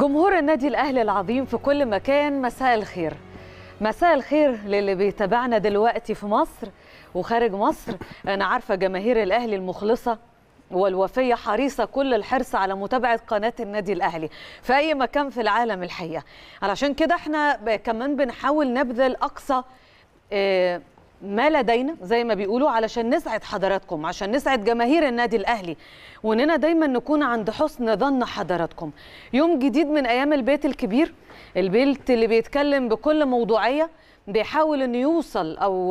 جمهور النادي الاهلي العظيم في كل مكان مساء الخير مساء الخير للي بيتابعنا دلوقتي في مصر وخارج مصر انا عارفه جماهير الاهلي المخلصه والوفيه حريصه كل الحرص على متابعه قناه النادي الاهلي في اي مكان في العالم الحقيقه علشان كده احنا ب- كمان بنحاول نبذل اقصى آه، ما لدينا زي ما بيقولوا علشان نسعد حضراتكم عشان نسعد جماهير النادي الاهلي واننا دايما نكون عند حسن ظن حضراتكم يوم جديد من ايام البيت الكبير البيت اللي بيتكلم بكل موضوعيه بيحاول انه يوصل او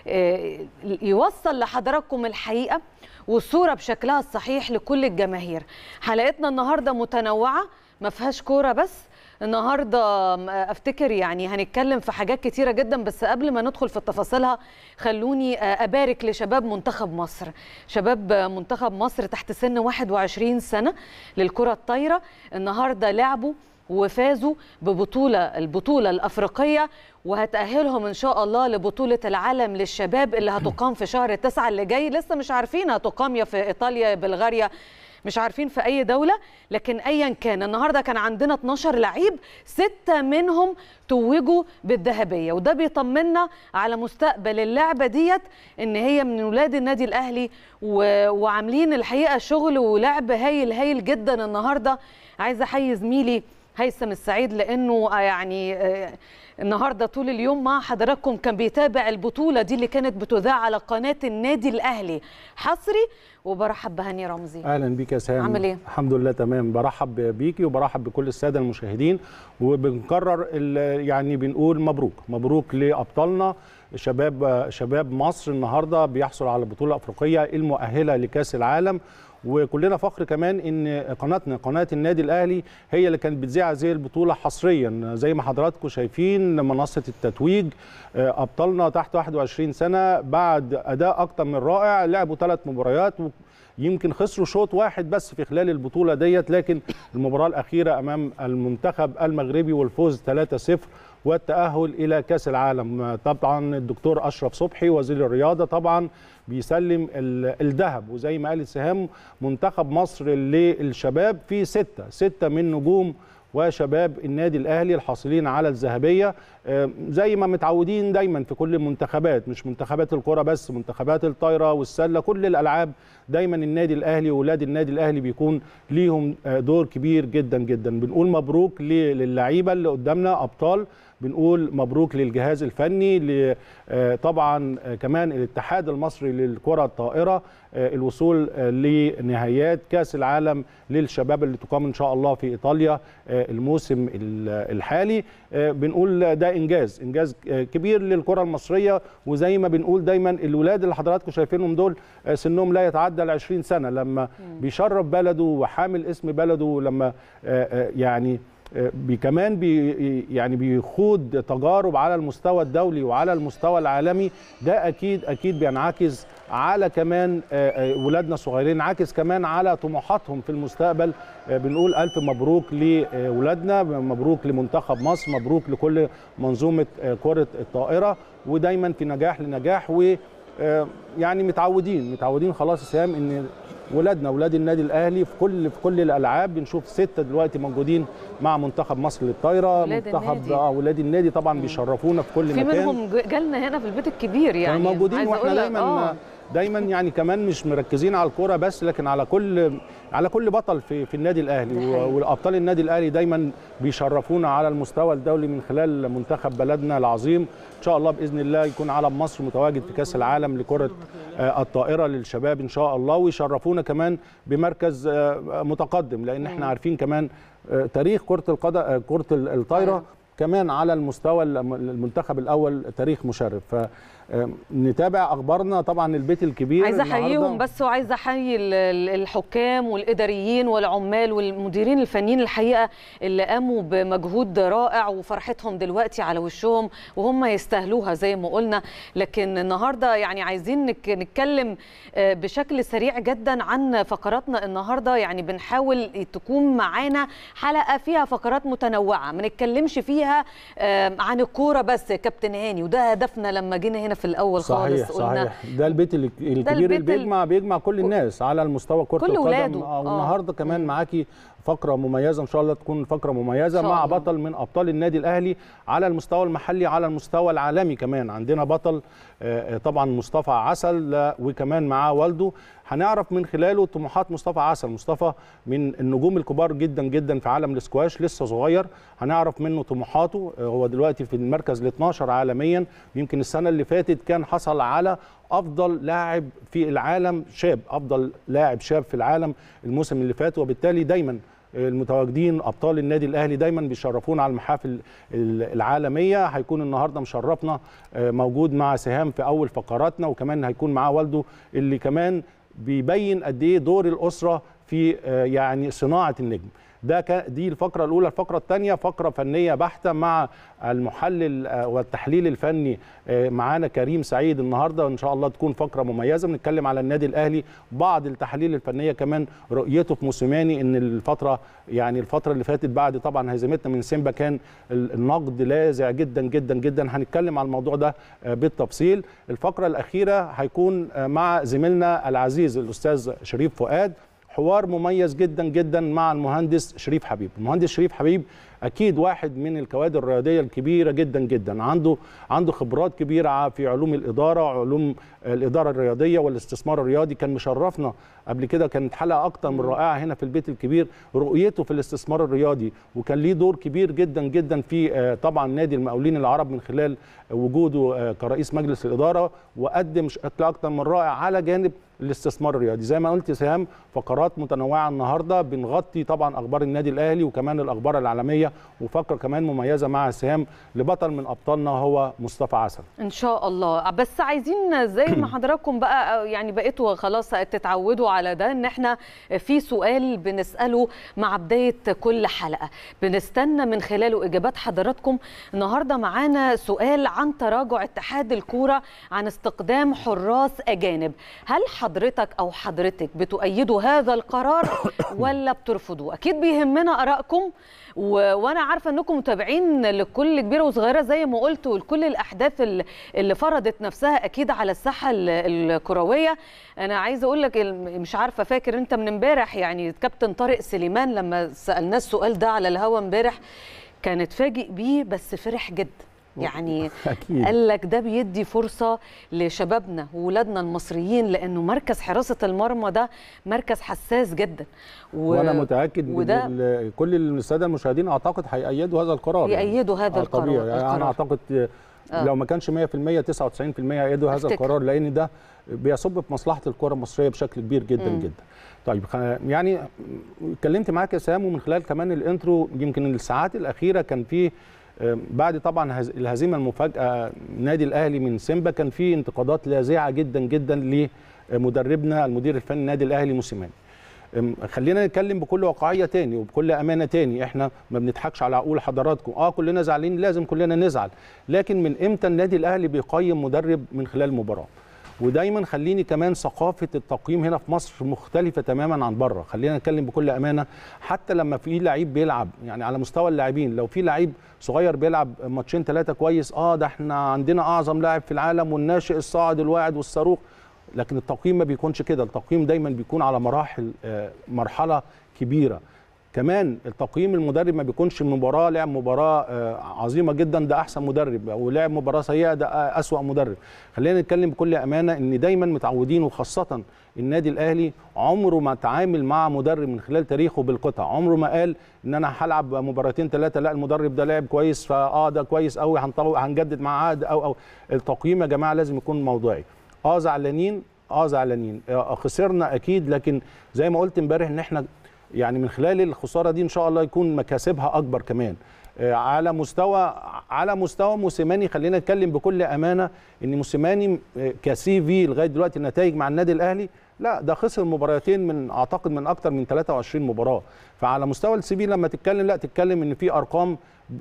آه، يوصل لحضراتكم الحقيقه والصوره بشكلها الصحيح لكل الجماهير حلقتنا النهارده متنوعه ما فيهاش كوره بس النهارده م- افتكر يعني هنتكلم في حاجات كتيره جدا بس قبل ما ندخل في تفاصيلها خلوني آه، ابارك لشباب منتخب مصر شباب آه، منتخب مصر تحت سن 21 سنه للكره الطايره النهارده لعبوا وفازوا ببطولة البطولة الأفريقية وهتأهلهم إن شاء الله لبطولة العالم للشباب اللي هتقام في شهر تسعة اللي جاي لسه مش عارفين هتقام يا في إيطاليا بلغاريا مش عارفين في أي دولة لكن أيا كان النهاردة كان عندنا 12 لعيب ستة منهم توجوا بالذهبية وده بيطمنا على مستقبل اللعبة ديت إن هي من ولاد النادي الأهلي و... وعاملين الحقيقة شغل ولعب هايل هايل جدا النهاردة عايزة أحيي زميلي هيثم السعيد لانه آه، يعني آه، النهارده طول اليوم مع حضراتكم كان بيتابع البطوله دي اللي كانت بتذاع على قناه النادي الاهلي حصري وبرحب بهاني رمزي اهلا بيك يا سام عامل إيه؟ الحمد لله تمام برحب بيكي وبرحب بكل الساده المشاهدين وبنكرر ال- يعني بنقول مبروك مبروك لابطالنا شباب شباب مصر النهارده بيحصل على البطوله الافريقيه المؤهله لكاس العالم وكلنا فخر كمان ان قناتنا قناه النادي الاهلي هي اللي كانت بتذيع هذه البطوله حصريا زي ما حضراتكم شايفين منصه التتويج آه، ابطالنا تحت 21 سنه بعد اداء اكتر من رائع لعبوا ثلاث مباريات و- يمكن خسروا شوط واحد بس في خلال البطوله ديت لكن المباراه الاخيره امام المنتخب المغربي والفوز 3-0 والتاهل الى كاس العالم طبعا الدكتور اشرف صبحي وزير الرياضه طبعا بيسلم ال- الذهب وزي ما قالت سهام منتخب مصر للشباب في ستة ستة من نجوم وشباب النادي الاهلي الحاصلين على الذهبيه آه، زي ما متعودين دايما في كل المنتخبات مش منتخبات الكره بس منتخبات الطايره والسله كل الالعاب دايما النادي الاهلي واولاد النادي الاهلي بيكون ليهم آه، دور كبير جدا جدا بنقول مبروك ل- للعيبه اللي قدامنا ابطال بنقول مبروك للجهاز الفني ل- آه، طبعا آه، كمان الاتحاد المصري للكره الطائره آه، الوصول آه، لنهايات كاس العالم للشباب اللي تقام ان شاء الله في ايطاليا آه، الموسم ال- الحالي آه، بنقول ده انجاز انجاز آه، كبير للكره المصريه وزي ما بنقول دايما الولاد اللي حضراتكم شايفينهم دول آه، سنهم لا يتعدى ال 20 سنه لما بيشرف بلده وحامل اسم بلده لما آه، آه، يعني آه، بي كمان بي يعني بيخوض تجارب على المستوى الدولي وعلى المستوى العالمي ده اكيد اكيد بينعكس على كمان آه، آه، ولادنا الصغيرين عاكس كمان على طموحاتهم في المستقبل آه، بنقول الف مبروك لولادنا مبروك لمنتخب مصر مبروك لكل منظومه آه، كره الطائره ودايما في نجاح لنجاح و آه، يعني متعودين متعودين خلاص يا سهام ان ولادنا ولاد النادي الاهلي في كل في كل الالعاب بنشوف سته دلوقتي موجودين مع منتخب مصر للطايره ولاد منتخب النادي. اه ولاد النادي طبعا بيشرفونا في كل في مكان منهم ج- جالنا هنا في البيت الكبير يعني كانوا موجودين عايزة واحنا أقول لك، دايما آه. دايما يعني كمان مش مركزين على الكوره بس لكن على كل على كل بطل في في النادي الاهلي ده حقيقي. والابطال النادي الاهلي دايما بيشرفونا على المستوى الدولي من خلال منتخب بلدنا العظيم ان شاء الله باذن الله يكون علم مصر متواجد في كاس العالم لكره آه، الطائره للشباب ان شاء الله ويشرفونا كمان بمركز آه، متقدم لان احنا عارفين كمان آه، تاريخ كره القدم آه، كره الطايره كمان على المستوى الم- المنتخب الاول تاريخ مشرف فنتابع اخبارنا طبعا البيت الكبير عايزه النهاردة. احييهم بس وعايزه احيي ال- ال- الحكام والاداريين والعمال والمديرين الفنيين الحقيقه اللي قاموا بمجهود رائع وفرحتهم دلوقتي على وشهم وهم يستاهلوها زي ما قلنا لكن النهارده يعني عايزين نك- نتكلم آه، بشكل سريع جدا عن فقراتنا النهارده يعني بنحاول تكون معانا حلقه فيها فقرات متنوعه ما نتكلمش فيها فيها آه، عن الكوره بس يا كابتن هاني وده هدفنا لما جينا هنا في الاول صحيح خالص قلنا صحيح ده البيت ال- الكبير البيت اللي ال- بيجمع بيجمع كل الناس على المستوى كره كل القدم ولاده. آه، آه. والنهارده كمان معاكي فقره مميزه ان شاء الله تكون فقره مميزه إن شاء مع الله. بطل من ابطال النادي الاهلي على المستوى المحلي على المستوى العالمي كمان عندنا بطل آه، آه، طبعا مصطفى عسل آه، وكمان معاه والده هنعرف من خلاله طموحات مصطفى عسل مصطفى من النجوم الكبار جدا جدا في عالم الاسكواش لسه صغير هنعرف منه طموحاته آه، هو دلوقتي في المركز ال 12 عالميا يمكن السنه اللي فاتت كان حصل على افضل لاعب في العالم شاب افضل لاعب شاب في العالم الموسم اللي فات وبالتالي دايما المتواجدين ابطال النادي الاهلي دايما بيشرفونا على المحافل العالميه هيكون النهارده مشرفنا آه، موجود مع سهام في اول فقراتنا وكمان هيكون معاه والده اللي كمان بيبين قد ايه دور الاسره في آه، يعني صناعه النجم ده كان دي الفقره الاولى الفقره الثانيه فقره فنيه بحته مع المحلل آه، والتحليل الفني آه، معانا كريم سعيد النهارده ان شاء الله تكون فقره مميزه بنتكلم على النادي الاهلي بعض التحاليل الفنيه كمان رؤيته في موسيماني ان الفتره يعني الفتره اللي فاتت بعد طبعا هزيمتنا من سيمبا كان ال- النقد لاذع جدا جدا جدا هنتكلم على الموضوع ده آه، بالتفصيل الفقره الاخيره هيكون آه، مع زميلنا العزيز الاستاذ شريف فؤاد حوار مميز جدا جدا مع المهندس شريف حبيب المهندس شريف حبيب اكيد واحد من الكوادر الرياضيه الكبيره جدا جدا عنده عنده خبرات كبيره في علوم الاداره علوم الاداره الرياضيه والاستثمار الرياضي كان مشرفنا قبل كده كانت حلقه اكتر من رائعه هنا في البيت الكبير رؤيته في الاستثمار الرياضي وكان ليه دور كبير جدا جدا في آه، طبعا نادي المقاولين العرب من خلال وجوده آه، كرئيس مجلس الاداره وقدم شكل اكتر من رائع على جانب الاستثمار الرياضي زي ما قلت سهام فقرات متنوعه النهارده بنغطي طبعا اخبار النادي الاهلي وكمان الاخبار العالميه وفقره كمان مميزه مع سهام لبطل من ابطالنا هو مصطفى عسل ان شاء الله بس عايزين زي ما حضراتكم بقى يعني بقيتوا خلاص تتعودوا على ده ان احنا في سؤال بنساله مع بدايه كل حلقه بنستنى من خلاله اجابات حضراتكم النهارده معانا سؤال عن تراجع اتحاد الكوره عن استقدام حراس اجانب هل حضرتك او حضرتك بتؤيدوا هذا القرار ولا بترفضوه اكيد بيهمنا ارائكم و... وانا عارفه انكم متابعين لكل كبيره وصغيره زي ما قلت ولكل الاحداث ال- اللي فرضت نفسها اكيد على الساحه ال- الكرويه انا عايزه اقول لك ال- مش عارفه فاكر انت من امبارح يعني كابتن طارق سليمان لما سالناه السؤال ده على الهوا امبارح كان اتفاجئ بيه بس فرح جدا يعني اكيد قال لك ده بيدي فرصة لشبابنا وولادنا المصريين لأنه مركز حراسة المرمى ده مركز حساس جدا و... وانا متاكد وده- ان ال- كل الساده المشاهدين اعتقد هيأيدوا هذا القرار يعني. يأيدوا هذا آه، القرار طبيعي يعني انا القرار. اعتقد آه. لو ما كانش 100% 99% يأيدوا هذا أفتكر. القرار لان ده بيصب في مصلحه الكره المصريه بشكل كبير جدا مم. جدا طيب خ- يعني اتكلمت معاك يا سام ومن خلال كمان الانترو يمكن الساعات الاخيره كان في آه، بعد طبعا هز- الهزيمه المفاجاه النادي الاهلي من سيمبا كان في انتقادات لاذعه جدا جدا لمدربنا المدير الفني النادي الاهلي موسيماني أم، خلينا نتكلم بكل واقعيه تاني وبكل امانه تاني احنا ما بنضحكش على عقول حضراتكم اه كلنا زعلانين لازم كلنا نزعل لكن من امتى النادي الاهلي بيقيم مدرب من خلال مباراه ودايما خليني كمان ثقافه التقييم هنا في مصر مختلفه تماما عن بره خلينا نتكلم بكل امانه حتى لما في لعيب بيلعب يعني على مستوى اللاعبين لو في لعيب صغير بيلعب ماتشين ثلاثه كويس اه ده احنا عندنا اعظم لاعب في العالم والناشئ الصاعد الواعد والصاروخ لكن التقييم ما بيكونش كده التقييم دايما بيكون على مراحل آه، مرحله كبيره كمان التقييم المدرب ما بيكونش المباراه لعب مباراه آه، عظيمه جدا ده احسن مدرب او لعب مباراه سيئه ده آه، اسوا مدرب خلينا نتكلم بكل امانه ان دايما متعودين وخاصه النادي الاهلي عمره ما تعامل مع مدرب من خلال تاريخه بالقطع عمره ما قال ان انا هلعب مباراتين ثلاثه لا المدرب ده لعب كويس فاه ده كويس قوي هنطو- هنجدد معاه عقد او او التقييم يا جماعه لازم يكون موضوعي اه زعلانين اه زعلانين آه خسرنا اكيد لكن زي ما قلت امبارح ان احنا يعني من خلال الخساره دي ان شاء الله يكون مكاسبها اكبر كمان آه، على مستوى على مستوى موسيماني خلينا نتكلم بكل امانه ان موسيماني آه، كسي في لغايه دلوقتي النتائج مع النادي الاهلي لا ده خسر مباراتين من اعتقد من اكتر من 23 مباراه فعلى مستوى السي في لما تتكلم لا تتكلم ان في ارقام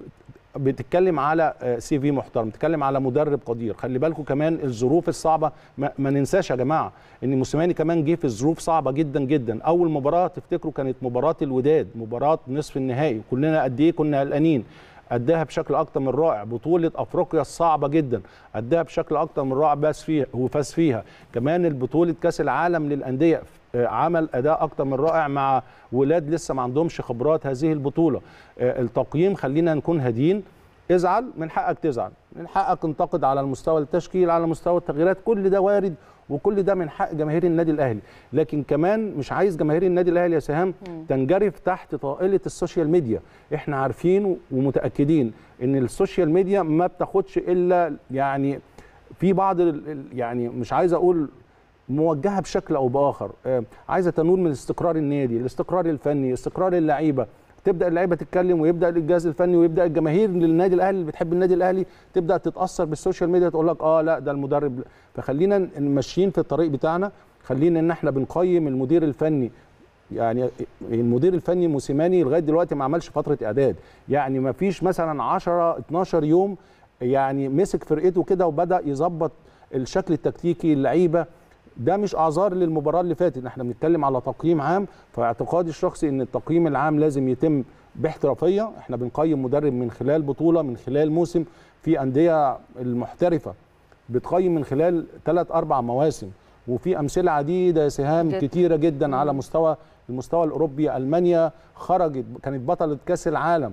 بتتكلم على آه، سي في محترم بتتكلم على مدرب قدير خلي بالكم كمان الظروف الصعبه ما, ما ننساش يا جماعه ان موسيماني كمان جه في ظروف صعبه جدا جدا اول مباراه تفتكروا كانت مباراه الوداد مباراه نصف النهائي كلنا قد ايه كنا قلقانين اداها بشكل اكتر من رائع بطوله افريقيا الصعبه جدا اداها بشكل اكتر من رائع بس فيها وفاز فيها كمان البطوله كاس العالم للانديه آه، عمل اداء اكتر من رائع مع ولاد لسه ما عندهمش خبرات هذه البطوله آه، التقييم خلينا نكون هاديين ازعل من حقك تزعل من حقك تنتقد على المستوى التشكيل على مستوى التغييرات كل ده وارد وكل ده من حق جماهير النادي الاهلي لكن كمان مش عايز جماهير النادي الاهلي يا سهام تنجرف تحت طائله السوشيال ميديا احنا عارفين ومتاكدين ان السوشيال ميديا ما بتاخدش الا يعني في بعض ال- ال- يعني مش عايز اقول موجهه بشكل او باخر آه، عايزه تنول من استقرار النادي الاستقرار الفني استقرار اللعيبه تبدا اللعيبه تتكلم ويبدا الجهاز الفني ويبدا الجماهير للنادي الاهلي اللي بتحب النادي الاهلي تبدا تتاثر بالسوشيال ميديا تقول لك اه لا ده المدرب فخلينا ماشيين في الطريق بتاعنا خلينا ان احنا بنقيم المدير الفني يعني المدير الفني موسيماني لغايه دلوقتي ما عملش فتره اعداد يعني ما فيش مثلا 10 12 يوم يعني مسك فرقته كده وبدا يظبط الشكل التكتيكي اللعيبه ده مش اعذار للمباراه اللي فاتت احنا بنتكلم على تقييم عام فاعتقادي الشخصي ان التقييم العام لازم يتم باحترافيه احنا بنقيم مدرب من خلال بطوله من خلال موسم في انديه المحترفه بتقيم من خلال ثلاث اربع مواسم وفي امثله عديده يا سهام جدا. كتيره جدا على مستوى المستوى الاوروبي المانيا خرجت كانت بطله كاس العالم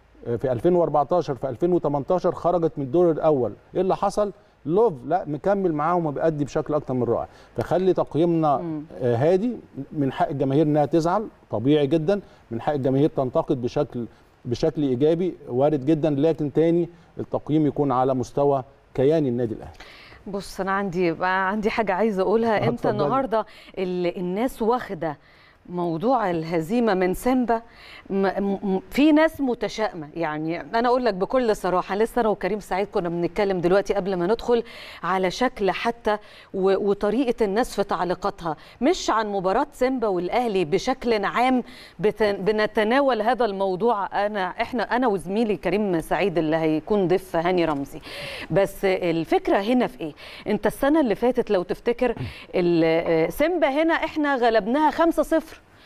في 2014 في 2018 خرجت من الدور الاول ايه اللي حصل لوف لا مكمل معاهم وبيأدي بشكل اكتر من رائع فخلي تقييمنا آه، هادي من حق الجماهير انها تزعل طبيعي جدا من حق الجماهير تنتقد بشكل بشكل ايجابي وارد جدا لكن تاني التقييم يكون على مستوى كيان النادي الاهلي بص انا عندي بقى عندي حاجه عايزه اقولها آه، انت اتفضلي. النهارده ال- الناس واخده موضوع الهزيمه من سيمبا م- م- في ناس متشائمه يعني انا اقول لك بكل صراحه لسه انا وكريم سعيد كنا بنتكلم دلوقتي قبل ما ندخل على شكل حتى و- وطريقه الناس في تعليقاتها مش عن مباراه سيمبا والاهلي بشكل عام بت- بنتناول هذا الموضوع انا احنا انا وزميلي كريم سعيد اللي هيكون ضيف هاني رمزي بس الفكره هنا في ايه انت السنه اللي فاتت لو تفتكر ال- سيمبا هنا احنا غلبناها 5-0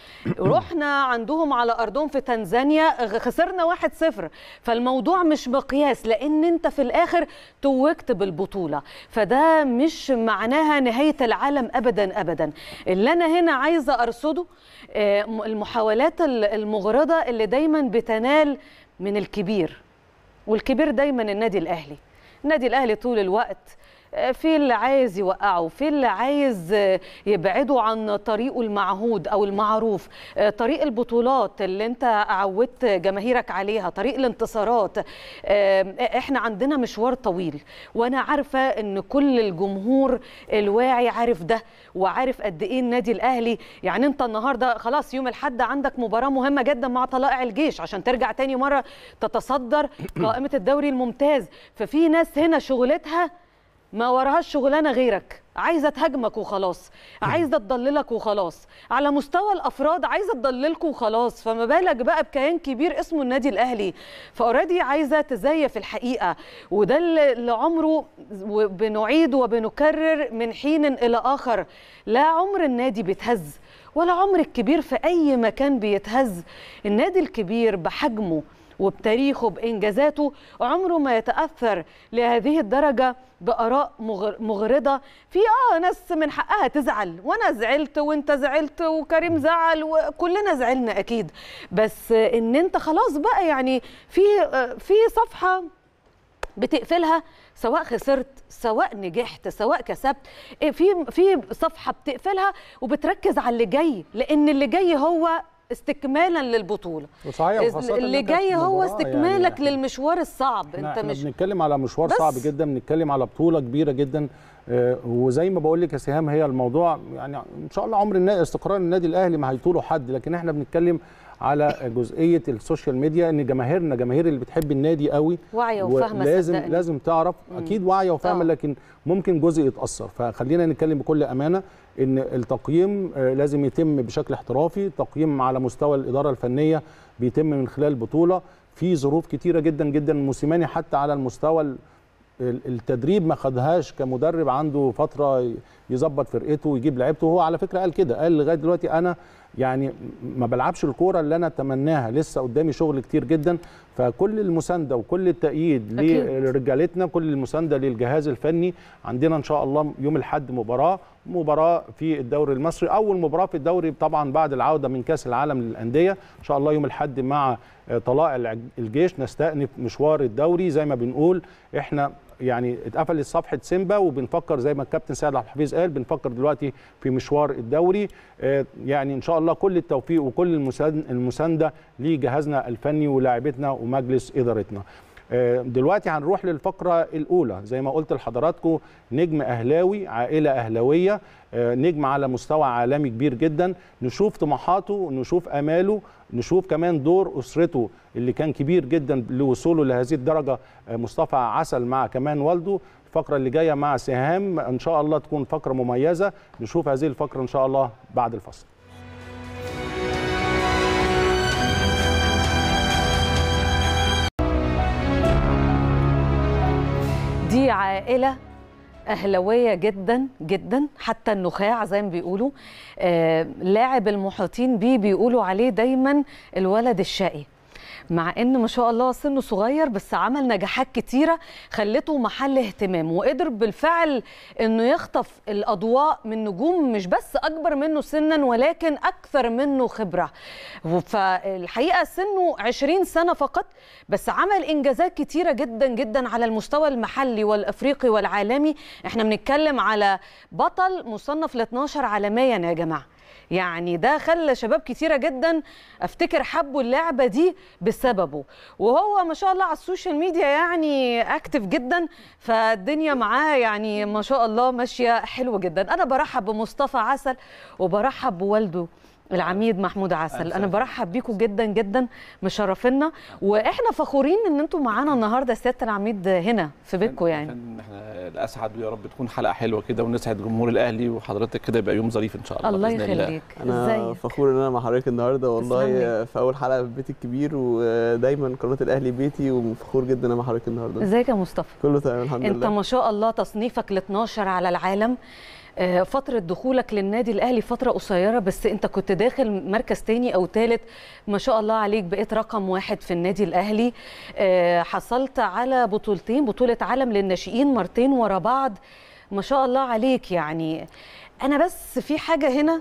رحنا عندهم على ارضهم في تنزانيا غ- خسرنا 1-0 فالموضوع مش مقياس لان انت في الاخر توجت بالبطوله فده مش معناها نهايه العالم ابدا ابدا اللي انا هنا عايزه ارصده آه، م- المحاولات ال- المغرضه اللي دايما بتنال من الكبير والكبير دايما النادي الاهلي النادي الاهلي طول الوقت آه، في اللي عايز يوقعه في اللي عايز آه، يبعده عن طريقه المعهود او المعروف آه، طريق البطولات اللي انت عودت جماهيرك عليها طريق الانتصارات آه، احنا عندنا مشوار طويل وانا عارفه ان كل الجمهور الواعي عارف ده وعارف قد ايه النادي الاهلي يعني انت النهارده خلاص يوم الاحد عندك مباراه مهمه جدا مع طلائع الجيش عشان ترجع تاني مره تتصدر قائمه الدوري الممتاز ففي ناس هنا شغلتها ما وراهاش شغلانه غيرك عايزه تهاجمك وخلاص عايزه تضللك وخلاص على مستوى الافراد عايزه تضللكوا وخلاص فما بالك بقى بكيان كبير اسمه النادي الاهلي فاوريدي عايزه تزيف الحقيقه وده اللي اللي عمره بنعيد وبنكرر من حين الى اخر لا عمر النادي بيتهز ولا عمر الكبير في اي مكان بيتهز النادي الكبير بحجمه وبتاريخه بانجازاته عمره ما يتاثر لهذه الدرجه باراء مغر- مغرضه في اه ناس من حقها تزعل وانا زعلت وانت زعلت وكريم زعل وكلنا زعلنا اكيد بس ان انت خلاص بقى يعني في آه، في صفحه بتقفلها سواء خسرت سواء نجحت سواء كسبت إيه، في في صفحه بتقفلها وبتركز على اللي جاي لان اللي جاي هو استكمالا للبطوله وصحيح وخاصة اللي إن كانت جاي هو مباراة استكمالك يعني للمشوار الصعب احنا انت احنا مش بنتكلم على مشوار بس. صعب جدا بنتكلم على بطوله كبيره جدا آه، وزي ما بقول لك يا سهام هي الموضوع يعني ان شاء الله عمر النا- استقرار النادي الاهلي ما هيطوله حد لكن احنا بنتكلم على جزئيه السوشيال ميديا ان جماهيرنا جماهير اللي بتحب النادي قوي واعيه وفاهمه لازم صدقني. لازم تعرف اكيد واعيه وفاهمه آه. لكن ممكن جزء يتاثر فخلينا نتكلم بكل امانه ان التقييم آه، لازم يتم بشكل احترافي تقييم على مستوى الاداره الفنيه بيتم من خلال البطوله في ظروف كتيره جدا جدا موسيماني حتى على المستوى ال- ال- التدريب ما خدهاش كمدرب عنده فتره ي- يظبط فرقته ويجيب لعيبته هو على فكره قال كده قال لغايه دلوقتي انا يعني ما بلعبش الكوره اللي انا اتمناها لسه قدامي شغل كتير جدا فكل المسانده وكل التأييد أكيد. لرجالتنا كل المسانده للجهاز الفني عندنا ان شاء الله يوم الاحد مباراه مباراه في الدوري المصري اول مباراه في الدوري طبعا بعد العوده من كاس العالم للانديه ان شاء الله يوم الاحد مع آه، طلائع الجيش نستأنف مشوار الدوري زي ما بنقول احنا يعني اتقفلت صفحه سيمبا وبنفكر زي ما الكابتن سيد عبد الحفيظ قال بنفكر دلوقتي في مشوار الدوري آه، يعني ان شاء الله كل التوفيق وكل المسان- المسانده لجهازنا الفني ولاعبتنا ومجلس ادارتنا آه، دلوقتي هنروح للفقرة الأولى زي ما قلت لحضراتكم نجم أهلاوي عائلة أهلاوية آه، نجم على مستوى عالمي كبير جدا نشوف طموحاته نشوف أماله نشوف كمان دور أسرته اللي كان كبير جدا لوصوله لهذه الدرجة آه، مصطفى عسل مع كمان والده الفقرة اللي جاية مع سهام إن شاء الله تكون فقرة مميزة نشوف هذه الفقرة إن شاء الله بعد الفصل دي عائلة أهلوية جدا جدا حتى النخاع زي ما بيقولوا آه لاعب المحيطين بيه بيقولوا عليه دايما الولد الشقي مع ان ما شاء الله سنه صغير بس عمل نجاحات كتيره خلته محل اهتمام وقدر بالفعل انه يخطف الاضواء من نجوم مش بس اكبر منه سنا ولكن اكثر منه خبره فالحقيقه سنه 20 سنه فقط بس عمل انجازات كتيره جدا جدا على المستوى المحلي والافريقي والعالمي احنا بنتكلم على بطل مصنف ل 12 عالميا يا جماعه يعني ده خلى شباب كتيرة جدا افتكر حبوا اللعبة دي بسببه وهو ما شاء الله على السوشيال ميديا يعني اكتف جدا فالدنيا معاه يعني ما شاء الله ماشية حلوة جدا انا برحب بمصطفى عسل وبرحب بوالده العميد محمود عسل انا برحب بيكم جدا جدا مشرفينا واحنا فخورين ان انتم معانا النهارده سياده العميد هنا في بيتكم يعني فن احنا الاسعد ويا رب تكون حلقه حلوه كده ونسعد جمهور الاهلي وحضرتك كده يبقى يوم ظريف ان شاء الله الله بإذن يخليك انا ازيك فخور ان انا مع حضرتك النهارده والله تسلم في اول حلقه في بيتي الكبير ودايما قناه الاهلي بيتي وفخور جدا ان انا مع حضرتك النهارده ازيك يا مصطفى كله تمام الحمد انت لله ما شاء الله تصنيفك ل 12 على العالم آه، فترة دخولك للنادي الأهلي فترة قصيرة بس أنت كنت داخل مركز تاني أو تالت ما شاء الله عليك بقيت رقم واحد في النادي الأهلي آه، حصلت على بطولتين بطولة عالم للناشئين مرتين ورا بعض ما شاء الله عليك يعني أنا بس في حاجة هنا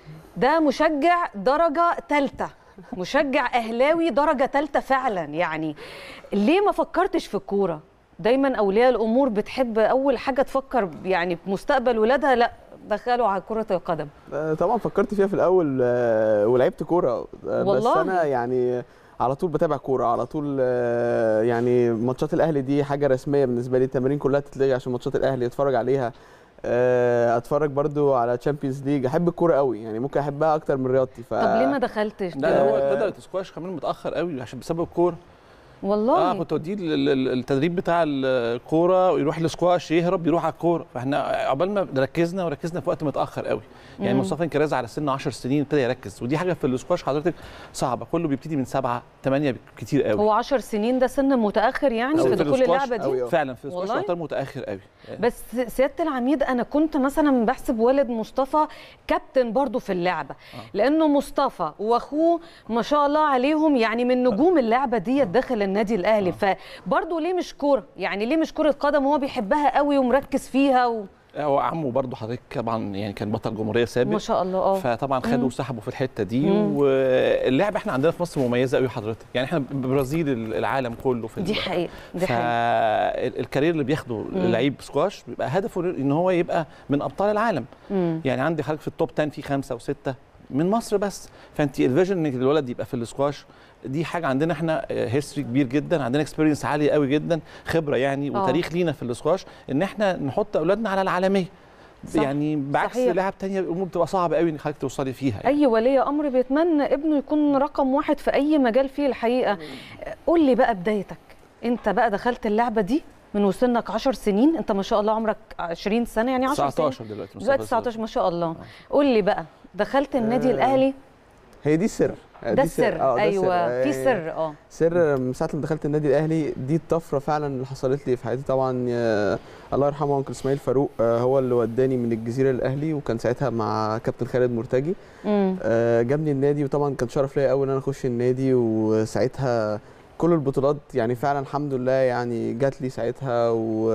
ده مشجع درجة تالتة مشجع أهلاوي درجة تالتة فعلا يعني ليه ما فكرتش في الكورة دايما اولياء الامور بتحب اول حاجه تفكر يعني بمستقبل ولادها لا دخلوا على كره القدم آه، طبعا فكرت فيها في الاول آه، ولعبت كوره آه، بس والله؟ انا يعني على طول بتابع كوره على طول آه، يعني ماتشات الاهلي دي حاجه رسميه بالنسبه لي التمارين كلها تتلغي عشان ماتشات الاهلي اتفرج عليها آه، اتفرج برضو على تشامبيونز ليج احب الكوره قوي يعني ممكن احبها اكتر من رياضتي ف طب ليه ما دخلتش لا هو آه. بدأ سكواش كمان متاخر قوي عشان بسبب الكوره والله اه كنت اوديه ال- ال- التدريب بتاع الكوره ويروح السكواش يهرب يروح على الكوره فاحنا عقبال ما ركزنا وركزنا في وقت متاخر قوي يعني مم. مصطفى انكراز على سن 10 سنين ابتدى يركز ودي حاجه في السكواش حضرتك صعبه كله بيبتدي من سبعه ثمانيه كتير قوي هو 10 سنين ده سن متاخر يعني أو في في دخول السكواش اللعبه أوي دي أوي. فعلا في السكواش والله؟ يعتبر متاخر قوي بس سياده العميد انا كنت مثلا بحسب والد مصطفى كابتن برضو في اللعبه لانه مصطفى واخوه ما شاء الله عليهم يعني من نجوم اللعبه دي داخل النادي الاهلي فبرضو ليه مش كوره يعني ليه مش كره قدم وهو بيحبها قوي ومركز فيها و... هو عمه برضه حضرتك طبعا يعني كان بطل جمهوريه سابق ما شاء الله اه فطبعا خدوا وسحبوا في الحته دي مم. واللعبه احنا عندنا في مصر مميزه قوي حضرتك يعني احنا برازيل العالم كله في دي ال- حقيقه دي حقيقه فالكارير اللي بياخده اللعيب سكواش بيبقى هدفه ان هو يبقى من ابطال العالم مم. يعني عندي حضرتك في التوب 10 في خمسه وسته من مصر بس فانت الفيجن ان الولد يبقى في السكواش دي حاجه عندنا احنا هيستوري كبير جدا عندنا اكسبيرينس عاليه قوي جدا خبره يعني آه. وتاريخ لينا في السكواش ان احنا نحط اولادنا على العالميه صح، يعني بعكس صحيح. لعب تانية الامور بتبقى صعبه قوي ان حضرتك توصلي فيها يعني. اي ولي امر بيتمنى ابنه يكون رقم واحد في اي مجال فيه الحقيقه قول لي بقى بدايتك انت بقى دخلت اللعبه دي من وسنك 10 سنين انت ما شاء الله عمرك 20 سنه يعني 10 سنين 19 دلوقتي دلوقتي 19 ما شاء الله قول لي بقى دخلت النادي آه. الاهلي هي دي السر ده دي السر آه، ده ايوه آه، في سر اه سر من ساعه لما دخلت النادي الاهلي دي الطفره فعلا اللي حصلت لي في حياتي طبعا آه، الله يرحمه انكل اسماعيل فاروق آه، هو اللي وداني من الجزيره للاهلي وكان ساعتها مع كابتن خالد مرتجي مم. آه، جابني النادي وطبعا كان شرف ليا قوي ان انا اخش النادي وساعتها كل البطولات يعني فعلا الحمد لله يعني جات لي ساعتها و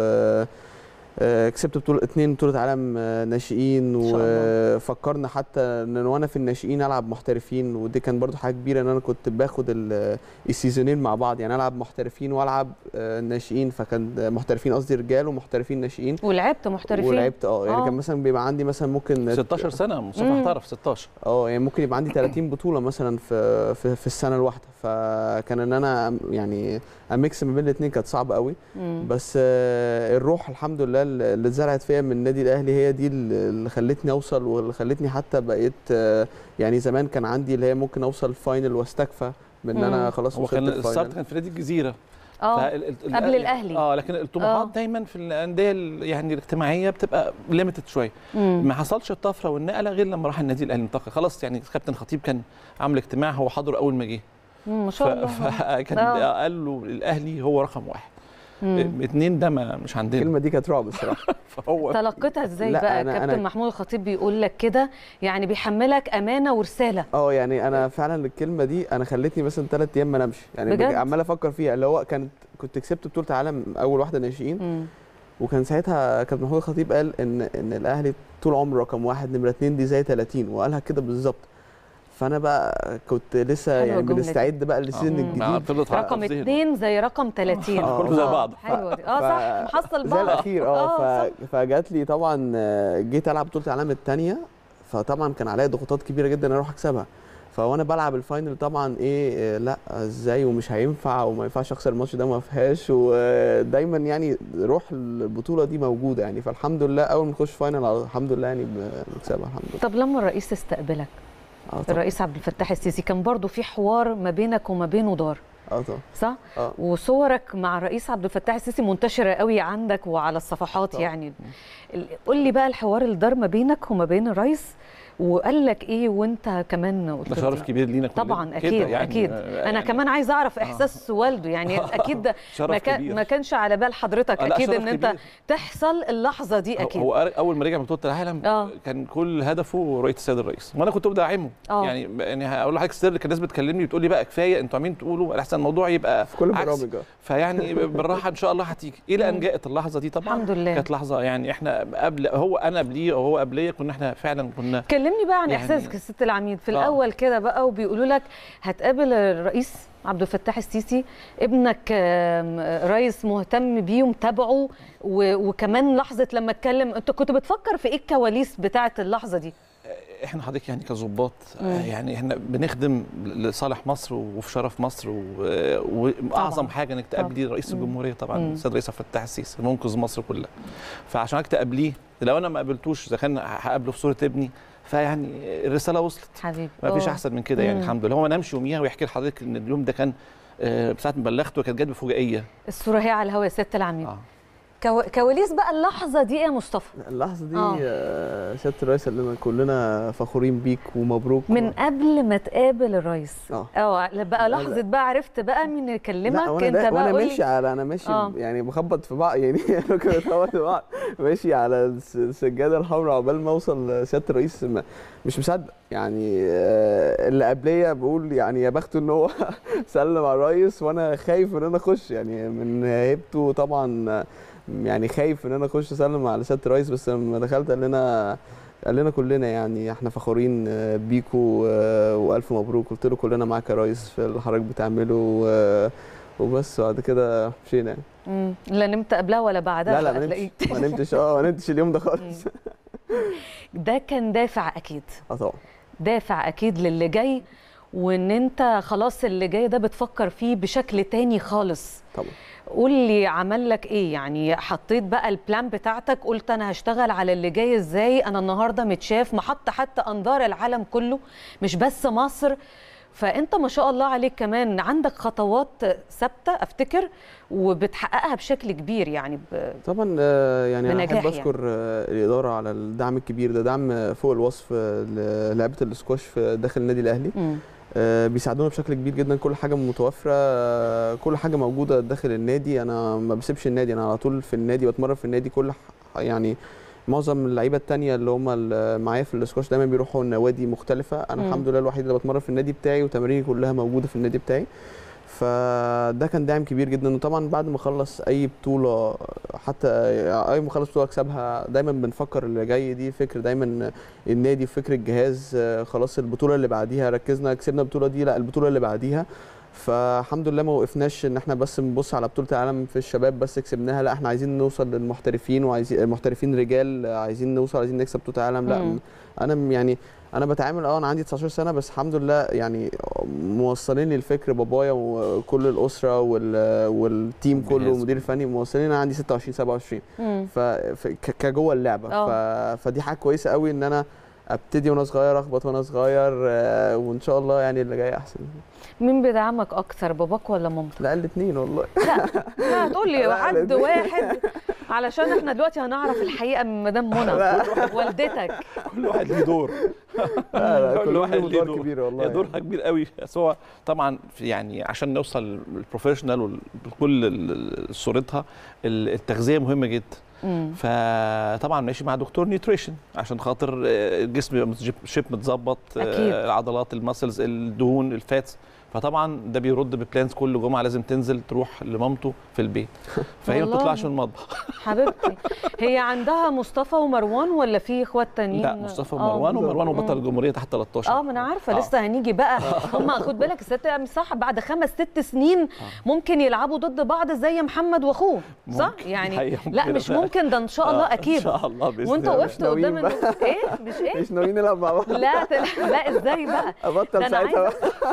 آه، كسبت بطولة اتنين بطولة عالم آه، ناشئين إن شاء الله. وفكرنا حتى ان وانا في الناشئين العب محترفين ودي كان برضو حاجة كبيرة ان انا كنت باخد ال- السيزونين مع بعض يعني العب محترفين والعب آه، ناشئين فكان محترفين قصدي رجال ومحترفين ناشئين ولعبت محترفين ولعبت اه يعني آه. كان مثلا بيبقى عندي مثلا ممكن 16 سنه مصطفى مم. احترف 16 اه يعني ممكن يبقى عندي 30 بطوله مثلا في في, في السنه الواحده فكان ان انا أم- يعني اميكس ما بين الاثنين كانت صعبه قوي مم. بس آه، الروح الحمد لله اللي اتزرعت فيا من النادي الاهلي هي دي اللي خلتني اوصل واللي خلتني حتى بقيت آه، يعني زمان كان عندي اللي هي ممكن اوصل فاينل واستكفى من ان انا مم. خلاص هو وصلت كان الستارت الفاينل كان في نادي الجزيره اه فال- ال- قبل الأهلي. اه لكن الطموحات آه. دايما في الانديه ال- يعني الاجتماعيه بتبقى ليميتد شويه مم. ما حصلش الطفره والنقله غير لما راح النادي الاهلي انتقل خلاص يعني كابتن خطيب كان عامل اجتماع هو حضر اول ما جه مم، ما شاء الله فكان آه. قال له الاهلي هو رقم واحد مم. اتنين ده ما مش عندنا الكلمه دي كانت رعب الصراحه فهو تلقيتها ازاي لا، بقى أنا- كابتن أنا- محمود الخطيب بيقول لك كده يعني بيحملك امانه ورساله اه يعني انا فعلا الكلمه دي انا خلتني مثلا ثلاث ايام ما انامش يعني بجد؟ بجي- عمال افكر فيها اللي هو كانت كنت كسبت بطوله عالم اول واحده ناشئين مم. وكان ساعتها كابتن محمود الخطيب قال ان ان الاهلي طول عمره رقم واحد نمره اتنين دي زي 30 وقالها كده بالظبط فانا بقى كنت لسه حلوة يعني الجملة دي. بنستعد بقى للسيزون آه. الجديد مع فضلت رقم في ذهنه. اتنين زي رقم 30 آه. كله زي آه، بعض. حلوه دي اه ف- صح محصل زي بعض الاخير اه آه، ف... فجات لي طبعا آه، جيت العب بطوله العالم الثانيه فطبعا كان عليا ضغوطات كبيره جدا ان اروح اكسبها فوانا بلعب الفاينل طبعا ايه آه، لا ازاي ومش هينفع وما ينفعش اخسر الماتش ده ما فيهاش ودايما يعني روح البطوله دي موجوده يعني فالحمد لله اول ما نخش فاينل الحمد لله يعني بنكسبها الحمد لله طب لما الرئيس استقبلك اه طبعا الرئيس عبد الفتاح السيسي كان برضو في حوار ما بينك وما بينه دار اه طبعا صح اه وصورك مع الرئيس عبد الفتاح السيسي منتشره قوي عندك وعلى الصفحات طبعا. يعني ال- قول لي بقى الحوار اللي دار ما بينك وما بين الرئيس وقال لك ايه وانت كمان قلت ده له شرف كبير لينا كلنا طبعا كده اكيد يعني اكيد آه، انا يعني كمان عايزه اعرف احساس والده يعني اكيد ده شرف ما كان كبير. ما كانش على بال حضرتك آه، لا، اكيد شرف ان انت كبير. تحصل اللحظه دي هو- اكيد هو اول ما رجع من بطوله العالم آه. كان كل هدفه رؤيه السيد الرئيس وانا كنت بدعمه آه. يعني يعني هقول لحضرتك سر كان الناس بتكلمني بتقول لي بقى كفايه انتوا عاملين تقولوا احسن الموضوع يبقى في كل عكس. البرامج اه فيعني بالراحه ان شاء الله هتيجي الى ان جاءت اللحظه دي طبعا الحمد لله. كانت لحظه يعني احنا قبل هو انا قبليه وهو قبليه كنا احنا فعلا كنا كلمني بقى عن يعني- احساسك يا ست العميد في آه. الاول كده بقى وبيقولوا لك هتقابل الرئيس عبد الفتاح السيسي ابنك آم، رئيس مهتم بيه ومتابعه و- وكمان لحظه لما اتكلم انت كنت بتفكر في ايه الكواليس بتاعه اللحظه دي احنا حضرتك يعني كظباط مم. آه، يعني احنا بنخدم لصالح مصر وفي شرف مصر و- واعظم طبعاً. حاجه انك تقابلي رئيس مم. الجمهوريه طبعا مم. السيد رئيس عبد الفتاح السيسي منقذ مصر كلها فعشان حضرتك تقابليه لو انا ما قابلتوش اذا كان هقابله في صوره ابني فيعني الرساله وصلت حبيبي ما فيش أوه. احسن من كده يعني مم. الحمد لله هو ما نامش يوميها ويحكي لحضرتك ان اليوم ده كان آه، ساعه ما بلغته كانت جت بفجائيه الصوره هي على الهواء يا ست العميد اه كو... كواليس بقى اللحظه دي ايه يا مصطفى اللحظه دي آه. آه، سياده الرئيس قال لنا كلنا فخورين بيك ومبروك من قبل ما تقابل الرئيس اه اه بقى لا، لحظه بقى عرفت بقى مين اللي كلمك لا وانا انت دا- بقى وانا قول ماشي لي على انا ماشي آه. يعني بخبط في بعض يعني انا كنت بخبط في بعض ماشي على الس- السجاده الحمراء عقبال ما اوصل لسياده الرئيس ما- مش مصدق يعني آه، اللي قبليه بقول يعني يا بخته ان هو سلم على الرئيس وانا خايف ان انا اخش يعني من هيبته طبعا آه، يعني خايف ان انا اخش اسلم على سياده الرئيس بس لما دخلت قال لنا قال لنا كلنا يعني احنا فخورين آه، بيكو آه، والف مبروك قلت له كلنا معاك يا ريس في اللي حضرتك بتعمله آه، وبس بعد كده مشينا يعني مم. لا نمت قبلها ولا بعدها لا لا ما فهتلاقيك. نمتش ما نمتش اه ما نمتش اليوم ده خالص ده كان دافع اكيد اه طبعا دافع اكيد للي جاي وان انت خلاص اللي جاي ده بتفكر فيه بشكل تاني خالص طبعا قول لي عمل لك ايه يعني حطيت بقى البلان بتاعتك قلت انا هشتغل على اللي جاي ازاي انا النهارده متشاف محط حتى انظار العالم كله مش بس مصر فانت ما شاء الله عليك كمان عندك خطوات ثابته افتكر وبتحققها بشكل كبير يعني ب... طبعا آه، يعني انا بنجاح احب اشكر آه، الاداره على الدعم الكبير ده دعم فوق الوصف آه، للعبه الاسكواش في داخل النادي الاهلي مم. آه، بيساعدونا بشكل كبير جدا كل حاجه متوفره آه، كل حاجه موجوده داخل النادي انا ما بسيبش النادي انا على طول في النادي بتمرن في النادي كل ح- يعني معظم اللعيبه التانية اللي هم اللي معايا في الاسكواش دايما بيروحوا نوادي مختلفه انا مم. الحمد لله الوحيد اللي بتمرن في النادي بتاعي وتماريني كلها موجوده في النادي بتاعي فده كان دعم كبير جدا وطبعا بعد ما اخلص اي بطوله حتى اي ما اخلص بطوله اكسبها دايما بنفكر اللي جاي دي فكر دايما النادي فكر الجهاز آه، خلاص البطوله اللي بعديها ركزنا كسبنا البطوله دي لا البطوله اللي بعديها فالحمد لله ما وقفناش ان احنا بس بنبص على بطوله العالم في الشباب بس كسبناها لا احنا عايزين نوصل للمحترفين وعايزين المحترفين رجال آه، عايزين نوصل عايزين نكسب بطوله العالم لا مم. انا م- يعني انا بتعامل اه انا عندي 19 سنه بس الحمد لله يعني موصلين لي الفكر بابايا وكل الاسره وال والتيم والجهاز. كله والمدير الفني موصلين انا عندي 26 27 مم. ف ف- ك- كجوه اللعبه ف... فدي حاجه كويسه قوي ان انا ابتدي وانا صغير اخبط وانا صغير آه، وان شاء الله يعني اللي جاي احسن مين بيدعمك اكتر باباك ولا مامتك لا الاثنين والله لا تقول لي لا، حد لا. واحد علشان احنا دلوقتي هنعرف الحقيقه من مدام منى والدتك كل واحد ليه دور لا لا كل كل واحد واحد ليه دور دور. كبير والله هي دورها كبير قوي بس هو طبعا في- يعني عشان نوصل للبروفيشنال وكل ال- صورتها ال- التغذيه مهمه جدا مم. فطبعا ماشي مع دكتور نيوتريشن عشان خاطر آه، الجسم يبقى متج- شيب متظبط آه، أكيد. العضلات المسلز الدهون الفاتس فطبعا ده بيرد ببلانز كل جمعه لازم تنزل تروح لمامته في البيت فهي ما والله. بتطلعش من المطبخ حبيبتي هي عندها مصطفى ومروان ولا في اخوات تانيين لا مصطفى آه. ومروان ومروان مم. وبطل الجمهوريه تحت 13 اه ما انا عارفه آه. لسه هنيجي بقى هم خد بالك الست صح بعد خمس ست سنين ممكن يلعبوا ضد بعض زي محمد واخوه صح ممكن. دي يعني حقيقة لا ممكن مش فعلا. ممكن ده ان شاء الله آه، اكيد ان شاء الله باذن وانت الله. وقفت قدام ناويين الناس ايه مش ايه مش ناويين نلعب مع بعض لا تل- لا ازاي بقى ابطل ده أنا ساعتها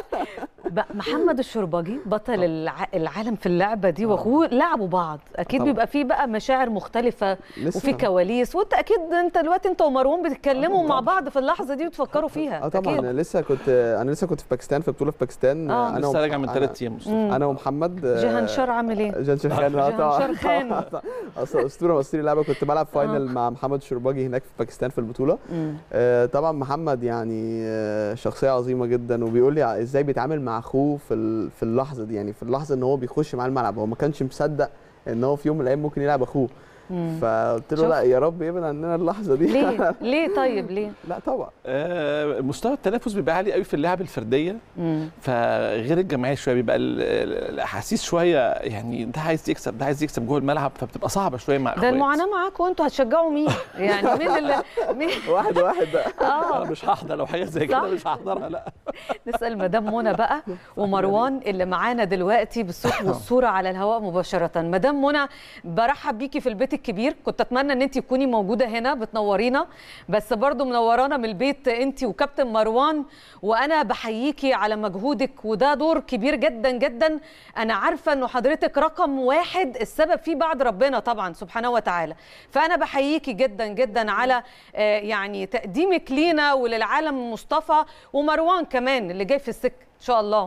بقى محمد الشرباجي بطل الع- العالم في اللعبه دي واخوه لعبوا بعض اكيد طبعا. بيبقى في بقى مشاعر مختلفه لسه. وفي كواليس وانت اكيد انت دلوقتي انت ومروان بتتكلموا آه، مع طبعا. بعض في اللحظه دي وتفكروا فيها اه طبعا أكيد. انا لسه كنت انا لسه كنت في باكستان في بطوله في باكستان آه. انا لسه وم- راجع من أنا- ثلاث ايام مصطفى مم. انا ومحمد آه، جهانشار عامل ايه؟ جان شرخان آه، طبعا جهان شرخان. اصل اسطوره مصري لعبه كنت بلعب فاينل مع محمد شرباجي هناك في باكستان في البطوله مم. آه، طبعا محمد يعني آه، شخصيه عظيمه جدا وبيقول لي ازاي بيتعامل مع اخوه في ال- في اللحظه دي يعني في اللحظه ان هو بيخش معاه الملعب هو ما كانش مصدق ان هو في يوم من الايام ممكن يلعب اخوه مم. فقلت له شوف. لا يا رب يبعد عننا اللحظه دي ليه؟ ليه طيب ليه؟ لا طبعا آه، مستوى التنافس بيبقى عالي قوي في اللعب الفرديه مم. فغير الجماعيه شويه بيبقى ال- ال- الاحاسيس شويه يعني ده عايز يكسب ده عايز يكسب جوه الملعب فبتبقى صعبه شويه مع ده اخوات المعاناه معاكم وانتوا هتشجعوا مين؟ يعني مين اللي مين واحد واحد بقى اه انا مش هحضر لو حاجه زي صح. كده مش هحضرها لا نسال مدام منى بقى ومروان اللي معانا دلوقتي بالصوت والصوره على الهواء مباشره مدام منى برحب بيكي في البيت الكبير كنت اتمنى ان انت تكوني موجوده هنا بتنورينا بس برضو منورانا من البيت انت وكابتن مروان وانا بحييكي على مجهودك وده دور كبير جدا جدا انا عارفه انه حضرتك رقم واحد السبب فيه بعد ربنا طبعا سبحانه وتعالى فانا بحييكي جدا جدا على آه، يعني تقديمك لينا وللعالم مصطفى ومروان كمان اللي جاي في السكه ان شاء الله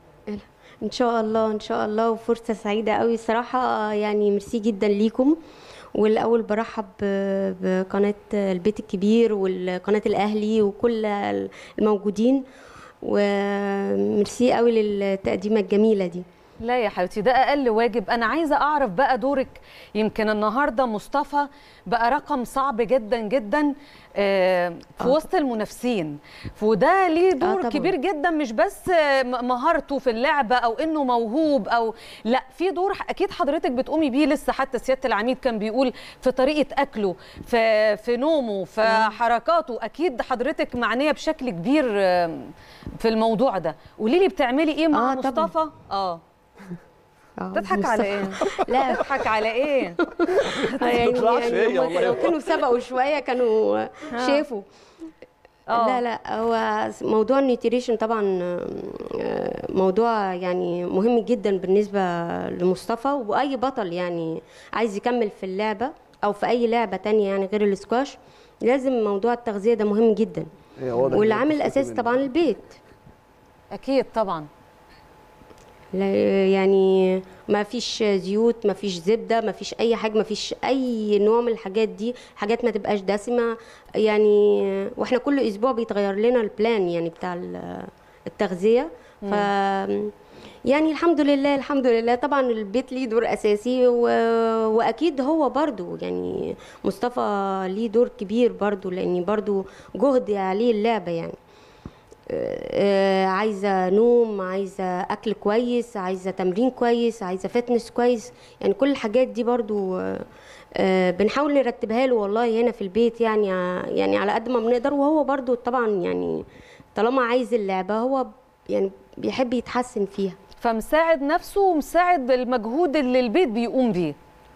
ان شاء الله ان شاء الله وفرصه سعيده قوي صراحه يعني ميرسي جدا ليكم والاول برحب ب- بقناه البيت الكبير والقناه الاهلي وكل الموجودين وميرسي قوي للتقديمه الجميله دي لا يا حبيبتي ده اقل واجب انا عايزه اعرف بقى دورك يمكن النهارده مصطفى بقى رقم صعب جدا جدا آه، في آه. وسط المنافسين وده ليه دور طبعاً. كبير جدا مش بس آه، م- مهارته في اللعبه او انه موهوب او لا في دور اكيد حضرتك بتقومي بيه لسه حتى سياده العميد كان بيقول في طريقه اكله في في نومه في حركاته اكيد حضرتك معنيه بشكل كبير آه، في الموضوع ده قولي لي بتعملي ايه مع آه، طبعاً. مصطفى اه آه، تضحك على ايه لا تضحك على ايه يعني تطلعش هي يعني والله. لو كانوا سبقوا شويه كانوا شافوا آه. لا لا هو موضوع النيوتريشن طبعا آه، موضوع يعني مهم جدا بالنسبه لمصطفى واي بطل يعني عايز يكمل في اللعبه او في اي لعبه تانية يعني غير الاسكواش لازم موضوع التغذيه ده مهم جدا هي واضح إن والعامل القصة الاساسي منه. طبعا البيت اكيد طبعا لا- يعني ما فيش زيوت ما فيش زبده ما فيش اي حاجه ما فيش اي نوع من الحاجات دي حاجات ما تبقاش دسمه يعني واحنا كل اسبوع بيتغير لنا البلان يعني بتاع ال- التغذيه ف يعني الحمد لله الحمد لله طبعا البيت ليه دور اساسي و... واكيد هو برضو يعني مصطفى ليه دور كبير برضو لاني برضو جهد عليه اللعبه يعني آه، عايزه نوم عايزه اكل كويس عايزه تمرين كويس عايزه فتنس كويس يعني كل الحاجات دي برضو آه، آه، بنحاول نرتبها له والله هنا في البيت يعني ع- يعني على قد ما بنقدر وهو برضو طبعا يعني طالما عايز اللعبه هو يعني بيحب يتحسن فيها فمساعد نفسه ومساعد المجهود اللي البيت بيقوم بيه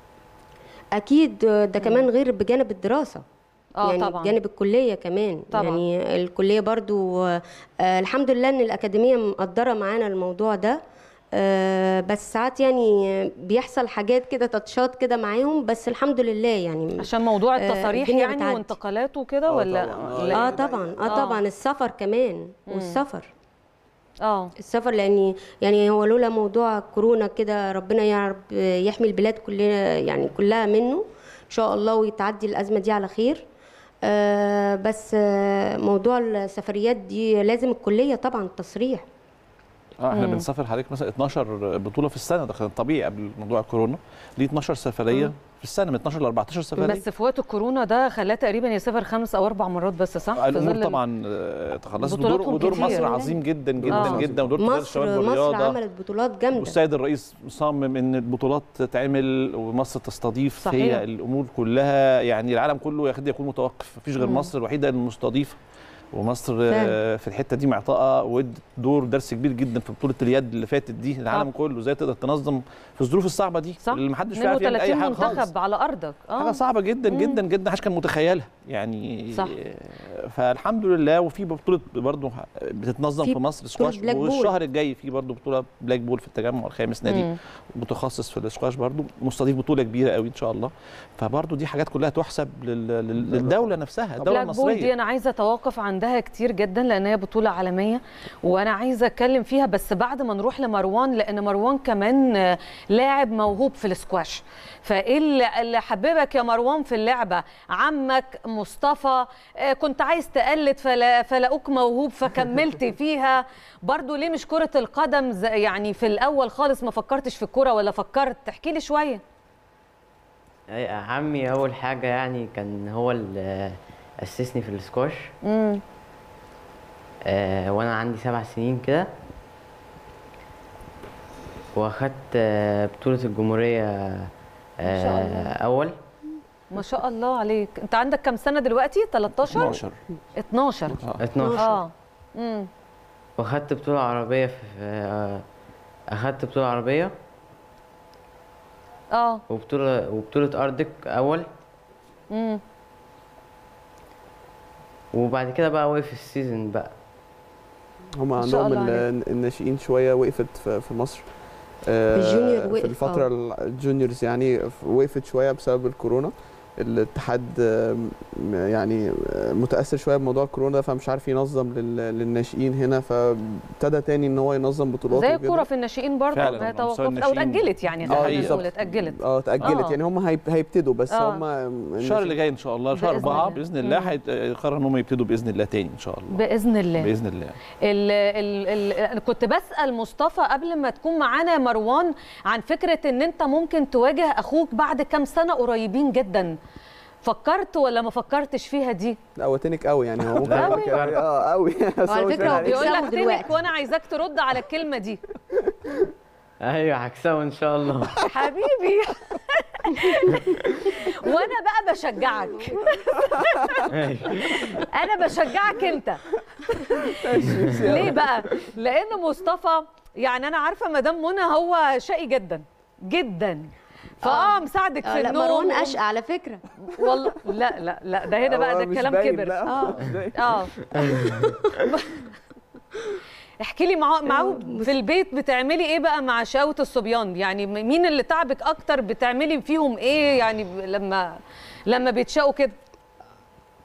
اكيد آه، ده كمان غير بجانب الدراسه اه يعني طبعا بجانب الكليه كمان طبعا. يعني الكليه برضو آه، آه، الحمد لله ان الاكاديميه مقدره معانا الموضوع ده آه، بس ساعات يعني بيحصل حاجات كده تاتشات كده معاهم بس الحمد لله يعني عشان موضوع آه، التصاريح الدنيا يعني بتعدي. وانتقالات وكده آه ولا طبعاً. لا؟ اه طبعا اه آه. طبعا السفر كمان والسفر اه السفر لاني يعني هو لولا موضوع كورونا كده ربنا يا رب يحمي البلاد كلنا يعني كلها منه ان شاء الله ويتعدي الازمه دي على خير آه بس آه موضوع السفريات دي لازم الكليه طبعا التصريح اه احنا بنسافر حضرتك مثلا 12 بطوله في السنه ده كان طبيعي قبل موضوع الكورونا ليه 12 سفريه في السنه من 12 ل 14 سفريه بس في وقت الكورونا ده خلاه تقريبا يسافر خمس او اربع مرات بس صح؟ في الامور ظل طبعا آه، تخلصت ودور, بطولاتهم ودور كتير. مصر عظيم جدا جدا آه. جدا ودور وزاره مصر الشباب مصر والرياضه عملت بطولات جامده والسيد الرئيس مصمم ان البطولات تتعمل ومصر تستضيف صحيح. هي الامور كلها يعني العالم كله يكاد يكون متوقف مفيش غير مم. مصر الوحيده المستضيفه ومصر فعلا. آه، في الحته دي معطاءه ودت دور درس كبير جدا في بطوله اليد اللي فاتت دي العالم كله ازاي تقدر تنظم في الظروف الصعبه دي صح اللي محدش بيعرف يعمل اي 32 حاجه خالص منتخب على ارضك حاجه صعبه جدا مم. جدا جدا محدش كان متخيلها يعني صح. فالحمد لله وفي بطوله برضه بتتنظم في في مصر بطولة سكواش بلاك بول. والشهر الجاي في برضه بطوله بلاك بول في التجمع الخامس نادي مم. متخصص في الاسكواش برضه مستضيف بطوله كبيره قوي ان شاء الله فبرضه دي حاجات كلها تحسب لل- لل- للدوله نفسها الدوله بلاك بول دي المصريه انا عايزه اتوقف عندها كتير جدا لان هي بطوله عالميه وانا عايزه اتكلم فيها بس بعد ما نروح لمروان لان مروان كمان آه، لاعب موهوب في السكواش فايه اللي اللي حببك يا مروان في اللعبه عمك مصطفى آه، كنت عايز تقلد فلا فلاقوك موهوب فكملت فيها برضو ليه مش كره القدم زي- يعني في الاول خالص ما فكرتش في الكره ولا فكرت تحكي لي شويه أي- عمي اول حاجه يعني كان هو اللي اسسني في السكواش امم آه وانا عندي سبع سنين كده واخدت آه بطوله الجمهوريه ما شاء آه الله. اول ما شاء الله عليك انت عندك كام سنه دلوقتي 13 12 12 آه. 12 اه امم واخدت بطوله عربيه في آه اخدت بطوله عربيه اه وبطوله وبطوله ارضك اول امم وبعد كده بقى وقف السيزون بقى هم ما شاء عندهم الله ال- الناشئين شويه وقفت في في مصر آه، الجونيور وقف، في الفتره آه. الجونيورز يعني ف- وقفت شويه بسبب الكورونا الاتحاد آه، م- يعني آه، متاثر شويه بموضوع الكورونا ده فمش عارف ينظم لل- للناشئين هنا فابتدى تاني ان هو ينظم بطولات زي وكده. الكوره في الناشئين برضه فعلا، ما على مستوى توقفت او الناشئين. اتاجلت يعني دي خلينا حقيقة. نقول اتاجلت اه اتاجلت آه. يعني هم هيب- هيبتدوا بس آه. هم الشهر اللي جاي ان شاء الله شهر بإذن أربعة الله. باذن الله مم. هيقرروا ان هم يبتدوا باذن الله تاني ان شاء الله باذن الله باذن الله ال ال ال انا كنت بسال مصطفى قبل ما تكون معانا يا مروان عن فكره ان انت ممكن تواجه اخوك بعد كام سنه قريبين جدا فكرت ولا ما فكرتش فيها دي قوتنك قوي يعني هو ممكن أوي. يفكر- اه قوي بس وعلى هو مش فكرة باين هو عليه. بيقول بيكسبوا لك تنك دلوقتي. وانا عايزاك ترد على الكلمه دي ايوه هكسبه ان شاء الله حبيبي وانا بقى بشجعك انا بشجعك انت ليه بقى لان مصطفى يعني انا عارفه مدام منى هو شقي جدا جدا فاه مساعدك آه في لا النوم مروان اشقى على فكره والله لا لا لا ده هنا بقى هو ده مش الكلام باين، كبر لا، اه مش باين. اه احكي لي معاه معاه في البيت بتعملي ايه بقى مع شقاوة الصبيان يعني مين اللي تعبك اكتر بتعملي فيهم ايه يعني ب- لما لما بيتشقوا كده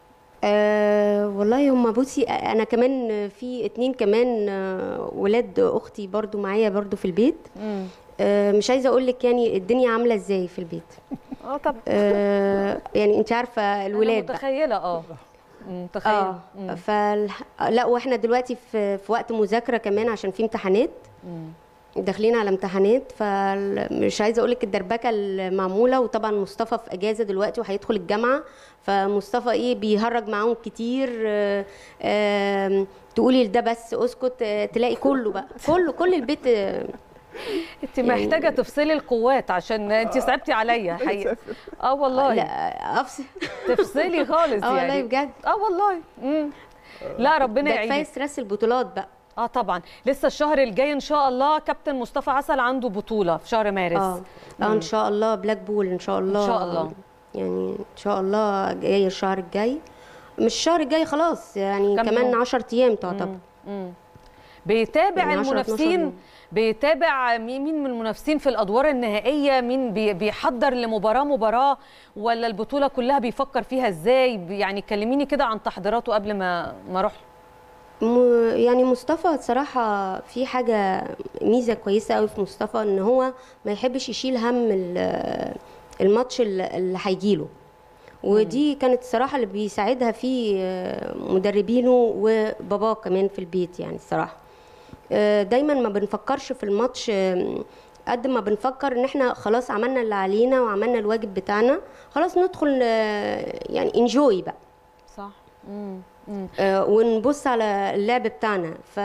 أه والله هم بصي انا كمان في اتنين كمان آه، ولاد اختي برضو معايا برضو في البيت مم. أه مش عايزه اقول لك يعني الدنيا عامله ازاي في البيت اه طب أه يعني انت عارفه الولاد أنا بقى. متخيله اه متخيله اه فال... لا واحنا دلوقتي في في وقت مذاكره كمان عشان في امتحانات داخلين على امتحانات فمش عايزه اقول لك الدربكه المعموله وطبعا مصطفى في اجازه دلوقتي وهيدخل الجامعه فمصطفى ايه بيهرج معاهم كتير آه، آم، تقولي لده بس اسكت آه، تلاقي كله بقى كله كل البيت آه، انت محتاجه تفصلي القوات عشان انت صعبتي عليا حقيقه اه والله لا افصل تفصلي خالص اه والله يعني بجد اه والله مم. لا ربنا ده كفايه يعينك ستريس البطولات بقى اه طبعا لسه الشهر الجاي ان شاء الله كابتن مصطفى عسل عنده بطوله في شهر مارس اه اه ان شاء الله بلاك بول ان شاء الله شاء الله. يعني ان شاء الله جاي الشهر الجاي مش الشهر الجاي خلاص يعني كم كمان يوم؟ 10 ايام تعتبر مم. بيتابع يعني 10 12 المنافسين يوم. بيتابع مين مين من المنافسين في الادوار النهائيه مين بي- بيحضر لمباراه مباراه ولا البطوله كلها بيفكر فيها ازاي بي- يعني كلميني كده عن تحضيراته قبل ما ما اروح م- يعني مصطفى صراحة في حاجة ميزة كويسة قوي في مصطفى ان هو ما يحبش يشيل هم ال- الماتش اللي اللي هيجيله ودي كانت الصراحة اللي بيساعدها فيه آه، مدربينه وباباه كمان في البيت يعني الصراحة آه، دايما ما بنفكرش في الماتش آم، قد ما بنفكر ان احنا خلاص عملنا اللي علينا وعملنا الواجب بتاعنا خلاص ندخل آه، يعني انجوي بقى صح مم. مم. آه، ونبص على اللعب بتاعنا ف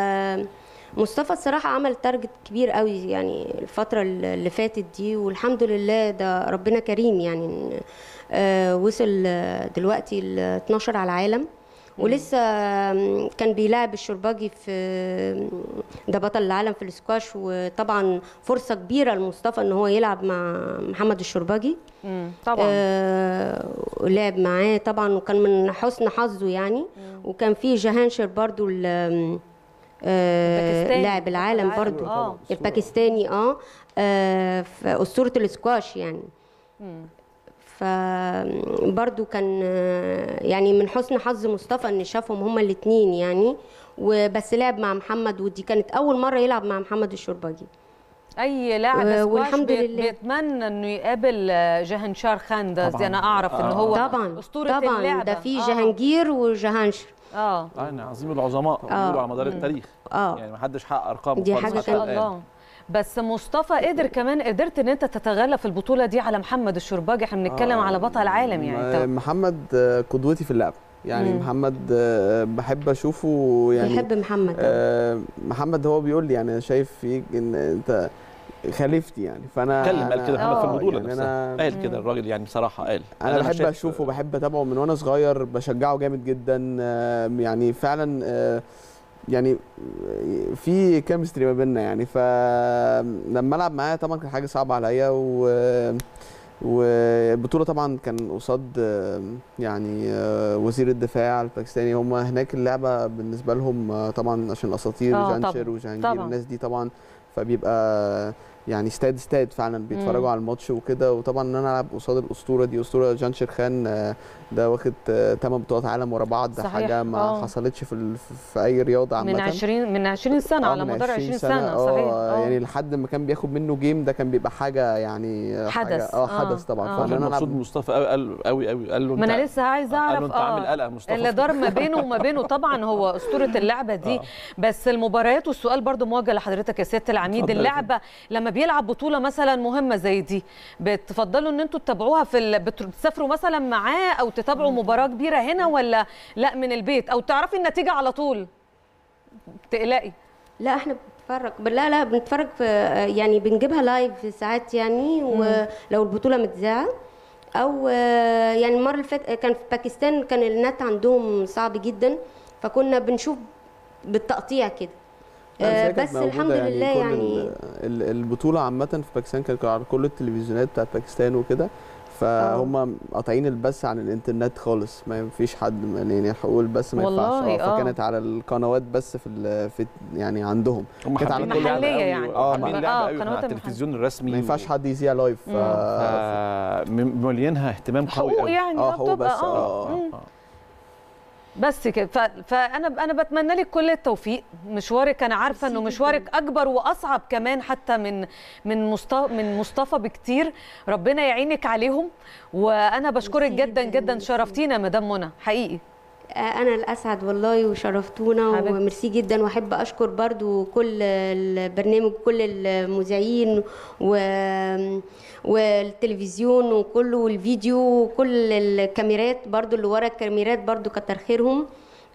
مصطفى الصراحة عمل تارجت كبير قوي يعني الفترة اللي فاتت دي والحمد لله ده ربنا كريم يعني آه، وصل آه، دلوقتي ل 12 على العالم ولسه آم، كان بيلعب الشرباجي في ده بطل العالم في الاسكواش وطبعا فرصة كبيرة لمصطفى ان هو يلعب مع محمد الشرباجي مم. طبعا آه لعب معاه طبعا وكان من حسن حظه يعني وكان في جهانشر برضو ال- آه الباكستاني. لاعب العالم العالم. برضو آه. الباكستاني اه, آه في اسطوره الاسكواش يعني مم. فبرضو كان آه، يعني من حسن حظ مصطفى ان شافهم هما الاثنين يعني وبس لعب مع محمد ودي كانت اول مره يلعب مع محمد الشرباجي اي لاعب آه، سكواش والحمد بيت- لله. بيتمنى انه يقابل آه، جهنشار خان ده زي طبعاً. انا اعرف ان آه. هو طبعا اسطوره طبعا اللعبه ده في آه. جهانجير وجهانشر اه يعني عظيم العظماء بيقولوا على مدار التاريخ اه يعني ما حدش حقق ارقام دي خالص حاجة ما حتى شاء الآن. الله بس مصطفى قدر كمان قدرت ان انت تتغلب في البطوله دي على محمد الشرباجي احنا بنتكلم آه، على بطل عالم يعني م- انت محمد آه، قدوتي في اللعب يعني مم. محمد آه، بحب اشوفه يعني بيحب محمد أوي. آه، محمد هو بيقول لي يعني انا شايف فيك ان انت خليفتي يعني فانا اتكلم قال أنا- كده محمد في آه، البطوله يعني نفسها انا قال كده الراجل يعني بصراحه قال انا بحب شايف- اشوفه بحب اتابعه من وانا صغير بشجعه جامد جدا آه، يعني فعلا آه، يعني في كيمستري ما بيننا يعني فلما العب معاه طبعا كان حاجه صعبه عليا و والبطوله طبعا كان قصاد آه، يعني آه، وزير الدفاع الباكستاني هم هناك اللعبه بالنسبه لهم آه، طبعا عشان الاساطير آه، جانشر طبعاً، وجهانجير طبعاً. الناس دي طبعا فبيبقى يعني استاد استاد فعلا بيتفرجوا مم. على الماتش وكده وطبعا ان انا العب قصاد الاسطوره دي اسطوره جانشر خان آه، ده واخد 8 بطولات عالم ورا بعض ده صحيح، حاجه ما آه. حصلتش في ال- في اي رياضه عامه من 20 من 20 سنه آه، على من مدار 20 سنه, آه، صحيح آه. يعني لحد ما كان بياخد منه جيم ده كان بيبقى حاجه يعني آه، حاجه حدث، اه آه، حدث طبعا آه. فان كان انا مبسوط العب مصطفى قوي قال قوي قوي قال له ما انت انا لسه عايزه قال له اعرف انت عامل قلق مصطفى اللي دار ما بينه وما بينه طبعا هو اسطوره اللعبه دي بس المباريات والسؤال برضو موجه لحضرتك يا سياده العميد اتفضل يا اللعبه لما بيلعب بطوله مثلا مهمه زي دي بتفضلوا ان انتوا تتابعوها في ال... بت- بتسافروا مثلا معاه او تتابعوا مباراه كبيره هنا ولا لا من البيت او تعرفي النتيجه على طول تقلقي لا احنا بنتفرج لا لا بنتفرج في يعني بنجيبها لايف ساعات يعني ولو البطوله متذاعه او آه، يعني المره اللي فاتت كان في باكستان كان النت عندهم صعب جدا فكنا بنشوف بالتقطيع كده لا، آه، هي كانت بس موجودة الحمد لله كل يعني ال- ال- البطوله عامه في باكستان كانت على كل التلفزيونات بتاعت باكستان وكده فهم قاطعين البث عن الانترنت خالص ما فيش حد يعني حقوق البث ما ينفعش والله، آه، آه. فكانت على القنوات بس في, ال- في يعني عندهم هم كانت على حابين كل اللعبة محلية قوي، يعني. اه آه، حابين آه، اللعبه قوي قنوات على المحل. التلفزيون الرسمي ما ينفعش حد يذيع لايف ف... ف- م- مليانها اهتمام قوي حقوق قوي يعني اه هو بتبقى بس اه مم. آه. بس كده ف- فانا انا بتمنى لك كل التوفيق مشوارك انا عارفه انه ميرسي مشوارك اكبر واصعب كمان حتى من من مصطفى من مصطفى بكتير ربنا يعينك عليهم وانا بشكرك ميرسي جدا جداً، جدا ميرسي. شرفتينا مدام منى حقيقي انا الاسعد والله وشرفتونا حبيبتي. وميرسي جدا واحب اشكر برضو كل البرنامج كل المذيعين و... والتلفزيون وكله والفيديو وكل الكاميرات برضو اللي ورا الكاميرات برضو كتر خيرهم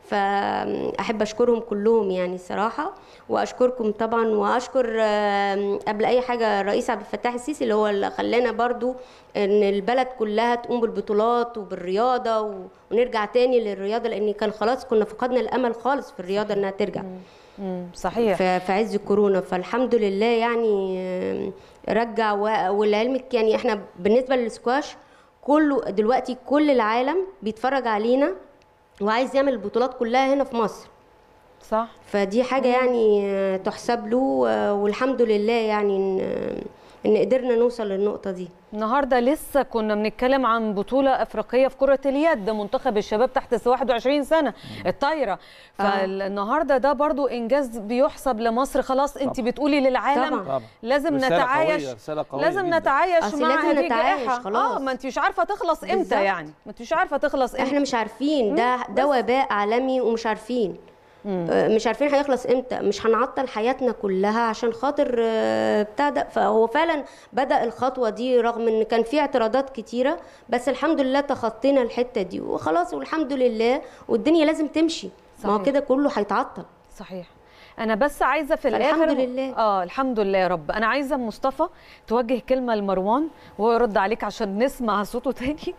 فاحب اشكرهم كلهم يعني صراحه واشكركم طبعا واشكر آم، قبل اي حاجه الرئيس عبد الفتاح السيسي اللي هو اللي خلانا برضو ان البلد كلها تقوم بالبطولات وبالرياضه و- ونرجع تاني للرياضه لان كان خلاص كنا فقدنا الامل خالص في الرياضه انها ترجع مم، صحيح في في عز الكورونا فالحمد لله يعني آم، رجع و- ولعلمك يعني احنا بالنسبه للسكواش كله دلوقتي كل العالم بيتفرج علينا وعايز يعمل البطولات كلها هنا في مصر صح فدي حاجه يعني آه، تحسب له آه، والحمد لله يعني ان آه، ان قدرنا نوصل للنقطه دي النهارده لسه كنا بنتكلم عن بطوله افريقيه في كره اليد منتخب الشباب تحت 21 سنه الطايره فالنهارده ده برضو انجاز بيحسب لمصر خلاص انت بتقولي للعالم طبعا. طبعا لازم رسالة نتعايش قوية، رسالة قوية لازم جداً. نتعايش أصل مع لازم هذه نتعايش، الجائحه خلاص. اه ما انت مش عارفه تخلص امتى بالظبط. يعني ما انت مش عارفه تخلص امتى احنا مش عارفين ده ده وباء عالمي ومش عارفين آه، مش عارفين هيخلص امتى مش هنعطل حياتنا كلها عشان خاطر آه، بتاع ده فهو فعلا بدا الخطوه دي رغم ان كان في اعتراضات كتيره بس الحمد لله تخطينا الحته دي وخلاص والحمد لله والدنيا لازم تمشي ما هو صحيح. كده كله هيتعطل صحيح انا بس عايزه في فالحمد الاخر لله. اه الحمد لله يا رب انا عايزه مصطفى توجه كلمه لمروان وهو يرد عليك عشان نسمع صوته تاني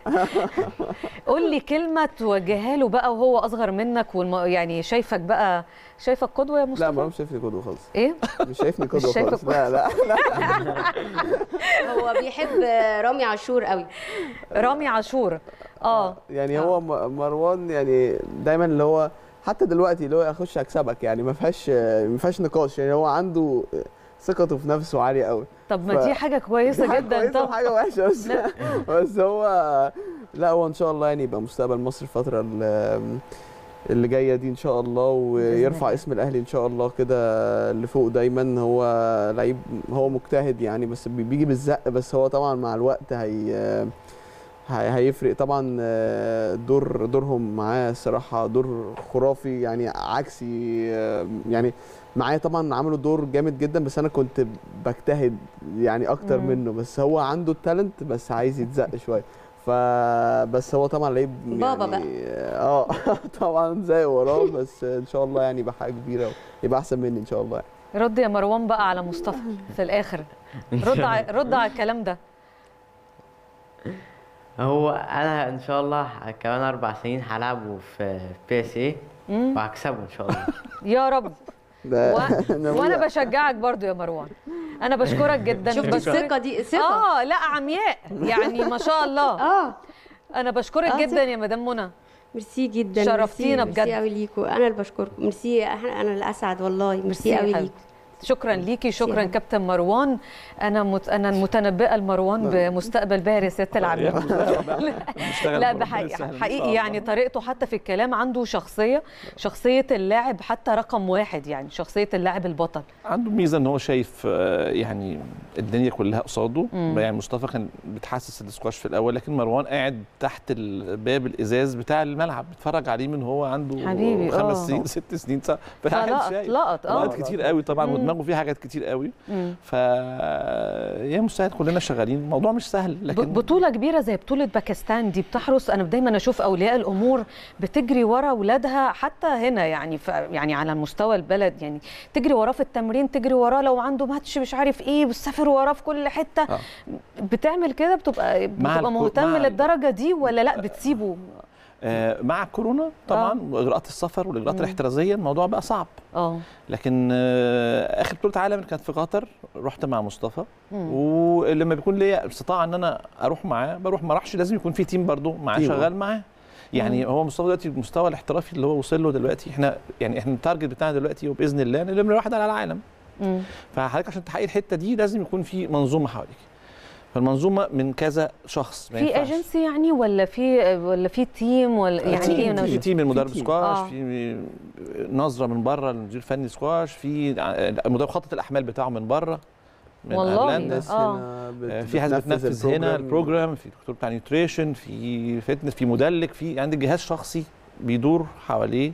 قول لي كلمه توجهها له بقى وهو اصغر منك والم... يعني شايفك بقى شايفك قدوه يا لا مصطفى ما هو مش شايفني قدوه خالص ايه مش شايفني قدوه شايفك خالص لا لا هو بيحب رامي عاشور قوي رامي عاشور اه يعني هو م- مروان يعني دايما اللي هو حتى دلوقتي اللي هو اخش اكسبك يعني ما فيهاش ما فيهاش نقاش يعني هو عنده ثقته في نفسه عاليه قوي طب ما دي ف- حاجه كويسه حاجة جدا كويسة طب وحاجه وحشه بس بس هو لا هو ان شاء الله يعني يبقى مستقبل مصر الفتره ال- اللي جايه دي ان شاء الله ويرفع الله. اسم الاهلي ان شاء الله كده لفوق دايما هو لعيب هو مجتهد يعني بس بي- بيجي بالزق بس هو طبعا مع الوقت هي هي- هيفرق طبعا آه، دور دورهم معاه الصراحه دور خرافي يعني عكسي آه، يعني معايا طبعا عملوا دور جامد جدا بس انا كنت بجتهد يعني اكتر مم. منه بس هو عنده التالنت بس عايز يتزق شويه فبس هو طبعا لعيب يعني بابا بقى. اه طبعا زي وراه بس ان شاء الله يعني يبقى حاجه كبيره يبقى احسن مني ان شاء الله يعني. رد يا مروان بقى على مصطفى في الاخر رد ع... رد على الكلام ده هو انا ان شاء الله ح- كمان اربع سنين هلعبه في بي اس اي مم. وهكسبه ان شاء الله يا رب ده و... أنا وانا بقول- بشجعك برضو يا مروان انا بشكرك جدا شفت بشكرك- الثقه دي ثقه اه لا عمياء يعني ما شاء الله اه انا بشكرك آه، جدا يا مدام منى ميرسي جدا شرفتينا ميرسي- بجد. ميرسي قوي ليكوا انا اللي بشكركم ميرسي انا أنا الاسعد والله ميرسي قوي حبيبتي. ليكوا شكرا ليكي شكرا حبيبتي. كابتن مروان انا مت... انا المتنبئه لمروان بمستقبل باهر يا سياده العميد نشتغل لا بربنا بحقيقي يسهل إن شاء حقيقي يعني الله. طريقته حتى في الكلام عنده شخصيه شخصيه اللاعب حتى رقم واحد يعني شخصيه اللاعب البطل عنده ميزه ان هو شايف آه، يعني الدنيا كلها قصاده مم. يعني مصطفى كان بتحسس الاسكواش في الاول لكن مروان قاعد تحت الباب الازاز بتاع الملعب بيتفرج عليه من هو عنده حبيبي، خمس آه. سنين ست سنين صح فقاعد فلقط شايف لقط اه لقط كتير قوي طبعا مم. ودماغه فيها حاجات كتير قوي مم. ف يا مساعد كلنا شغالين الموضوع مش سهل ب- لكن بطولة كبيرة زي بطولة باكستان دي بتحرص أنا دايما أشوف أولياء الأمور بتجري ورا أولادها حتى هنا يعني ف يعني على مستوى البلد يعني تجري وراه في التمرين تجري وراه لو عنده ماتش مش عارف إيه بتسافر وراه في كل حتة آه. بتعمل كده بتبقى مع بتبقى الكو- مهتم مع ال- للدرجة دي ولا لا بتسيبه آه، مع الكورونا طبعا واجراءات السفر والاجراءات مم. الاحترازيه الموضوع بقى صعب اه لكن آه، اخر بطوله عالم كانت في قطر رحت مع مصطفى مم. ولما بيكون ليا استطاعه ان انا اروح معاه بروح ما اروحش لازم يكون في تيم برضه معاه تيم، آه. شغال معاه يعني هو مصطفى دلوقتي المستوى الاحترافي اللي هو وصل له دلوقتي احنا يعني احنا التارجت بتاعنا دلوقتي وباذن الله نمره واحد على العالم مم. فحضرتك عشان تحقق الحته دي لازم يكون في منظومه حواليك فالمنظومه من كذا شخص ما في ينفعش. ايجنسي يعني ولا في ولا في تيم ولا يعني تيم ايه أنا في مش- تيم المدرب تيم. سكواش آه. في نظره من بره المدير الفني سكواش في ع- مدرب خطه الاحمال بتاعه من بره من والله. أيرلندا. ناس آه. هنا بت- آه، في حد بتنفذ هنا البروجرام في دكتور بتاع نيوتريشن في فتنس في مدلك في عندك جهاز شخصي بيدور حواليه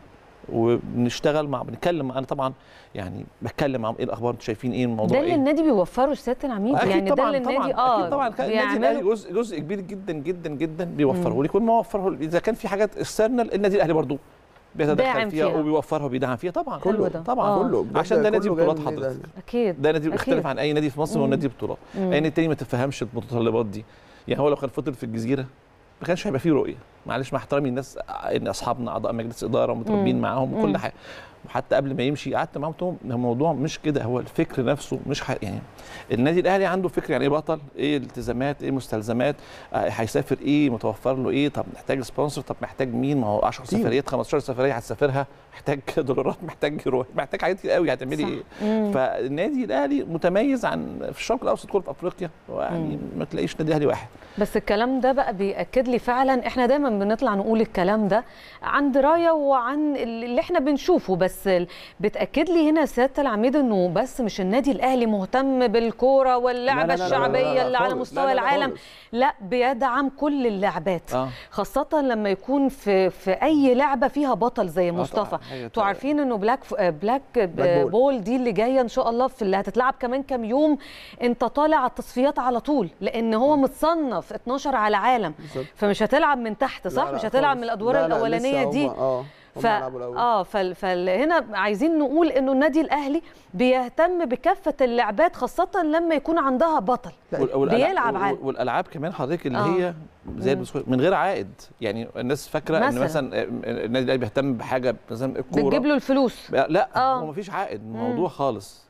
وبنشتغل مع بنتكلم مع انا طبعا يعني بتكلم معاهم ايه الاخبار انتوا شايفين ايه الموضوع ده اللي ايه النادي بيوفره سياده العميد اكيد يعني طبعا ده اللي طبعا النادي اه اكيد طبعا النادي الاهلي بيعمله جزء جزء كبير جدا جدا جدا بيوفره لي كل ما وفره اذا كان في حاجات اكسترنال النادي الاهلي برضو داعم بيتدخل فيها فيها. وبيوفرها وبيدعم فيها طبعا حلو كله ده. طبعا آه. كله بجد عشان ده نادي كله جاي بطولات من النادي حضرتك. الأهلي. اكيد ده نادي أكيد. بيختلف عن اي نادي في مصر مم. هو نادي بطولات مم. اي نادي تاني ما تفهمش المتطلبات دي يعني هو لو كان فضل في الجزيره ما كانش هيبقى فيه رؤيه معلش مع احترامي الناس ان اصحابنا اعضاء مجلس اداره ومتربين مم. معاهم مم. وكل حاجه وحتى قبل ما يمشي قعدت معاهم قلت لهم ده الموضوع مش كده هو الفكر نفسه مش ح... يعني النادي الاهلي عنده فكر يعني ايه بطل ايه الالتزامات ايه مستلزمات آه، هيسافر ايه متوفر له ايه طب محتاج سبونسر طب محتاج مين ما هو 10 تيم. سفريات 15 سفريه هتسافرها محتاج دولارات محتاج يروح محتاج حاجات كتير قوي هتعملي صح. ايه مم. فالنادي الاهلي متميز عن في الشرق الاوسط كله في افريقيا يعني ما تلاقيش نادي اهلي واحد بس الكلام ده بقى بيأكد لي فعلا احنا دايما بنطلع نقول الكلام ده عن درايه وعن اللي احنا بنشوفه بس ال- بتأكد لي هنا سياده العميد انه بس مش النادي الاهلي مهتم بالكوره واللعبه لا، لا، لا، لا، لا، الشعبيه لا، اللي على خالص. مستوى لا، لا، لا، العالم خالص. لا بيدعم كل اللعبات اه خاصة لما يكون في في أي لعبة فيها بطل زي مصطفى طبعاً. حاجة انتوا عارفين انه بلاك ف... بلاك بول. بول دي اللي جايه ان شاء الله في اللي هتتلعب كمان كام يوم انت طالع على التصفيات على طول لان هو متصنف 12 على العالم بالظبط. فمش هتلعب من تحت صح لا، لا مش هتلعب خالص. من الادوار لا، لا، الاولانيه لسه دي هم- اه هم ف... لعبوا الأول. اه فال... فهنا عايزين نقول انه النادي الاهلي بيهتم بكافه اللعبات خاصه لما يكون عندها بطل لا، وال- والألعاب- بيلعب وال- عادي. والالعاب كمان حضرتك اللي آه. هي زي مم. البسكوت من غير عائد يعني الناس فاكره ان مثلاً. مثلا النادي الاهلي بيهتم بحاجه مثلا الكوره بتجيب له الفلوس لا آه. هو مفيش عائد الموضوع خالص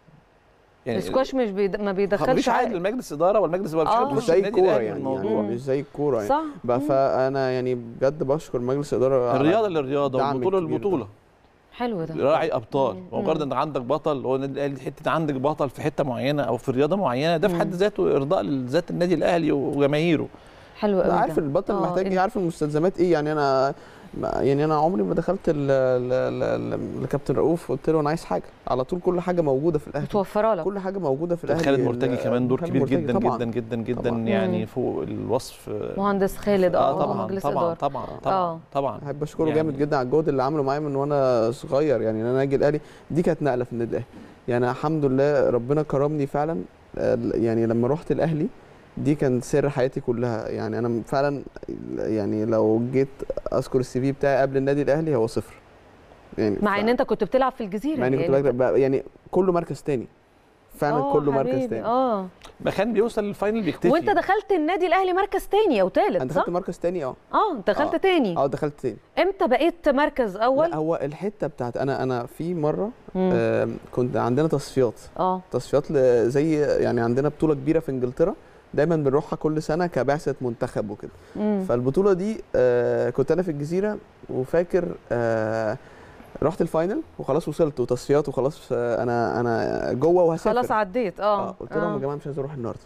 السكواش مش بيد... ما بيدخلش مفيش عائد عائد للمجلس اداره والمجلس اداره آه. مش مش هتخش زي النادي الكوره الاهلي يعني, الموضوع يعني مش زي الكوره يعني صح بقى فانا يعني بجد بشكر مجلس الاداره على الرياضه للرياضه الدعم والبطوله الكبير ده. للبطوله حلو ده راعي ابطال مم. مجرد ان عندك بطل هو النادي الاهلي حته عندك بطل في حته معينه او في رياضه معينه ده في حد ذاته ارضاء لذات النادي الاهلي وجماهيره حلو قوي لا عارف ده. البطل آه، محتاج ايه عارف المستلزمات ايه يعني انا ما- يعني انا عمري ما دخلت ال- ال- ال- لكابتن رؤوف قلت له انا عايز حاجه على طول كل حاجه موجوده في الاهلي متوفره لك كل حاجه موجوده في الاهلي خالد مرتجي ال- كمان دور خالد كبير مرتجي جدا طبعاً. جدا جدا جدا طبعاً. يعني مم. فوق الوصف مهندس خالد اه اه طبعا مجلس طبعا اداره طبعا آه. طبعا طبعا احب اشكره يعني- جامد جدا على الجهد اللي عمله معايا من وانا صغير يعني ان انا اجي الاهلي دي كانت نقله في النادي الاهلي يعني الحمد لله ربنا كرمني فعلا آه، يعني لما رحت الاهلي دي كان سر حياتي كلها يعني انا فعلا يعني لو جيت اذكر السي في بتاعي قبل النادي الاهلي هو صفر يعني مع ف- ان انت كنت بتلعب في الجزيره مع اني كنت يعني بكتب يعني كله مركز تاني فعلا آه كله مركز حبيبي، تاني اه ما كان بيوصل للفاينل بيكتفي وانت دخلت النادي الاهلي مركز تاني او انا تالت صح؟ دخلت مركز تاني اه اه دخلت آه. تاني اه دخلت تاني امتى بقيت مركز اول؟ لا هو الحته بتاعت انا انا في مره مم. آه كنت عندنا تصفيات اه تصفيات ل- زي يعني عندنا بطوله كبيره في انجلترا دايما بنروحها كل سنه كبعثه منتخب وكده مم. فالبطوله دي آه كنت انا في الجزيره وفاكر آه رحت الفاينل وخلاص وصلت وتصفيات وخلاص آه انا انا جوه وهسافر خلاص عديت اه آه قلت لهم يا جماعه مش عايز اروح النهارده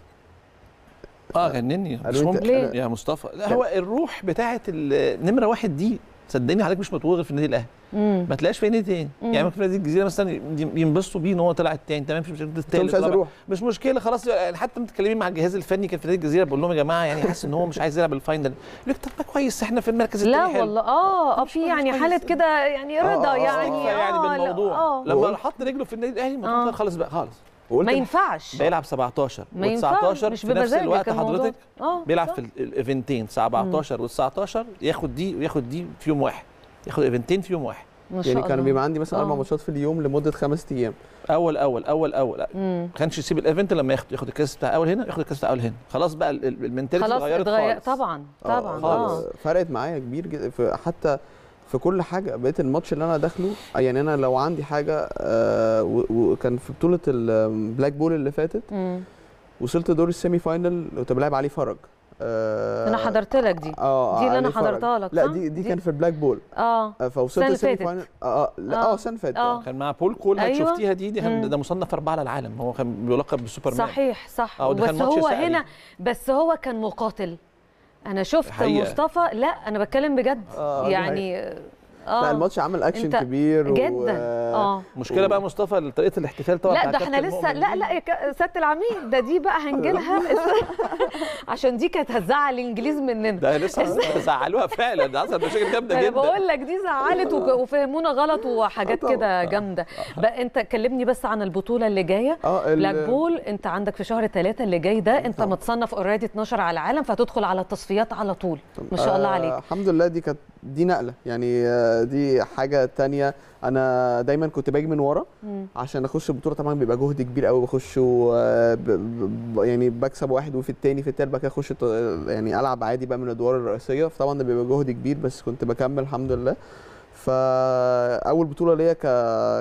اه جنني مش قالوا انت- ممكن ليه؟ يا مصطفى لا هو الروح بتاعه ال- نمره واحد دي صدقني عليك مش مطوغ في النادي الاهلي مم. ما تلاقيش في نادي تاني مم. يعني ممكن في نادي الجزيره مثلا ي- ينبسطوا بيه ان هو طلع التاني تمام مش مشكله قلت لهم التالت مش عايز الرابع. اروح مش مشكله خلاص يعني حتى متكلمين مع الجهاز الفني كان في نادي الجزيره بقول لهم يا جماعه يعني حاسس ان هو مش عايز يلعب الفاينل يقول لك طب ما كويس احنا في المركز لا التاني حلو. والله اه اه مش في كويس، يعني كويس. حاله كده يعني آه، رضا آه، يعني استكفى يعني آه، لا، بالموضوع اه لما وقلت- حط رجله في النادي الاهلي آه. الموضوع خالص بقى خالص وقلت ما ينفعش بيلعب 17 ما ينفعش و19 مش في نفس بمزاجك الوقت الموضوع. حضرتك اه بيلعب صح. في ال- الايفنتين 17 و19 ياخد دي وياخد دي في يوم واحد ياخد ايفنتين في يوم واحد ما شاء يعني كان الله. بيبقى عندي مثلا اربع آه. ماتشات في اليوم لمده خمس ايام اول اول اول اول مم. ما كانش يسيب الايفنت لما ياخد ياخد الكاس بتاع اول هنا ياخد الكاس بتاع اول هنا خلاص بقى ال- ال- المنتاليتي خلاص اتغيرت اتغير خالص طبعا طبعا خالص. اه فرقت معايا كبير جدا في حتى في كل حاجه بقيت الماتش اللي انا داخله يعني انا لو عندي حاجه آه، و- وكان في بطوله البلاك بول اللي فاتت مم. وصلت دور السيمي فاينل كنت بلعب علي فرج آه انا حضرت لك دي اه دي اللي أنا علي فرج. حضرتها لك، لا صح؟ دي دي دي- كان في البلاك بول اه آه، فوصلت السنة اللي السيمي فاتت. فاينل اه اه لا آه. اه السنه اللي فاتت آه. كان مع بول كول اللي أيوة. شفتيها دي دي كان مم. ده مصنف اربعه على العالم هو كان بيلقب بسوبرمان صحيح صح آه، وده بس كان ماتش هو سهل. هنا بس هو كان مقاتل انا شفت حقيقة. مصطفى لا انا بتكلم بجد آه، دي يعني اه لا الماتش عمل اكشن أنت كبير جدا اه مشكله بقى مصطفى طريقه الاحتفال طبعا لا بتاع ده احنا كابتن لسه مؤمن لا دي. لا يا ك- سياده العميد ده دي بقى هنجيلها عشان دي كانت هتزعل الانجليز مننا ده لسه زعلوها فعلا ده حصل مشاكل جامده انا جدا بقول لك دي زعلت وك- وفهمونا غلط وحاجات طبعاً. كده جامده بقى انت كلمني بس عن البطوله اللي جايه اه ال- بلاك بول انت عندك في شهر ثلاثة اللي جاي ده انت طبعاً. متصنف اوريدي 12 على العالم فتدخل على التصفيات على طول ما شاء الله آه، عليك الحمد لله دي كانت دي نقله يعني آه، دي حاجه تانية انا دايما كنت باجي من ورا مم. عشان اخش البطوله طبعا بيبقى جهد كبير قوي بخش و- ب- ب- يعني بكسب واحد وفي التاني في التالت بقى كده اخش ط- يعني العب عادي بقى من الادوار الرئيسيه فطبعا ده بيبقى جهد كبير بس كنت بكمل الحمد لله فاول بطوله ليا ك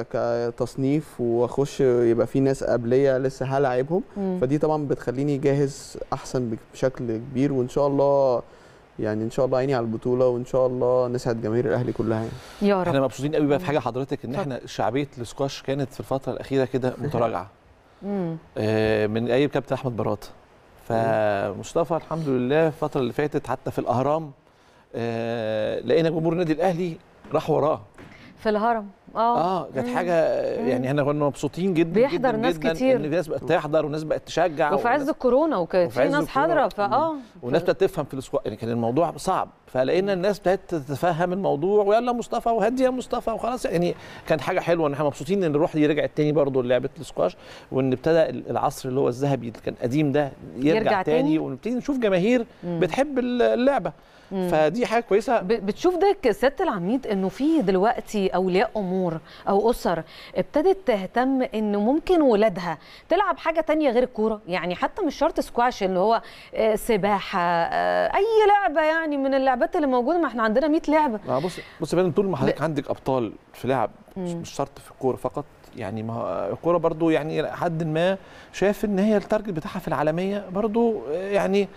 كتصنيف واخش يبقى في ناس قبليه لسه هلاعبهم مم. فدي طبعا بتخليني جاهز احسن بك- بشكل كبير وان شاء الله يعني ان شاء الله عيني على البطوله وان شاء الله نسعد جماهير الاهلي كلها يعني يا احنا رب مبسوطين قوي بقى في حاجه حضرتك ان اتفضل. احنا شعبيه الاسكواش كانت في الفتره الاخيره كده متراجعه مم. آه، من ايام كابتن احمد براته فمصطفى الحمد لله الفتره اللي فاتت حتى في الاهرام آه، لقينا جمهور النادي الاهلي راح وراه في الهرم اه اه كانت مم. حاجه يعني احنا كنا مبسوطين جدا بيحضر جدا ناس جدا كتير. ان في ناس بقت تحضر وناس بقت تشجع وفي عز وناس- الكورونا وكانت وفي في عز ناس الكورونا. حاضره فاه والناس ابتدت تفهم في الاسكواش يعني كان الموضوع صعب فلقينا الناس ابتدت تتفهم الموضوع ويلا مصطفى وهدي يا مصطفى وخلاص يعني كانت حاجه حلوه ان احنا مبسوطين ان الروح دي رجعت تاني برضه لعبه الاسكواش وان ابتدى العصر اللي هو الذهبي اللي كان قديم ده يرجع, يرجع تاني. تاني ونبتدي نشوف جماهير مم. بتحب اللعبه مم. فدي حاجه كويسه ب- بتشوف ده كسياده العميد انه في دلوقتي اولياء امور او اسر ابتدت تهتم انه ممكن ولادها تلعب حاجه تانية غير الكوره يعني حتى مش شرط سكواش اللي هو آه، سباحه آه، اي لعبه يعني من اللعبات اللي موجوده ما احنا عندنا 100 لعبه ما بص بص يا فندم طول ما حضرتك عندك ابطال في لعب مش مم. مش شرط في الكوره فقط يعني ما هو الكوره برضو يعني إلى حد ما شايف ان هي التارجت بتاعها في العالميه برضو آه، يعني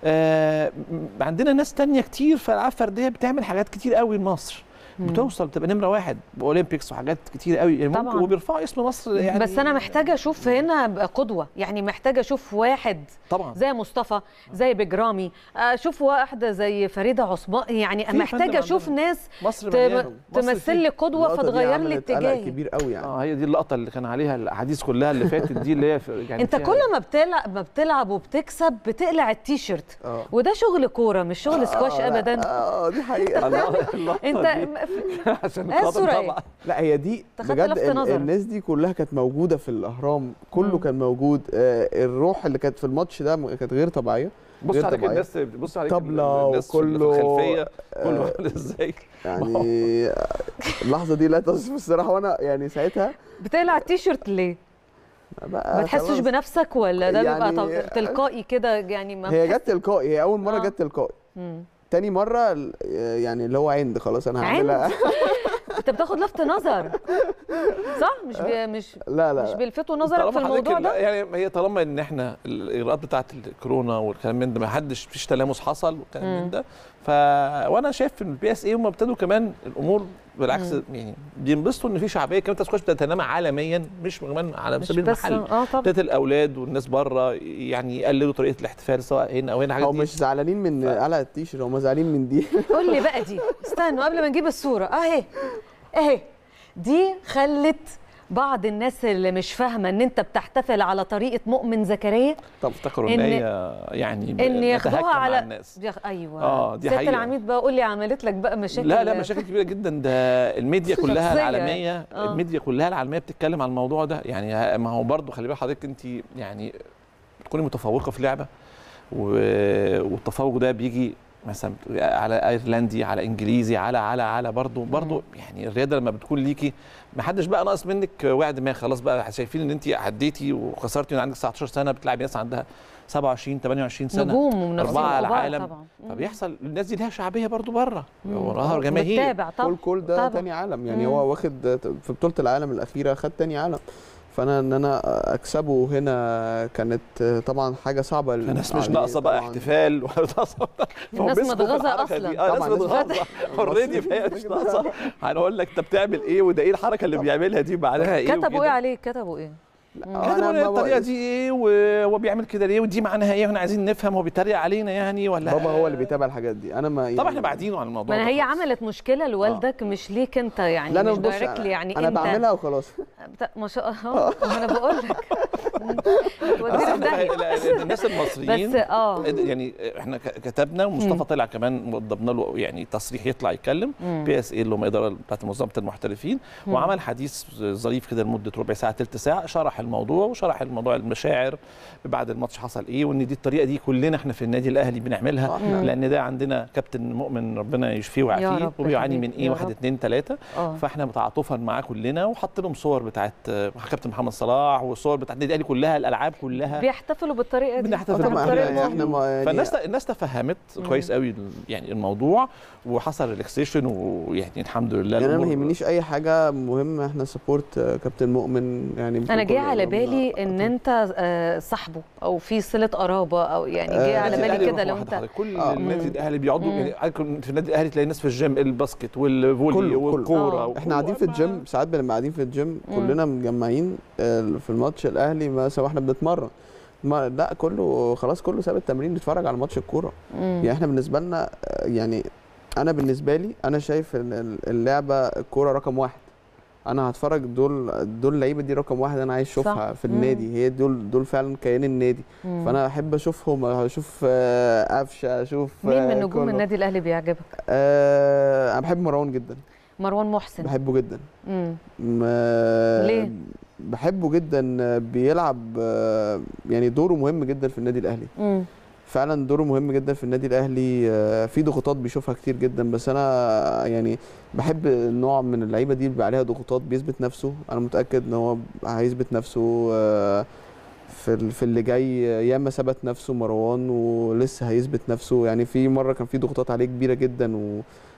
آه م- عندنا ناس تانية كتير في العاب فرديه بتعمل حاجات كتير قوي لمصر مم. بتوصل تبقى نمره واحد باولمبيكس وحاجات كتير قوي يعني ممكن طبعاً. وبيرفعوا اسم مصر يعني بس انا محتاجه اشوف هنا بقى قدوه يعني محتاجه اشوف واحد طبعا زي مصطفى زي بجرامي اشوف واحده زي فريده عثمان يعني في محتاجه فندم اشوف عندنا. ناس مصر تم- مليانة. مصر تمثل فيه. لي قدوه اللقطة دي فتغير لي عملت قلق اتجاهي كبير قوي يعني اه هي دي اللقطه اللي كان عليها الاحاديث كلها اللي فاتت دي اللي هي في- يعني انت فيها- كل ما بتلعب ما بتلعب وبتكسب بتقلع التيشيرت اه وده شغل كوره مش شغل سكواش آه، لا، ابدا اه دي حقيقه الله- اللقطة انت دي م- عشان إيه خاطر سوريا؟ طبعا لا هي دي أنت خدت بجد لفت ال- نظر. الناس دي كلها كانت موجوده في الاهرام كله مم. كان موجود آه، الروح اللي كانت في الماتش ده م- كانت غير طبيعيه بص غير عليك طبيعية. الناس بص عليك طبلة الناس في وكله- الخلفيه كله آه، عامل ازاي يعني اللحظه دي لا تصف الصراحه وانا يعني ساعتها بتقلع التيشيرت ليه بقى ما تحسش خلاص. بنفسك ولا ده بيبقى يعني- طب- تلقائي كده يعني ما هي بتحس- جت تلقائي هي اول مره آه. جت تلقائي مم. تاني مره ال- يعني اللي هو عند خلاص انا عند؟ هعملها انت بتاخد لفت نظر صح مش بي مش لا مش لا بيلفتوا نظرك طالما في حضرتك الموضوع ال- ده يعني هي طالما ان احنا الاجراءات بتاعت الكورونا والكلام من ده ما حدش فيش تلامس حصل والكلام مم. من ده ف وانا شايف ان البي اس اي هم ابتدوا كمان الامور بالعكس مم. يعني بينبسطوا ان في شعبيه كمان تسكواش بتتنمى عالميا مش كمان على مش سبيل بس المحل اه طبعا ابتدت الاولاد والناس بره يعني يقلدوا طريقه الاحتفال سواء هنا او هنا هو حاجات دي مش زعلانين من قلع التيشيرت هم زعلانين من دي قول لي بقى دي استنوا قبل ما نجيب الصوره اهي اهي دي خلت بعض الناس اللي مش فاهمه ان انت بتحتفل على طريقه مؤمن زكريا طب افتكروا ان إن- هي يعني ان نتهكم ياخدوها على على الناس ياخ- ايوه آه، دي ست حقيقة. العميد بقى قول لي عملت لك بقى مشاكل لا لا مشاكل كبيره جدا ده الميديا كلها شخصية. العالميه آه. الميديا كلها العالميه بتتكلم عن الموضوع ده يعني ما هو برضه خلي بالك حضرتك انت يعني بتكوني متفوقه في لعبه و- والتفوق ده بيجي مثلا على ايرلندي على انجليزي على على على برضه برضه يعني الرياضه لما بتكون ليكي ما حدش بقى ناقص منك وعد ما خلاص بقى شايفين ان انت عديتي وخسرتي من عندك 19 سنه بتلعبي ناس عندها 27 28 سنه نجوم ومنافسين أربعة على كبار العالم. طبعا فبيحصل الناس دي ليها شعبيه برضه بره مم. وراها جماهير بتتابع كول طبعا كول ده طبعا. تاني عالم يعني مم. هو واخد في بطوله العالم الاخيره خد تاني عالم فانا ان انا اكسبه هنا كانت طبعا حاجه صعبه الناس مش عليه ناقصه بقى طبعاً. احتفال ولا ناقصه الناس فمسكوا في متغاظة الحركة دي. أصلاً. اه طبعاً الناس الناس متغاظه اوريدي فهي مش ناقصه هنقول لك انت بتعمل ايه وده ايه الحركه اللي بيعملها دي معناها ايه كتبوا ايه وكده. عليه كتبوا ايه أنا كتبوا ما الطريقه بقى- دي ايه وهو بيعمل كده ليه ودي معناها ايه واحنا عايزين نفهم هو بيتريق علينا يعني ولا بابا هو اللي بيتابع الحاجات دي انا ما طبعا احنا بعدينه عن الموضوع ما ده أنا هي خالص. عملت مشكله لوالدك مش ليك انت يعني لا انا مش بص دايركتلي يعني انا انت بعملها وخلاص بتا- ما شاء الله ما انا بقول لك بس تودينا في داهية. لا، لا، الناس المصريين بس اه يعني احنا ك- كتبنا ومصطفى طلع كمان وضبنا له يعني تصريح يطلع يتكلم بي اس اي اللي هم الاداره بتاعت منظمه المحترفين وعمل حديث ظريف كده لمده ربع ساعه ثلث ساعه شرح الموضوع وشرح الموضوع المشاعر بعد الماتش حصل ايه وان دي الطريقه دي كلنا احنا في النادي الاهلي بنعملها آه. لان ده عندنا كابتن مؤمن ربنا يشفيه يا ويعافيه رب وبيعاني حبيبي، من ايه يا واحد رب. اتنين تلاته اه فاحنا متعاطفا معاه كلنا وحط لهم صور بتاعت آه، كابتن محمد صلاح والصور بتاعت النادي الاهلي كلها الالعاب كلها بيحتفلوا بالطريقه دي بنحتفل طبعاً بالطريقة احنا دي. احنا ما يعني فالناس الناس تفهمت كويس قوي ال- يعني الموضوع وحصل ريلاكسيشن ويعني الحمد لله يعني انا ما الأمور- يهمنيش اي حاجه مهم احنا سبورت كابتن مؤمن يعني انا جه بكل- على بالي ان انت آه، صاحبه او في صله قرابه او يعني جه آه، على النادي بالي الأهلي كده روح لو واحد انت حضرتك. كل آه. النادي الاهلي بيقعدوا مم. يعني عارف في النادي الاهلي تلاقي ناس في الجيم الباسكت والفولي كله- كله. والكوره آه. وكله احنا قاعدين في ما- الجيم ساعات بنبقى قاعدين في الجيم مم. كلنا مجمعين آه، في الماتش الاهلي مثلا واحنا بنتمرن ما لا كله خلاص كله ساب التمرين بيتفرج على ماتش الكوره مم. يعني احنا بالنسبه لنا آه، يعني انا بالنسبه لي انا شايف ان ال- اللعبه الكوره رقم واحد انا هتفرج دول دول اللعيبه دي رقم واحد انا عايز اشوفها في مم. النادي هي دول دول فعلا كيان النادي مم. فانا احب اشوفهم اشوف آه، قفشه اشوف مين آه، من نجوم كله. النادي الاهلي بيعجبك آه، انا بحب مروان جدا مروان محسن بحبه جدا مم. م- ليه؟ بحبه جدا بيلعب آه، يعني دوره مهم جدا في النادي الاهلي مم. فعلا دوره مهم جدا في النادي الاهلي آه، في ضغوطات بيشوفها كتير جدا بس انا يعني بحب النوع من اللعيبه دي اللي بيبقى عليها ضغوطات بيثبت نفسه انا متاكد ان هو هيثبت نفسه آه، في ال- في اللي جاي ياما ثبت نفسه مروان ولسه هيثبت نفسه يعني في مره كان في ضغوطات عليه كبيره جدا و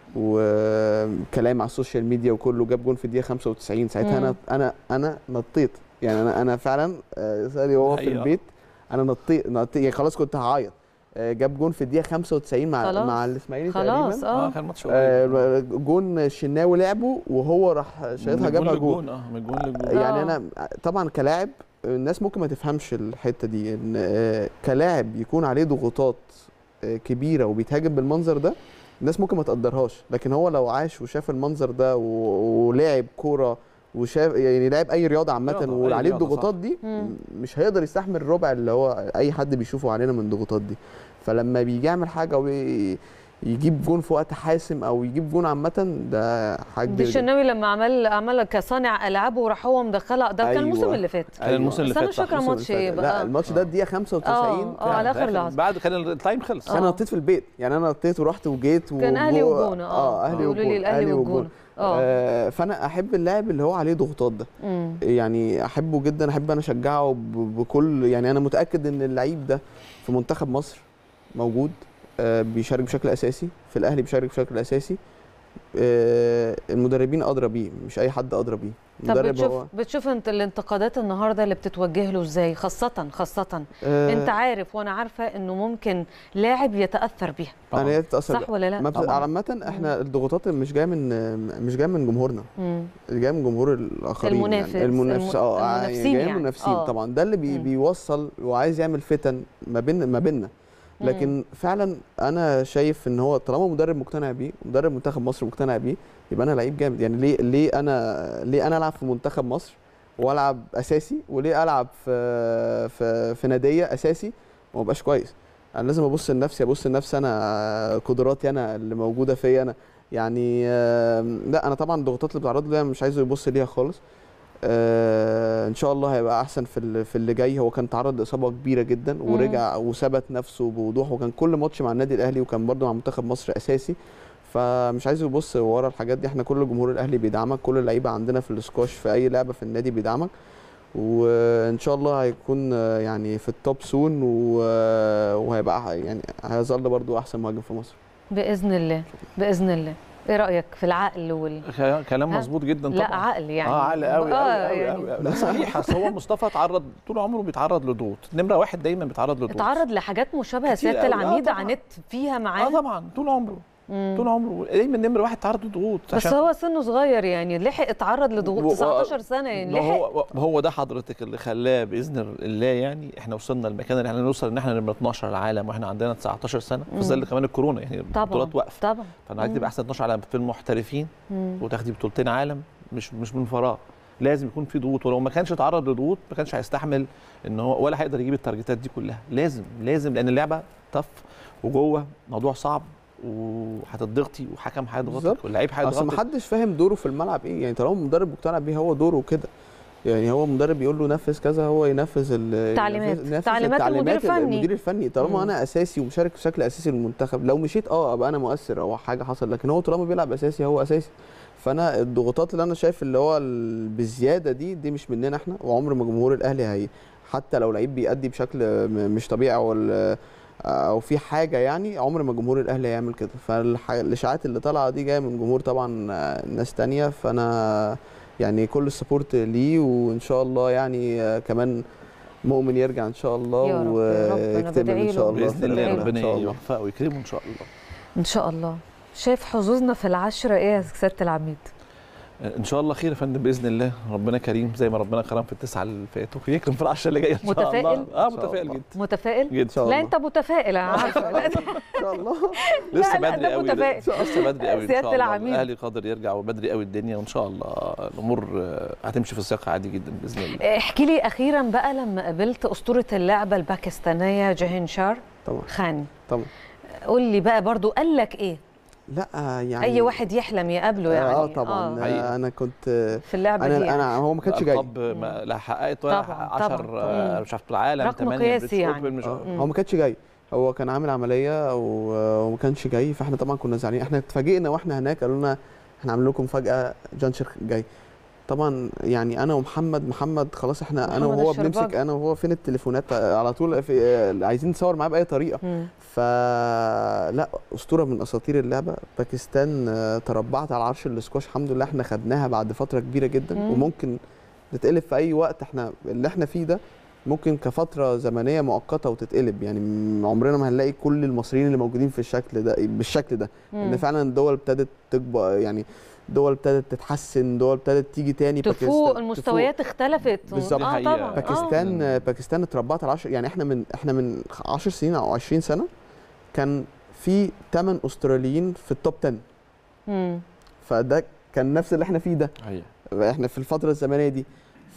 وكلام على السوشيال ميديا وكله جاب جون في الدقيقه 95 ساعتها انا مم. انا انا نطيت يعني انا انا فعلا آه، سالي وهو في حقيقة. البيت انا نطيت نطيت يعني خلاص كنت هعيط آه، جاب جون في الدقيقه 95 مع خلاص. مع الاسماعيلي خلاص تقريبا اه اه كان ماتش قريب. آه، جون الشناوي لعبه وهو راح شايطها من جابها الجون جون للجون اه من الجون للجون يعني آه. انا طبعا كلاعب الناس ممكن ما تفهمش الحته دي ان آه، كلاعب يكون عليه ضغوطات آه، كبيره وبيتهاجم بالمنظر ده الناس ممكن ما تقدرهاش لكن هو لو عاش وشاف المنظر ده و- ولعب كوره وشاف يعني لعب اي رياضه عامه رياضة، أي وعليه رياضة، الضغوطات دي مم. مش هيقدر يستحمل الربع اللي هو اي حد بيشوفه علينا من الضغوطات دي فلما بيجي يعمل حاجه ويجيب جون في وقت حاسم او يجيب جون عامه ده حاجه دي كبيرة جداً. الشناوي لما عمل عمل كصانع العاب وراح هو مدخلها ده كان أيوة. الموسم اللي فات كان الموسم اللي بس انا فات مش صح. فاكره الموسم الماتش اللي ايه فات. بقى لا الماتش ده الدقيقه 95 اه على اخر داخل- لحظه بعد كان التايم خلص آه. انا نطيت في البيت يعني انا نطيت ورحت وجيت كان اهلي وجو- وجون اه اه اهلي يقولوا لي وجون الاهلي اهلي والجون وجون اه آه فانا احب اللاعب اللي هو عليه ضغوطات ده مم. يعني احبه جدا احب انا اشجعه ب- بكل يعني انا متاكد ان اللعيب ده في منتخب مصر موجود آه بيشارك بشكل اساسي في الاهلي بيشارك بشكل اساسي آه المدربين ادرى بيه مش اي حد ادرى بيه طب المدرب بتشوف هو بتشوف انت الانتقادات النهارده اللي بتتوجه له ازاي خاصه خاصه آه انت عارف وانا عارفه انه ممكن لاعب يتاثر بيها انا هي تتاثر صح ولا لا ما بت- طبعاً. عامة احنا الضغوطات مش جايه من مش جايه من جمهورنا مم. اللي جاي من جمهور الاخرين المنافس، يعني المنافس الم- اه يعني المنافسين جاي من يعني. المنافسين آه. طبعا ده اللي بي مم. بيوصل وعايز يعمل فتن ما بين ما بيننا لكن فعلا انا شايف ان هو طالما مدرب مقتنع بيه مدرب منتخب مصر مقتنع بيه يبقى انا لعيب جامد يعني ليه ليه انا ليه انا العب في منتخب مصر والعب اساسي وليه العب في في في ناديه اساسي وما ابقاش كويس انا لازم ابص لنفسي ابص لنفسي انا قدراتي انا اللي موجوده فيا انا يعني آم، لا انا طبعا الضغوطات اللي بتعرض لها مش عايزه يبص ليها خالص آه ان شاء الله هيبقى احسن في ال- في اللي جاي هو كان تعرض لاصابه كبيره جدا ورجع وثبت نفسه بوضوح وكان كل ماتش مع النادي الاهلي وكان برده مع منتخب مصر اساسي فمش عايزه يبص ورا الحاجات دي احنا كل جمهور الاهلي بيدعمك كل اللعيبه عندنا في الاسكواش في اي لعبه في النادي بيدعمك وان شاء الله هيكون آه، يعني في التوب سون و- وهيبقى يعني هيظل برضو احسن مهاجم في مصر باذن الله باذن الله ايه رايك في العقل وال ك- كلام ها؟ مظبوط جدا طبعا لا عقل يعني اه عقل قوي آه، قوي قوي يعني قوي لا صحيح اصل هو مصطفى اتعرض طول عمره بيتعرض لضغوط نمره واحد دايما بيتعرض لضغوط اتعرض لحاجات مشابهه كتير سياده قوي. آه، العميد طبعاً. عانيت فيها اه معاه طبعا طول عمره مم. طول عمره دايما نمره واحد تعرض لضغوط بس عشان- هو سنه صغير يعني لحق اتعرض و- لضغوط و- 19 سنه يعني ما لحق هو ما هو ده حضرتك اللي خلاه باذن الله يعني احنا وصلنا للمكان اللي احنا نوصل ان احنا نمره 12 على العالم واحنا عندنا 19 سنه في ظل كمان الكورونا يعني طبعا البطولات واقفه طبعا فانا عايز تبقى احسن 12 عالم في المحترفين مم. وتاخدي بطولتين عالم مش مش من فراغ لازم يكون في ضغوط ولو ما كانش اتعرض لضغوط ما كانش هيستحمل ان هو ولا هيقدر يجيب التارجتات دي كلها لازم لازم لان اللعبه طف وجوه موضوع صعب وهتضغطي وحكم هيضغطك بالظبط. واللعيب اصل ما هيضغطك حدش فاهم دوره في الملعب ايه يعني طالما المدرب مقتنع بيه هو دوره كده يعني هو مدرب يقول له نفذ كذا هو ينفذ ال- تعليمات. ينفذ- ينفذ تعليمات المدير الفني. المدير الفني طالما مم. انا اساسي ومشارك بشكل اساسي للمنتخب لو مشيت اه ابقى انا مؤثر او حاجه حصل لكن هو طالما بيلعب اساسي هو اساسي فانا الضغوطات اللي انا شايف اللي هو ال- بالزياده دي دي مش مننا احنا وعمر ما جمهور الاهلي هي حتى لو لعيب بيأدي بشكل م- مش طبيعي او ال- او في حاجه يعني عمر ما جمهور الاهلي هيعمل كده فالاشاعات اللي طالعه دي جايه من جمهور طبعا آه، ناس تانية فانا يعني كل السبورت ليه وان شاء الله يعني آه، كمان مؤمن يرجع ان شاء الله يا رب، يا رب. أنا ويكتمل بدعي ان له. شاء الله باذن في الله الأهلي ربنا ان شاء الله يوفقه ويكرمه ان شاء الله ان شاء الله شايف حظوظنا في العشرة ايه يا سياده العميد ان شاء الله خير يا فندم باذن الله ربنا كريم زي ما ربنا كرم في التسعه اللي فاتوا ويكرم في العشره اللي جايه ان شاء متفائل؟ الله اه إن شاء متفائل الله. جدا متفائل جدا شاء لا الله. انت متفائل انا عارفه لا، ان شاء الله لسه لا، بدري ده قوي متفائل. لسه بدري قوي ان سيادة شاء الله العميد. الاهلي قادر يرجع وبدري قوي الدنيا وان شاء الله الامور آه، هتمشي في السياق عادي جدا باذن الله احكي لي اخيرا بقى لما قابلت اسطوره اللعبه الباكستانيه جاهين شار طبعا خان طبعا قول لي بقى برضو قال لك ايه لا يعني اي واحد يحلم يقابله يعني اه طبعا حقيقي. آه انا كنت آه، في اللعبه دي انا يعني. انا هو ما كانش جاي الألقاب ما لا حققت ولا طبعاً، 10 طبعاً. آه، مم. مش عارف العالم رقم 8 قياسي بريتش يعني. أوبن، مش آه، مم. هو ما كانش جاي هو كان عامل عمليه و- وما كانش جاي فاحنا طبعا كنا زعلانين احنا اتفاجئنا واحنا هناك قالوا لنا احنا عاملين لكم فجاه جانشر جاي طبعا يعني انا ومحمد محمد خلاص احنا انا محمد وهو الشرباجي. بنمسك انا وهو فين التليفونات على طول في عايزين نصور معاه باي طريقه مم. فلا اسطوره من اساطير اللعبه باكستان آه، تربعت على عرش الاسكواش الحمد لله احنا خدناها بعد فتره كبيره جدا مم. وممكن تتقلب في اي وقت احنا اللي احنا فيه ده ممكن كفتره زمنيه مؤقته وتتقلب يعني م- عمرنا ما هنلاقي كل المصريين اللي موجودين في الشكل ده بالشكل ده ان مم. فعلا الدول ابتدت تكبر يعني دول ابتدت تتحسن دول ابتدت تيجي تاني تفوق تفوق. المستويات اختلفت بالظبط. اه حقيقة. طبعا آه. باكستان آه. باكستان اتربعت على 10 يعني احنا من احنا من 10 سنين او 20 سنه كان في 8 استراليين في التوب 10 مم. فده كان نفس اللي احنا فيه ده حقيقة. احنا في الفتره الزمنيه دي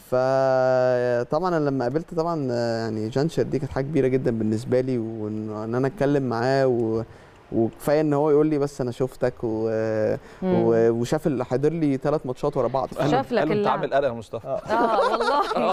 فطبعا انا لما قابلت طبعا آه، يعني جانشر دي كانت حاجه كبيره جدا بالنسبه لي وان إن انا اتكلم معاه و... وكفايه ان هو يقول لي بس انا شفتك و... مم. و... وشاف اللي حاضر لي ثلاث ماتشات ورا بعض قال له- شاف لك قال له انت اللعب. عامل قلق يا مصطفى اه والله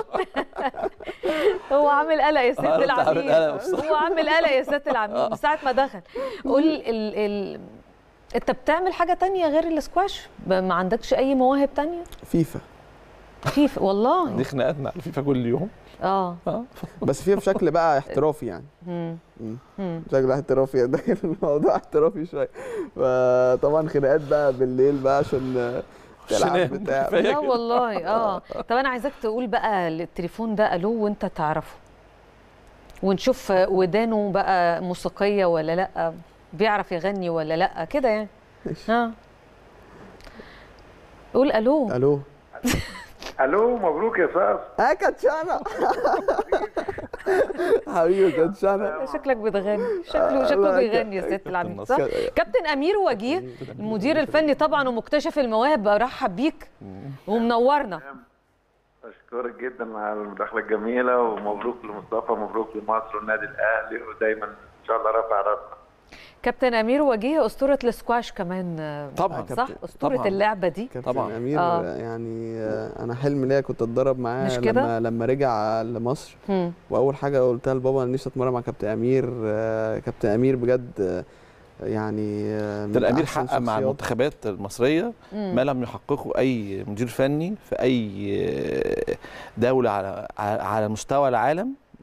هو عامل قلق يا آه، سياده أنت عامل العميد قلق بصراحة. هو عامل قلق يا سياده العميد من ساعه ما دخل قول ال ال انت بتعمل حاجه تانية غير الاسكواش ب- ما عندكش اي مواهب تانية فيفا كيف والله دي خناقاتنا على الفيفا كل يوم اه اه بس فيها بشكل بقى احترافي يعني مم. مم. مم. بشكل احترافي ده كان الموضوع احترافي شويه فطبعا خناقات بقى بالليل بقى عشان تلعب عشان بتاع كفاية لا كده. والله اه طب انا عايزاك تقول بقى التليفون ده الو وانت تعرفه ونشوف ودانه بقى موسيقيه ولا لا بيعرف يغني ولا لا كده يعني ماشي. ها قول الو الو الو مبروك يا فاس اه كاتشانا حبيبي كاتشانا شكلك بتغني شكله شكله الله بيغني يا ست العميد صح كابتن امير وجيه المدير الفني طبعا ومكتشف المواهب برحب بيك ومنورنا اشكرك جدا على المداخله الجميله ومبروك لمصطفى مبروك لمصر والنادي الاهلي ودايما ان شاء الله رافع راسنا كابتن امير وجيه اسطوره السكواش كمان آه، طبعا صح اسطوره طبعاً. اللعبه دي كابتن طبعاً. امير آه. يعني آه، انا حلم ليا كنت اتدرب معاه مش كده؟ لما لما رجع لمصر مم. واول حاجه قلتها لبابا انا نفسي اتمرن مع كابتن امير آه، كابتن امير بجد آه، يعني آه، من ده الامير أحسن حقق مع شخصيات. المنتخبات المصريه مم. ما لم يحققه اي مدير فني في اي دوله على على مستوى العالم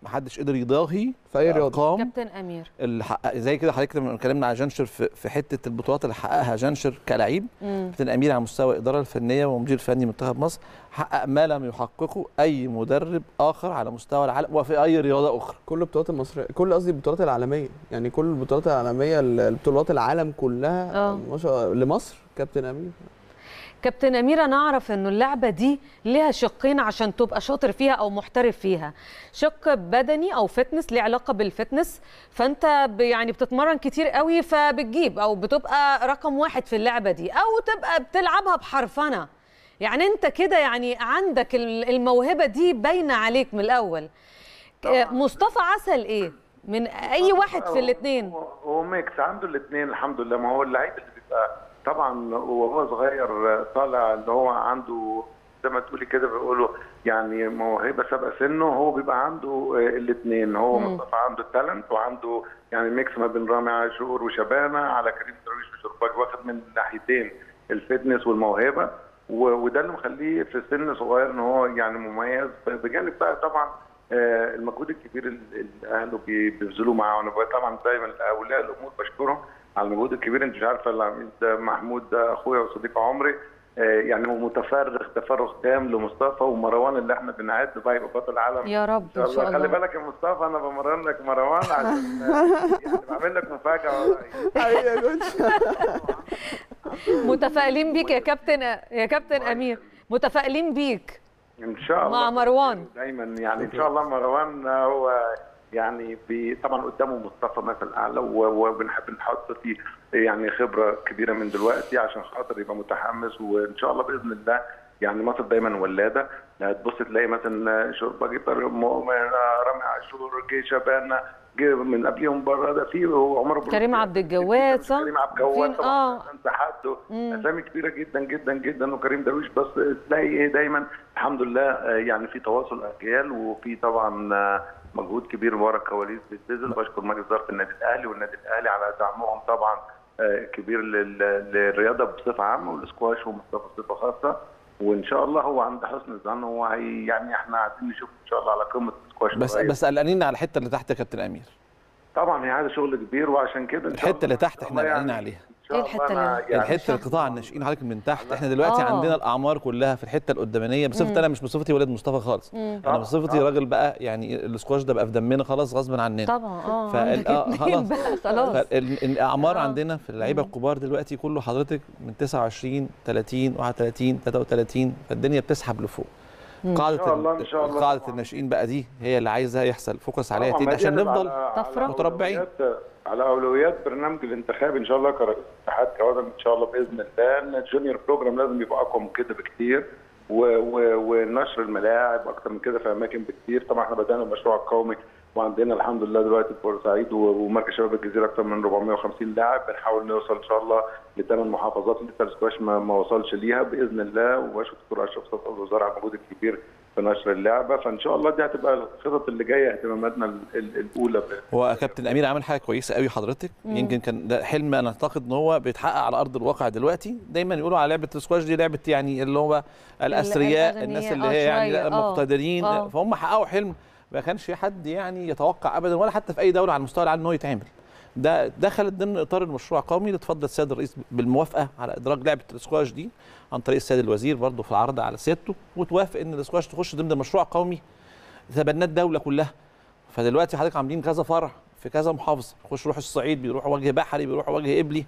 محدش قدر يضاهي في اي رياضه ارقام كابتن امير اللي حقق زي كده حضرتك لما اتكلمنا على جنشر في, في حته البطولات اللي حققها جنشر كلاعب مم. كابتن امير على مستوى الاداره الفنيه ومدير فني منتخب مصر حقق ما لم يحققه اي مدرب اخر على مستوى العالم وفي اي رياضه اخرى كل البطولات المصريه كل قصدي البطولات العالميه يعني كل البطولات العالميه البطولات العالم كلها آه. ما شاء الله لمصر كابتن امير كابتن أميرة نعرف إنه اللعبة دي ليها شقين عشان تبقى شاطر فيها أو محترف فيها شق بدني أو فتنس ليه علاقة بالفتنس فأنت ب- يعني بتتمرن كتير قوي فبتجيب أو بتبقى رقم واحد في اللعبة دي أو تبقى بتلعبها بحرفنة يعني أنت كده يعني عندك ال- الموهبة دي باينة عليك من الأول طبعاً. مصطفى عسل إيه من أي واحد في الاتنين هو- هو ميكس عنده الاثنين الحمد لله ما هو اللعيب اللي بيبقى طبعا وهو صغير طالع اللي هو عنده زي ما تقولي كده بيقولوا يعني موهبه سابقه سنه هو بيبقى عنده الاثنين هو مم. مصطفى عنده التالنت وعنده يعني ميكس ما بين رامي عاشور وشبانه على كريم درويش وشرباج واخد من ناحيتين الفتنس والموهبه و- وده اللي مخليه في سن صغير ان هو يعني مميز بجانب بقى طبعا آه، المجهود الكبير اللي اهله بي- بيبذلوه معاه وانا بقى طبعا دايما اولياء الامور بشكرهم على المجهود الكبير انت مش عارفه العميد ده محمود ده اخويا وصديق عمري آه، يعني هو متفرغ تفرغ تام لمصطفى ومروان اللي احنا بنعد بقى يبقى بطل العالم يا رب إن شاء خلي الله بالك يا مصطفى انا بمرن لك مروان عشان آه، يعني بعمل لك مفاجاه حبيبي يا كوتش متفائلين بيك يا كابتن يا كابتن أمير متفائلين بيك ان شاء الله مع مروان. دايما يعني ان شاء الله مروان هو يعني بي طبعا قدامه مصطفى مثل اعلى و- وبنحب نحط فيه يعني خبره كبيره من دلوقتي عشان خاطر يبقى متحمس وان شاء الله باذن الله يعني مصر دايما ولاده تبص تلاقي مثلا شربة طارق مؤمن رامي عاشور جه شبانه جه من قبليهم بره ده في عمر أبو كريم الرشيد. عبد الجواد، صح؟ كريم عبد الجواد فين- طبعا آه. انت حده مم. اسامي كبيره جدا جدا جدا وكريم درويش بس تلاقي ايه دايما الحمد لله آه، يعني في تواصل اجيال وفي طبعا آه، مجهود كبير ورا الكواليس بيتبذل بشكر مجلس اداره النادي الاهلي والنادي الاهلي على دعمهم طبعا آه، كبير لل- للرياضه بصفه عامه والسكواش ومصطفى بصفه خاصه وان شاء الله هو عند حسن الظن هو هي يعني احنا عايزين نشوف ان شاء الله على قمه السكواش بس قريب. بس قلقانين على الحته اللي تحت يا كابتن امير طبعا هي عايزه شغل كبير وعشان كده إن شاء الحته اللي الله- تحت احنا قلقانين عليها إن شاء إيه الله الحتة اللي- أنا يعني الحته القطاع الناشئين حضرتك من تحت احنا دلوقتي آه. عندنا الاعمار كلها في الحته القدامانيه بصفتي انا مش بصفتي ولاد مصطفى خالص مم. انا آه، بصفتي آه. راجل بقى يعني السكواش ده بقى في دمنا خلاص غصب عننا طبعا اه فال- عندك آه، اتنين خلاص. بقى خلاص فالاعمار آه. عندنا في اللعيبه الكبار دلوقتي كله حضرتك من 29 30 31 33 فالدنيا بتسحب لفوق مم. قاعده إن شاء الله، ال- إن شاء الله قاعده طبعاً. الناشئين بقى دي هي اللي عايزه يحصل فوكس عليها طبعاً، تاني ما عشان دي نفضل على- طفرة. على متربعين. أولويات- على اولويات برنامج الانتخاب ان شاء الله كرئيس اتحاد كوادر ان شاء الله باذن الله ان الجونيور بروجرام لازم يبقى اقوى من كده بكتير و و ونشر الملاعب اكتر من كده في اماكن بكتير طبعا احنا بدانا المشروع القومي وعندنا الحمد لله دلوقتي في بورسعيد و- ومركز شباب الجزيره اكتر من 450 لاعب بنحاول نوصل ان شاء الله لثمان محافظات لسه السكواش ما, ما وصلش ليها باذن الله واشكر دكتور اشرف صدقي الوزاره على المجهود الكبير في نشر اللعبه فان شاء الله دي هتبقى الخطط اللي جايه اهتماماتنا ال- ال- الاولى ب- هو كابتن امير عامل حاجه كويسه قوي حضرتك يمكن كان ده حلم انا اعتقد ان هو بيتحقق على ارض الواقع دلوقتي دايما يقولوا على لعبه السكواش دي لعبه يعني اللي هو الاثرياء الأغنياء، الناس اللي آه، هي يعني شوية، لا آه، مقتدرين آه. فهم حققوا حلم ما كانش حد يعني يتوقع ابدا ولا حتى في اي دوله على مستوى العالم ان هو يتعمل ده دخلت ضمن اطار المشروع القومي اللي اتفضل السيد الرئيس بالموافقه على ادراج لعبه السكواش دي عن طريق السيد الوزير برضه في العرض على سيادته وتوافق ان السكواش تخش ضمن المشروع القومي تبناه الدوله كلها فدلوقتي حضرتك عاملين كذا فرع في كذا محافظه يخش يروحوا الصعيد بيروحوا وجه بحري بيروحوا وجه قبلي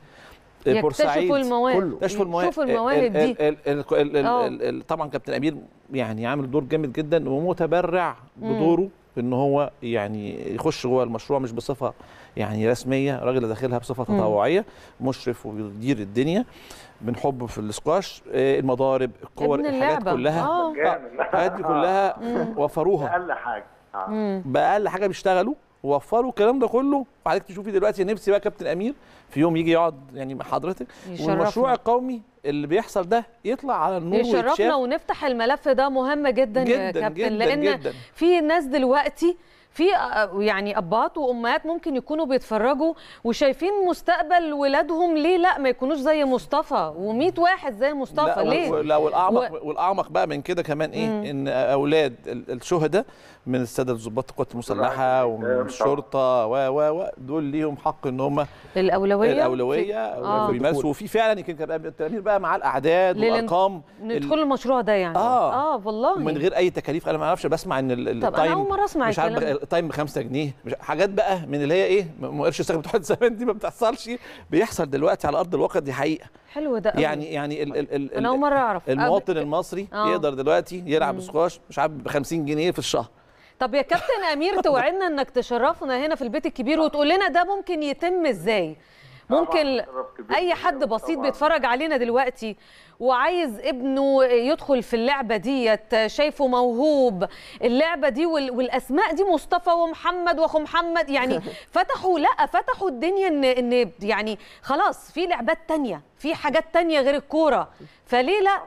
يكتشفوا المواهب كله يكتشفوا المواهب يشوفوا المواهب دي ال- ال- ال- ال- ال- آه. ال- ال- طبعا كابتن امير يعني عامل دور جامد جدا ومتبرع بدوره ان هو يعني يخش جوه المشروع مش بصفه يعني رسميه راجل داخلها بصفه مم. تطوعيه مشرف وبيدير الدنيا من حب في السكواش آه، المضارب الكور ابن الحاجات اللعبة. كلها آه. جامد. الحاجات دي كلها وفروها اقل حاجه آه. مم. باقل حاجه بيشتغلوا ووفروا الكلام ده كله وحضرتك تشوفي دلوقتي نفسي بقى كابتن امير في يوم يجي يقعد يعني مع حضرتك يشرفنا. والمشروع القومي اللي بيحصل ده يطلع على النور يشرفنا ويتشاف ونفتح الملف ده مهم جدا, يا جدا كابتن جدا لان جدا في ناس دلوقتي في آه، يعني ابات وامهات ممكن يكونوا بيتفرجوا وشايفين مستقبل ولادهم ليه لا ما يكونوش زي مصطفى و100 واحد زي مصطفى لا ليه و- لا والاعمق والاعمق بقى من كده كمان ايه ان اولاد ال- الشهداء من الساده ضباط القوات المسلحه ومن الشرطه و و و دول ليهم حق ان هم الاولويه الاولويه آه. ويمارسوا وفي فعلا يمكن كان بقى التأمير بقى مع الاعداد للإن- والارقام ندخل المشروع ده يعني آه. اه والله من غير اي تكاليف انا ما اعرفش بسمع ان ال- ال- طب أنا التايم أول مرة أسمع مش عارف الكلام بقى- التايم ب 5 جنيه مش حاجات بقى من اللي هي ايه م- قرش السكن بتوع زمان دي ما بتحصلش بيحصل دلوقتي على ارض الواقع دي حقيقه حلو ده قوي. يعني يعني ال ال ال انا اول مره اعرف المواطن قبل- المصري آه. يقدر دلوقتي يلعب سكواش مش عارف ب 50 جنيه في الشهر طب يا كابتن امير توعدنا انك تشرفنا هنا في البيت الكبير وتقول لنا ده ممكن يتم ازاي ممكن شرف كبير اي جداً حد بسيط طبعاً. بيتفرج علينا دلوقتي وعايز ابنه يدخل في اللعبه ديت شايفه موهوب اللعبه دي وال- والاسماء دي مصطفى ومحمد واخو محمد يعني فتحوا لا فتحوا الدنيا ان ان يعني خلاص في لعبات تانية في حاجات تانية غير الكوره فليه لا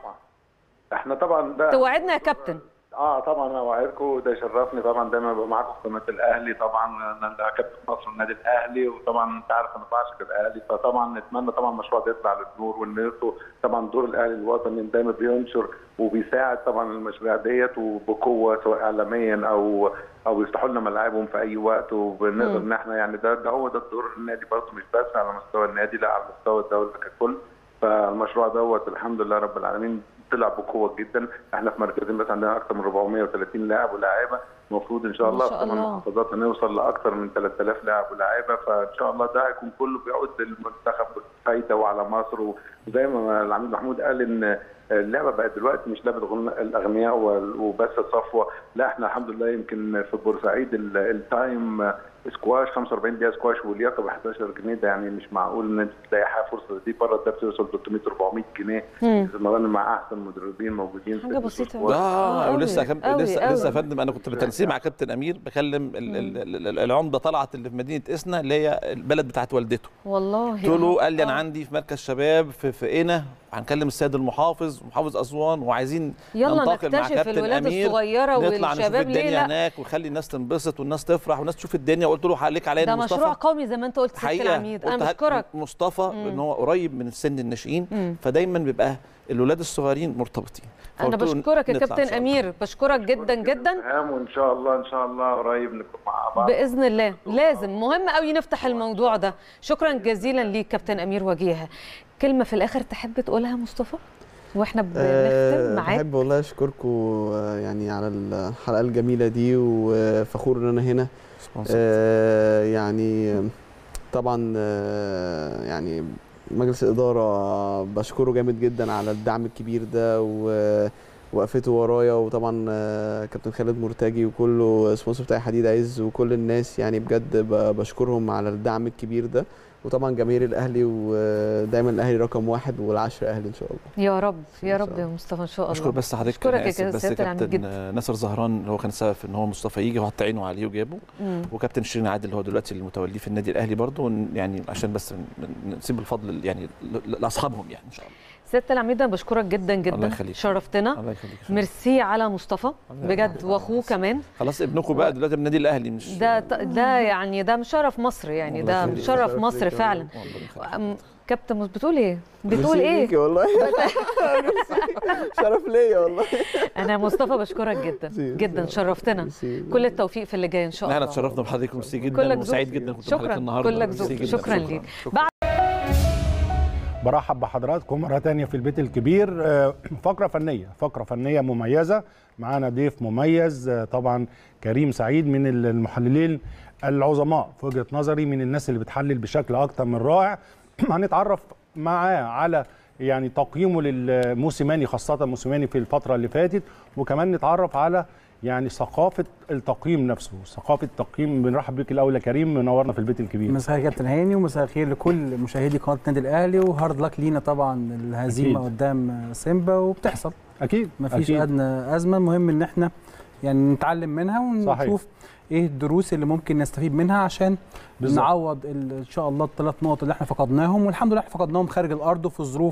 احنا طبعا ده توعدنا يا كابتن اه طبعا انا اوعدكم ده يشرفني طبعا دايما ابقى معاكم في قناه الاهلي طبعا انا ده كابتن مصر النادي الاهلي وطبعا انت عارف انا بعشق الاهلي فطبعا نتمنى طبعا المشروع ده يطلع للنور وان يطلع طبعا دور الاهلي الوطني دايما بينشر وبيساعد طبعا المشاريع ديت وبقوه سواء اعلاميا او او يفتحوا لنا ملاعبهم في اي وقت وبنقدر ان احنا يعني ده ده هو ده دور النادي برضه مش بس على مستوى النادي لا على مستوى الدوله ككل فالمشروع دوت الحمد لله رب العالمين طلع بقوه جدا احنا في مركزين بس عندنا اكثر من 430 لاعب ولاعيبه المفروض ان شاء ما الله شاء في ثمان الله. محافظات هنوصل لاكثر من 3000 لاعب ولاعيبه فان شاء الله ده هيكون كله بيعود للمنتخب فايده وعلى مصر وزي ما العميد محمود قال ان اللعبه بقت دلوقتي مش لعبه غن- الاغنياء وال- وبس الصفوه لا احنا الحمد لله يمكن في بورسعيد ال- التايم سكواش 45 دقيقه سكواش واللياقه ب 11 جنيه ده يعني مش معقول ان انت تلاقي حاجه فرصه دي بره ده بتوصل 300 400 جنيه مرات مع احسن مدربين موجودين في حاجة السكواش. بسيطة. اه أوي، ولسه كم... أوي، لسه أوي. لسه يا فندم انا كنت بالتنسيق مع كابتن امير بكلم ال... ال... ال... العمده طلعت اللي في مدينه اسنا اللي هي البلد بتاعت والدته والله قلت له قال لي انا آه. عندي في مركز شباب في في قنا هنكلم السيد المحافظ ومحافظ اسوان وعايزين يلا ننتقل مع نكتشف كابتن الولاد أمير، الصغيرة نطلع نشوف والشباب ليه الدنيا لا هناك ونخلي الناس تنبسط والناس تفرح والناس تشوف الدنيا وقلت له عليك عليا ده إن مصطفى مشروع قومي زي ما انت قلت ست حقيقه العميد قلت انا هات بشكرك مصطفى ان هو قريب من السن الناشئين مم. فدايما بيبقى الولاد الصغيرين مرتبطين انا فقلت له بشكرك يا نطلع إن كابتن شاء الله. امير بشكرك جدا جدا إلهام وان شاء الله ان شاء الله قريب نكون مع بعض باذن الله لازم مهم قوي نفتح الموضوع ده شكرا جزيلا ليك كابتن امير وجيهه كلمه في الاخر تحب تقولها مصطفى واحنا بنختم أه معاك بحب والله اشكركم آه، يعني على الحلقه الجميله دي وفخور ان انا هنا سبونسر. آه، يعني طبعا آه، يعني مجلس الإدارة بشكره جامد جدا على الدعم الكبير ده ووقفته ورايا وطبعا آه، كابتن خالد مرتجي وكله سبونسر بتاعي حديد عز وكل الناس يعني بجد ب- بشكرهم على الدعم الكبير ده وطبعا جماهير الأهلي ودايما الأهلي رقم واحد والعشر أهلي إن شاء الله يا رب يا إن رب شاء يا مصطفى ان شاء الله اشكر بس حضرتك اشكرك أنا يا آسف كده بس سياده العميد كابتن جدا ناصر زهران اللي هو كان السبب في ان هو مصطفى يجي وحط عينه عليه وجابه مم. وكابتن شيرين عادل اللي هو دلوقتي المتولي في النادي الاهلي برضه ون- يعني عشان بس ن- نسيب الفضل يعني ل- لاصحابهم يعني ان شاء الله سياده العميد انا بشكرك جدا الله جدا يخليك. شرفتنا الله يخليك ميرسي على مصطفى الله بجد يخليك. واخوه كمان خلاص ابنكم بقى دلوقتي من النادي الاهلي مش ده ده يعني ده مشرف مصر يعني الله ده يخليك. مشرف شرف مصر ليك فعلا والله يخليك. أم، كابتن مس- بتقول ايه بتقول ميرسي ايه ليكي والله شرف ليا والله انا مصطفى بشكرك جدا ميرسي. جدا شرفتنا ميرسي. كل التوفيق في اللي جاي ان شاء الله احنا اتشرفنا بحضرتك ميرسي جدا كلك ذوق. وسعيد جدا كنت شكراً. بحضرتك النهارده كلك ميرسي ذوق. جداً. شكراً ليك. شكراً. بعد برحب بحضراتكم مرة تانية في البيت الكبير آه، فقرة فنية فقرة فنية مميزة معانا ضيف مميز آه، طبعا كريم سعيد من المحللين العظماء في وجهة نظري من الناس اللي بتحلل بشكل أكتر من رائع هنتعرف معاه على يعني تقييمه للموسيماني خاصة موسيماني في الفترة اللي فاتت وكمان نتعرف على يعني ثقافة التقييم نفسه ثقافة التقييم بنرحب بك الأول يا كريم منورنا في البيت الكبير مساء الخير كابتن هاني ومساء الخير لكل مشاهدي قناه النادي الاهلي وهارد لك لينا طبعا الهزيمه أكيد. قدام سيمبا وبتحصل أكيد مفيش أكيد. ادنى ازمه المهم ان احنا يعني نتعلم منها صحيح. ونشوف ايه الدروس اللي ممكن نستفيد منها عشان بالظبط. نعوض ال- ان شاء الله الثلاث نقط اللي احنا فقدناهم والحمد لله احنا فقدناهم خارج الارض وفي ظروف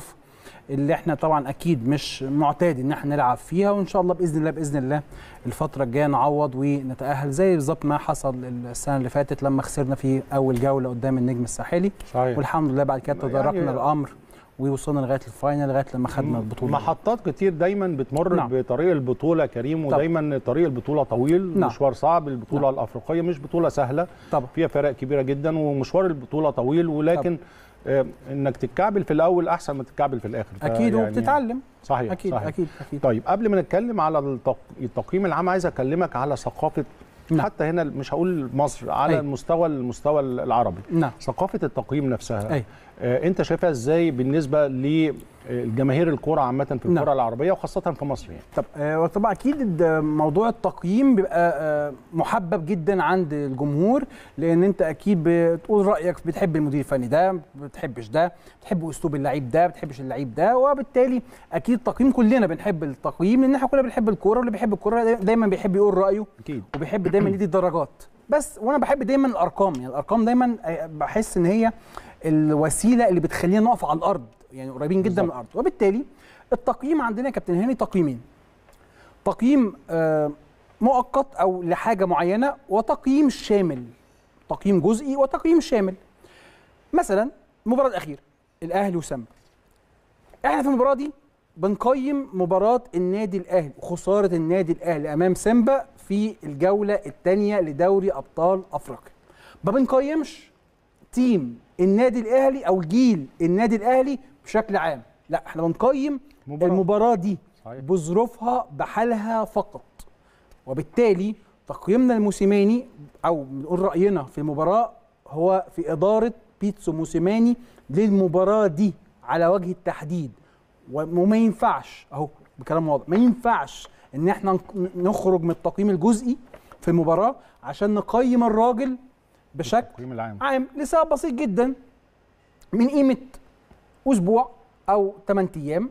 اللي احنا طبعا اكيد مش معتاد ان احنا نلعب فيها وان شاء الله باذن الله باذن الله الفتره الجايه نعوض ونتاهل زي بالظبط ما حصل السنه اللي فاتت لما خسرنا في اول جوله قدام النجم الساحلي صحيح والحمد لله بعد كده تداركنا يعني- الامر ووصلنا لغايه الفاينل لغايه لما خدنا البطوله محطات كتير دايما بتمر نعم. بطريق البطوله يا كريم طبعا. ودايما طريق البطوله طويل نعم. مشوار صعب البطوله نعم. الافريقيه مش بطوله سهله طبعا فيها فرق كبيره جدا ومشوار البطوله طويل ولكن آه انك تتكعبل في الاول احسن ما تتكعبل في الاخر اكيد فيعني- وبتتعلم صحيح اكيد صحيح. اكيد اكيد طيب قبل ما نتكلم على التق... التقييم العام عايز اكلمك على ثقافه نعم. حتى هنا مش هقول مصر على أيوة. المستوى المستوى العربي نعم ثقافه التقييم نفسها أيوة. آه انت شايفها ازاي بالنسبه للجماهير الكوره عامه في الكره نعم. العربيه وخاصه في مصر يعني طب آه، طبعا اكيد ده موضوع التقييم بيبقى آه، محبب جدا عند الجمهور لان انت اكيد بتقول رايك بتحب المدير الفني ده ما بتحبش ده بتحب اسلوب اللعيب ده ما بتحبش اللعيب ده وبالتالي اكيد التقييم كلنا بنحب التقييم لان احنا كلنا بنحب الكوره واللي بيحب الكوره دايما بيحب يقول رايه اكيد وبيحب دايما يدي الدرجات بس وانا بحب دايما الارقام يعني الارقام دايما آه، بحس ان هي الوسيله اللي بتخلينا نقف على الارض يعني قريبين جدا من بالظبط. الارض وبالتالي التقييم عندنا يا كابتن هاني تقييمين تقييم آه، مؤقت او لحاجه معينه وتقييم شامل تقييم جزئي وتقييم شامل مثلا المباراه الاخيره الاهلي وسامبا احنا في المباراه دي بنقيم مباراه النادي الاهلي وخساره النادي الاهلي امام سيمبا في الجوله الثانيه لدوري ابطال افريقيا ما بنقيمش تيم النادي الاهلي او جيل النادي الاهلي بشكل عام لا احنا بنقيم مباراة. المباراه دي صحيح. بظروفها بحالها فقط وبالتالي تقييمنا الموسيماني او بنقول راينا في المباراه هو في اداره بيتسو موسيماني للمباراه دي على وجه التحديد وما ينفعش اهو بكلام واضح ما ينفعش ان احنا نق- نخرج من التقييم الجزئي في المباراه عشان نقيم الراجل بشكل التقييم العام عام لسبب بسيط جدا من قيمه اسبوع او 8 ايام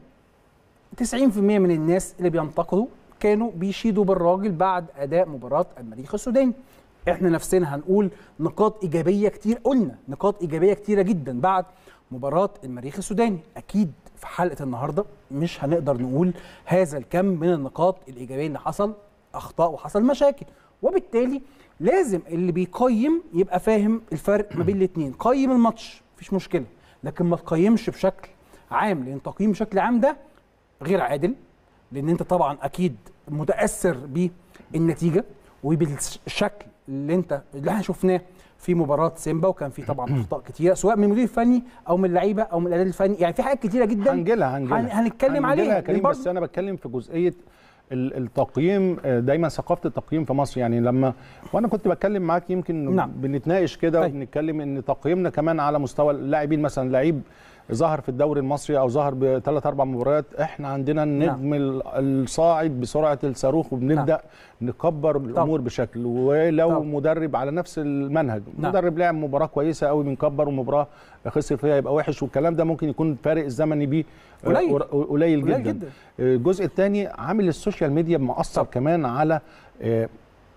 90% من الناس اللي بينتقدوا كانوا بيشيدوا بالراجل بعد اداء مباراه المريخ السوداني احنا نفسنا هنقول نقاط ايجابيه كتير قلنا نقاط ايجابيه كتيره جدا بعد مباراه المريخ السوداني اكيد في حلقه النهارده مش هنقدر نقول هذا الكم من النقاط الايجابيه اللي حصل اخطاء وحصل مشاكل وبالتالي لازم اللي بيقيم يبقى فاهم الفرق ما بين الاثنين قيم الماتش مفيش مشكله لكن ما تقيمش بشكل عام لان تقييم بشكل عام ده غير عادل لان انت طبعا اكيد متاثر بالنتيجه وبالشكل اللي انت اللي احنا شفناه في مباراه سيمبا وكان في طبعا اخطاء كتيره سواء من المدير الفني او من اللعيبه او من الاداء الفني يعني في حاجات كتيره جدا هنجيلها هنجيلها هن- هنتكلم هنجيلها عليها يا كريم لأن بس انا بتكلم في جزئيه ال- التقييم آه، دايما ثقافه التقييم في مصر يعني لما وانا كنت بتكلم معاك يمكن نعم. بنتناقش كده أيوة. وبنتكلم ان تقييمنا كمان على مستوى اللاعبين مثلا لعيب ظهر في الدوري المصري او ظهر بثلاث اربع مباريات احنا عندنا النجم ال- الصاعد بسرعه الصاروخ وبنبدا نكبر الامور بشكل ولو طبعا. مدرب على نفس المنهج نعم. مدرب لعب مباراه كويسه قوي بنكبر ومباراه خسر فيها يبقى وحش والكلام ده ممكن يكون فارق الزمني بيه آه، قليل. قر- قليل جدا, قليل جدا. الجزء الثاني عامل السوشيال ميديا مؤثر كمان على آه،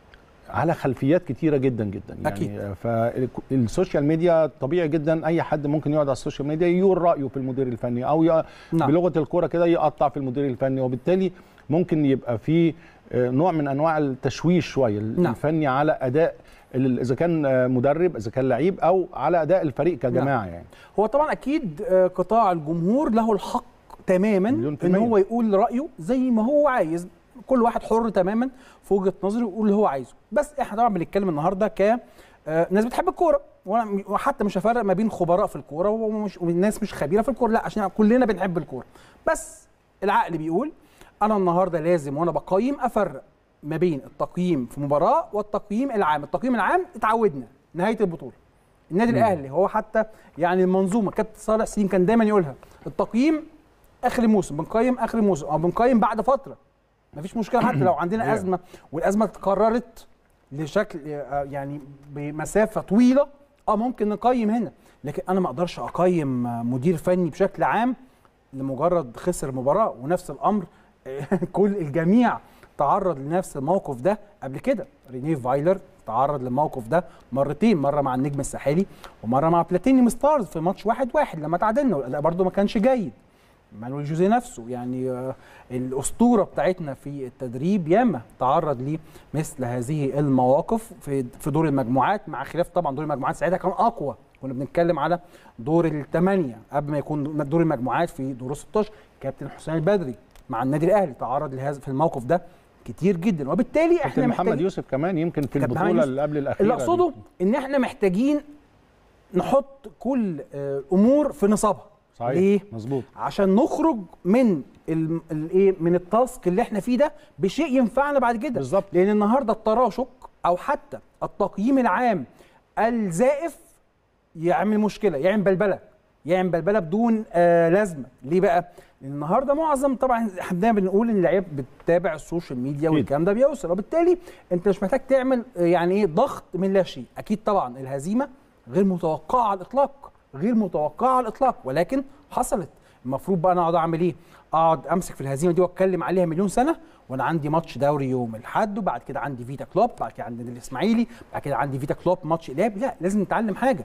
على خلفيات كتيره جدا جدا يعني أكيد. فالسوشيال ميديا طبيعي جدا اي حد ممكن يقعد على السوشيال ميديا يقول رايه في المدير الفني او ي... نعم. بلغه الكوره كده يقطع في المدير الفني وبالتالي ممكن يبقى في آه، نوع من انواع التشويش شويه نعم. الفني على اداء ال- اذا كان آه، مدرب اذا كان لعيب او على اداء الفريق كجماعه يعني هو طبعا اكيد آه، قطاع الجمهور له الحق تماما مليون في ان المية. هو يقول رايه زي ما هو عايز كل واحد حر تماما في وجهه نظره يقول اللي هو عايزه بس احنا طبعا بنتكلم النهارده ك آه، ناس بتحب الكوره وانا وحتى مش هفرق ما بين خبراء في الكوره ومش والناس مش خبيره في الكوره لا عشان كلنا بنحب الكوره بس العقل بيقول انا النهارده لازم وانا بقيم افرق ما بين التقييم في مباراه والتقييم العام التقييم العام اتعودنا نهايه البطوله النادي الاهلي هو حتى يعني المنظومه كابتن صالح سليم كان دايما يقولها التقييم اخر الموسم بنقيم اخر الموسم او بنقيم بعد فتره مفيش مشكله حتى لو عندنا ازمه والازمه اتكررت لشكل آه، يعني بمسافه طويله اه ممكن نقيم هنا لكن انا ما اقدرش اقيم آه، مدير فني بشكل عام لمجرد خسر مباراه ونفس الامر كل الجميع تعرض لنفس الموقف ده قبل كده رينيه فايلر تعرض للموقف ده مرتين مره مع النجم الساحلي ومره مع بلاتينيوم ستارز في ماتش واحد واحد لما تعادلنا والاداء برده ما كانش جيد مانويل جوزيه نفسه يعني آه، الاسطوره بتاعتنا في التدريب ياما تعرض لمثل هذه المواقف في في دور المجموعات مع خلاف طبعا دور المجموعات ساعتها كان اقوى كنا بنتكلم على دور الثمانيه قبل ما يكون دور المجموعات في دور 16 كابتن حسام البدري مع النادي الاهلي تعرض لهذا في الموقف ده كتير جدا وبالتالي احنا كابتن محمد محتاجين يوسف كمان يمكن في كابتن محمد البطوله يوسف. اللي قبل الاخيره اللي اقصده دي. ان احنا محتاجين نحط كل آه، امور في نصابها صحيح ليه؟ مظبوط عشان نخرج من ال- الايه من التاسك اللي احنا فيه ده بشيء ينفعنا بعد كده بالظبط. لان النهارده التراشق او حتى التقييم العام الزائف يعمل مشكله يعمل بلبله يعمل بلبله بدون آه لازمه ليه بقى لان النهارده معظم طبعا احنا دايما بنقول ان اللعيبه بتتابع السوشيال ميديا والكلام ده بيوصل وبالتالي انت مش محتاج تعمل آه، يعني ايه ضغط من لا شيء اكيد طبعا الهزيمه غير متوقعه على الاطلاق غير متوقعه على الاطلاق ولكن حصلت المفروض بقى انا اقعد اعمل ايه اقعد امسك في الهزيمه دي واتكلم عليها مليون سنه وانا عندي ماتش دوري يوم الاحد وبعد كده عندي فيتا كلوب بعد كده عندي الاسماعيلي بعد كده عندي فيتا كلوب ماتش اياب لا لازم نتعلم حاجه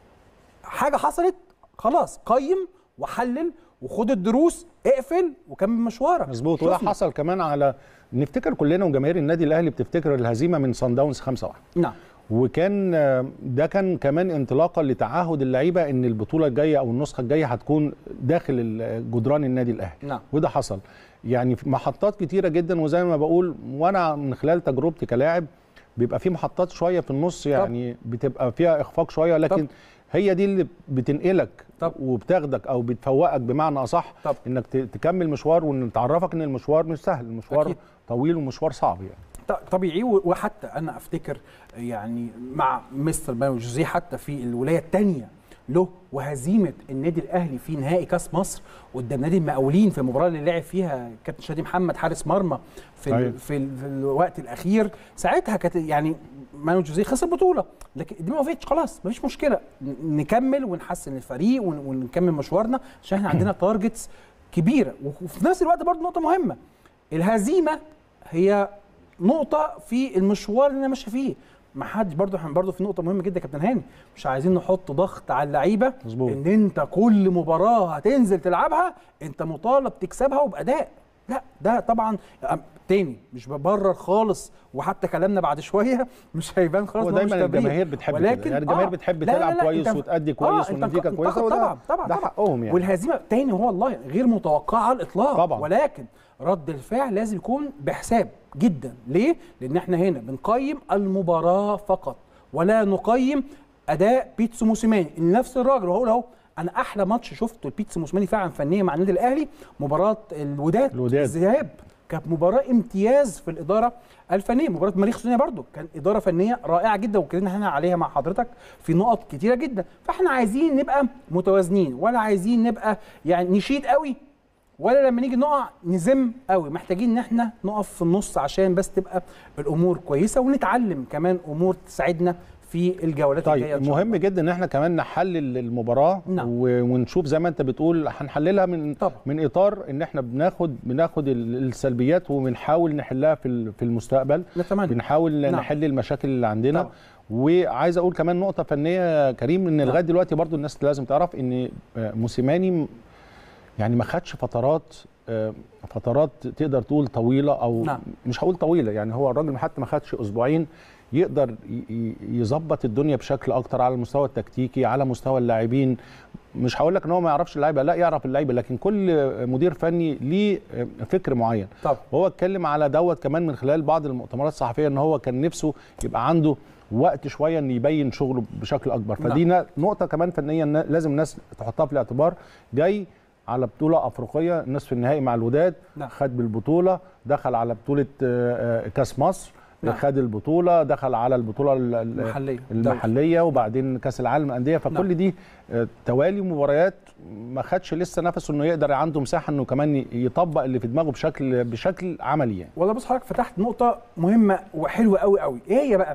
حاجه حصلت خلاص قيم وحلل وخد الدروس اقفل وكمل مشوارك مظبوط وده شفنا. حصل كمان على نفتكر كلنا وجماهير النادي الاهلي بتفتكر الهزيمه من صن داونز 5-1 نعم وكان آه، ده كان كمان انطلاقا لتعهد اللعيبه ان البطوله الجايه او النسخه الجايه هتكون داخل ال- جدران النادي الاهلي نعم وده حصل يعني في محطات كتيره جدا وزي ما بقول وانا من خلال تجربتي كلاعب بيبقى في محطات شويه في النص يعني بتبقى فيها اخفاق شويه لكن طب. هي دي اللي بتنقلك طب. وبتاخدك او بتفوقك بمعنى اصح طب. انك ت- تكمل مشوار وان تعرفك ان المشوار مش سهل المشوار أكيد. طويل ومشوار صعب يعني ط- طبيعي و- وحتى انا افتكر يعني مع مستر مانو جوزيه حتى في الولايه الثانيه له وهزيمه النادي الاهلي في نهائي كاس مصر قدام نادي المقاولين في المباراه اللي لعب فيها كابتن شادي محمد حارس مرمى في أيوة. ال في, ال في الوقت الاخير ساعتها كانت يعني مانو جوزيه خسر بطوله لكن دي ما وقفتش خلاص مفيش مشكله ن- نكمل ونحسن الفريق ون- ونكمل مشوارنا عشان احنا عندنا تارجتس كبيره وفي نفس الوقت برضه نقطه مهمه الهزيمه هي نقطه في المشوار اللي انا ماشي فيه ما حدش برضه احنا برضه في نقطه مهمه جدا يا كابتن هاني مش عايزين نحط ضغط على اللعيبه مظبوط. ان انت كل مباراه هتنزل تلعبها انت مطالب تكسبها وباداء لا ده طبعا أم- تاني مش ببرر خالص وحتى كلامنا بعد شويه مش هيبان خالص هو إن مش دايما تبرير. الجماهير بتحب كده ولكن يعني الجماهير آه، بتحب لا لا تلعب لا، كويس أنت- وتأدي كويس أنت والنتيجه انتقد- كويسه وده طبعا طبعا ده طبعا. حقهم يعني والهزيمه تاني هو والله غير متوقعه على الاطلاق طبعاً. ولكن رد الفعل لازم يكون بحساب جدا ليه لان احنا هنا بنقيم المباراه فقط ولا نقيم اداء بيتسو موسيماني نفس الراجل وهقول اهو انا احلى ماتش شفته لبيتسو موسيماني فعلا فنيا مع النادي الاهلي مباراه الوداد الوداد. الذهاب كانت مباراه امتياز في الاداره الفنيه مباراه مريخ سونيا برضو كان اداره فنيه رائعه جدا واتكلمنا احنا عليها مع حضرتك في نقط كتيره جدا فاحنا عايزين نبقى متوازنين ولا عايزين نبقى يعني نشيد قوي ولا لما نيجي نقع نزم قوي محتاجين ان احنا نقف في النص عشان بس تبقى الامور كويسه ونتعلم كمان امور تساعدنا في الجولات الجايه طيب إن شاء مهم الله. جدا ان احنا كمان نحلل المباراه نعم. و- ونشوف زي ما انت بتقول هنحللها من طبعا. من اطار ان احنا بناخد بناخد ال- السلبيات وبنحاول نحلها في ال- في المستقبل نتمنى بنحاول نعم. نحل المشاكل اللي عندنا طبعا. وعايز اقول كمان نقطه فنيه يا كريم ان لغايه دلوقتي برضو الناس لازم تعرف ان آه، موسيماني م- يعني ما خدش فترات آه، فترات تقدر تقول طويله او نعم. مش هقول طويله يعني هو الراجل حتى ما خدش اسبوعين يقدر ي- ي- يظبط الدنيا بشكل اكتر على المستوى التكتيكي على مستوى اللاعبين مش هقول لك ان هو ما يعرفش اللعيبه لا يعرف اللعيبه لكن كل مدير فني ليه فكر معين طبعا وهو اتكلم على دوت كمان من خلال بعض المؤتمرات الصحفيه ان هو كان نفسه يبقى عنده وقت شويه ان يبين شغله بشكل اكبر نعم. فدي نا- نقطه كمان فنيه نا- لازم الناس تحطها في الاعتبار جاي على بطوله افريقيه نصف النهائي مع الوداد نعم. خد بالبطوله دخل على بطوله آه، آه، كاس مصر نعم. خد البطوله دخل على البطوله ال- ال- المحليه المحليه وبعدين كاس العالم للانديه فكل نعم. دي آه، توالي مباريات ما خدش لسه نفسه انه يقدر عنده مساحه انه كمان ي- يطبق اللي في دماغه بشكل بشكل عملي يعني والله بص حضرتك فتحت نقطة مهمة وحلوة قوي قوي، إيه هي بقى؟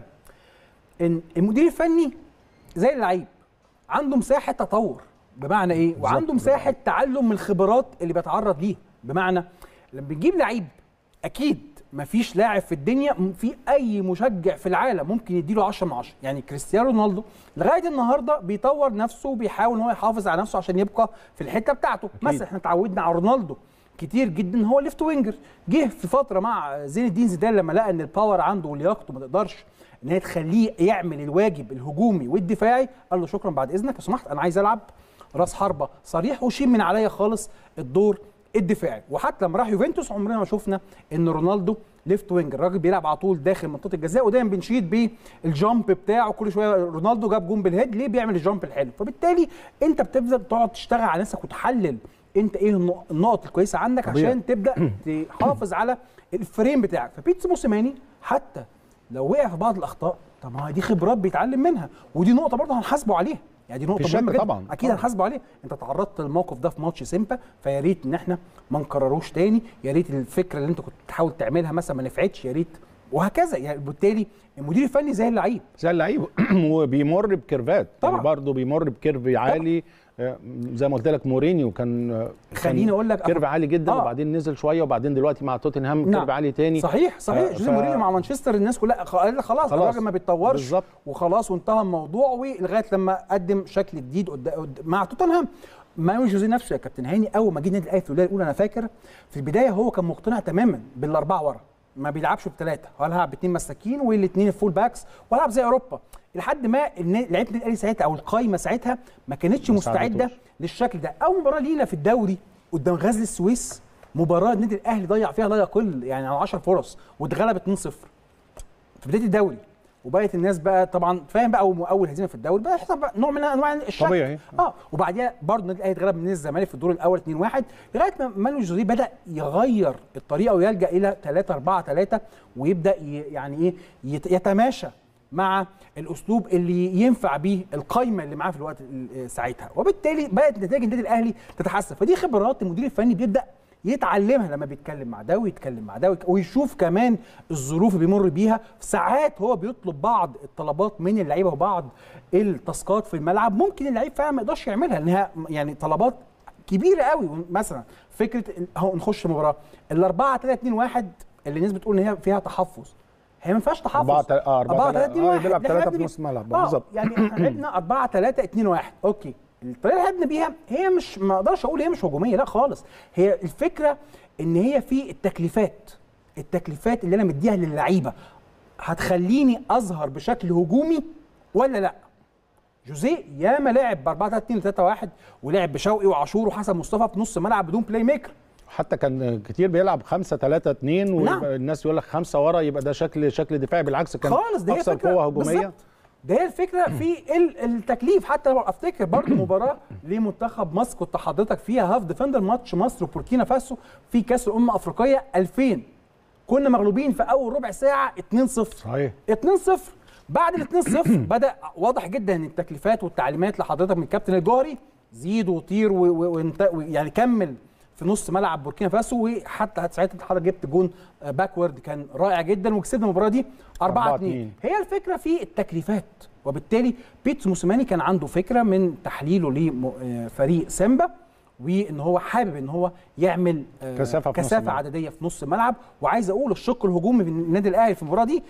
إن المدير الفني زي اللعيب عنده مساحة تطور بمعنى إيه؟ وعنده مساحة تعلم من الخبرات اللي بيتعرض ليها، بمعنى لما بتجيب لعيب أكيد مفيش لاعب في الدنيا م- في اي مشجع في العالم ممكن يديله 10 من 10 يعني كريستيانو رونالدو لغايه النهارده بيطور نفسه وبيحاول ان هو يحافظ على نفسه عشان يبقى في الحته بتاعته مثلا احنا اتعودنا على رونالدو كتير جدا هو ليفت وينجر جه في فتره مع زين الدين زيدان لما لقى ان الباور عنده ولياقته ما تقدرش ان هي تخليه يعمل الواجب الهجومي والدفاعي قال له شكرا بعد اذنك لو سمحت انا عايز العب راس حربه صريح وشيل من عليا خالص الدور الدفاعي وحتى لما راح يوفنتوس عمرنا ما شفنا ان رونالدو ليفت وينج الراجل بيلعب على طول داخل منطقه الجزاء ودايما بنشيد بالجامب بتاعه كل شويه رونالدو جاب جون بالهيد ليه بيعمل الجامب الحلو فبالتالي انت بتبدا تقعد تشتغل على نفسك وتحلل انت ايه النق- النقط الكويسه عندك طبيعي. عشان تبدا تحافظ على الفريم بتاعك فبيتسو موسيماني حتى لو وقع في بعض الاخطاء طب ما هي دي خبرات بيتعلم منها ودي نقطه برضه هنحاسبه عليها يعني دي نقطه في مهمه شك جدا. طبعاً. اكيد طبعاً. هنحاسبه عليه انت تعرضت للموقف ده في ماتش سيمبا فيا ريت ان احنا ما نكرروش تاني يا ريت الفكره اللي انت كنت بتحاول تعملها مثلا ما نفعتش يا ريت وهكذا يعني بالتالي المدير الفني زي اللعيب زي اللعيب وبيمر بكيرفات طبعاً. يعني برضه بيمر بكيرف عالي آه، زي ما قلت لك مورينيو كان آه، كان خليني أقول لك كيرف أخد- عالي جدا آه. وبعدين نزل شويه وبعدين دلوقتي مع توتنهام نعم. كيرف عالي تاني صحيح صحيح آه، جوزيه ف- مورينيو مع مانشستر الناس كلها خ- قال لك خلاص خلاص. الراجل ما بيتطورش بالظبط. وخلاص وانتهى الموضوع ولغايه لما قدم شكل جديد قد- قد- مع توتنهام مانويل جوزيه نفسه يا كابتن هاني اول ما جه النادي الاهلي في الولايه الاولى انا فاكر في البدايه هو كان مقتنع تماما بالاربعه ورا ما بيلعبش بثلاثه هو هلعب باثنين مساكين والاثنين الفول باكس والعب زي اوروبا لحد ما النا- لعيبه النادي الاهلي ساعتها او القايمه ساعتها ما كانتش ما مستعده ساعدتوش. للشكل ده اول مباراه لينا في الدوري قدام غزل السويس مباراه النادي الاهلي ضيع فيها لا يقل يعني على 10 فرص واتغلب 2-0 في بدايه الدوري وبقت الناس بقى طبعا فاهم بقى أول- اول هزيمه في الدوري بقى يحصل بقى نوع من انواع الشك طبيعي. اه وبعديها برضه النادي الاهلي اتغلب من الزمالك في الدور الاول 2-1 لغايه ما مانويل جوزيه بدا يغير الطريقه ويلجا الى 3 4 3 ويبدا ي- يعني ايه يت- يتماشى مع الاسلوب اللي ينفع بيه القايمه اللي معاه في الوقت ال- ساعتها وبالتالي بدات نتائج النادي الاهلي تتحسن فدي خبرات المدير الفني بيبدا يتعلمها لما بيتكلم مع ده ويتكلم مع ده ويك- ويشوف كمان الظروف اللي بيمر بيها ساعات هو بيطلب بعض الطلبات من اللعيبه وبعض التاسكات في الملعب ممكن اللعيب فعلا ما يقدرش يعملها لانها يعني طلبات كبيره قوي مثلا فكره ال- اهو نخش مباراه الاربعه 3 2 1 اللي الناس بتقول ان هي فيها تحفظ هي ما ينفعش تحفظ أربعة تل- آه، أربعة 4 تل- 3 2 آه، 1 بيلعب ده إحنا تلاتة في بنبني- نص الملعب، آه، بالظبط. يعني احنا لعبنا 4 3 2 1 اوكي الطريقه اللي لعبنا بيها هي مش ما اقدرش اقول هي مش هجوميه لا خالص هي الفكره ان هي في التكليفات التكليفات اللي انا مديها للعيبه هتخليني اظهر بشكل هجومي ولا لا جوزيه ياما لعب ب 4 3 2 3 1 ولعب بشوقي وعاشور وحسن مصطفى في نص ملعب بدون بلاي ميكر حتى كان كتير بيلعب 5 3 2 نعم. والناس يقول لك خمسه ورا يبقى ده شكل شكل دفاعي بالعكس كان خالص ده هي اكثر فكرة قوه هجوميه بالظبط. ده هي الفكره في ال- التكليف حتى لو افتكر برضه مباراه لمنتخب مصر كنت حضرتك فيها هاف ديفندر ماتش مصر وبوركينا فاسو في كاس الامم الافريقيه 2000 كنا مغلوبين في اول ربع ساعه 2-0 صحيح 2-0 بعد ال 2-0 بدا واضح جدا ان التكليفات والتعليمات لحضرتك من الكابتن الجوهري زيد وطير و- و- وانت و- يعني كمل في نص ملعب بوركينا فاسو وحتى ساعتها حضرتك جبت جون آه، باكورد كان رائع جدا وكسبنا المباراه دي 4 2 4-2. هي الفكره في التكليفات وبالتالي بيتسو موسيماني كان عنده فكره من تحليله لفريق سيمبا وان هو حابب ان هو يعمل آه، كثافة في نص كثافه الملعب. عدديه في نص الملعب وعايز اقول الشق الهجومي في النادي الاهلي في المباراه دي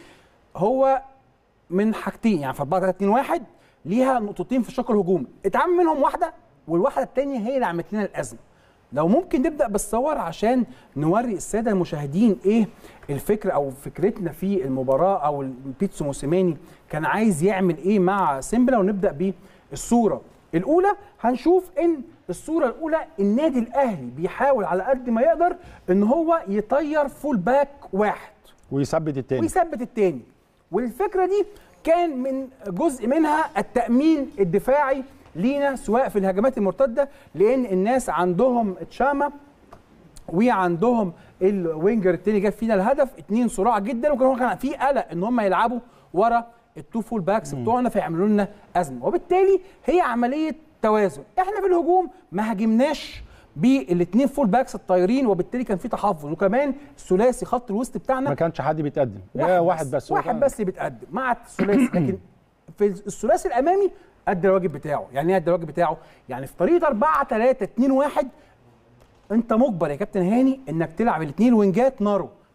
هو من حاجتين يعني في 4 3 2 1 ليها نقطتين في الشق الهجومي اتعمل منهم واحده والواحده الثانيه هي اللي عملت لنا الازمه لو ممكن نبدا بالصور عشان نوري الساده المشاهدين ايه الفكره او فكرتنا في المباراه او بيتسو موسيماني كان عايز يعمل ايه مع سيمبلا ونبدا بالصوره الاولى هنشوف ان الصوره الاولى النادي الاهلي بيحاول على قد ما يقدر ان هو يطير فول باك واحد ويثبت التاني ويثبت التاني والفكره دي كان من جزء منها التامين الدفاعي لينا سواء في الهجمات المرتده لان الناس عندهم تشاما وعندهم الوينجر التاني جاب فينا الهدف اتنين صراع جدا وكان هو كان في قلق ان هم يلعبوا ورا التو فول باكس بتوعنا فيعملوا لنا ازمه وبالتالي هي عمليه توازن احنا في الهجوم ما هاجمناش بالاثنين فول باكس الطايرين وبالتالي كان في تحفظ وكمان ثلاثي خط الوسط بتاعنا ما كانش حد بيتقدم واحد, واحد بس هو واحد كان- بس اللي بيتقدم مع الثلاثي لكن في الثلاثي الامامي ادى الواجب بتاعه يعني ايه ادى الواجب بتاعه يعني في طريقه 4 3 2 1 انت مجبر يا كابتن هاني انك تلعب الاثنين وينجات نارو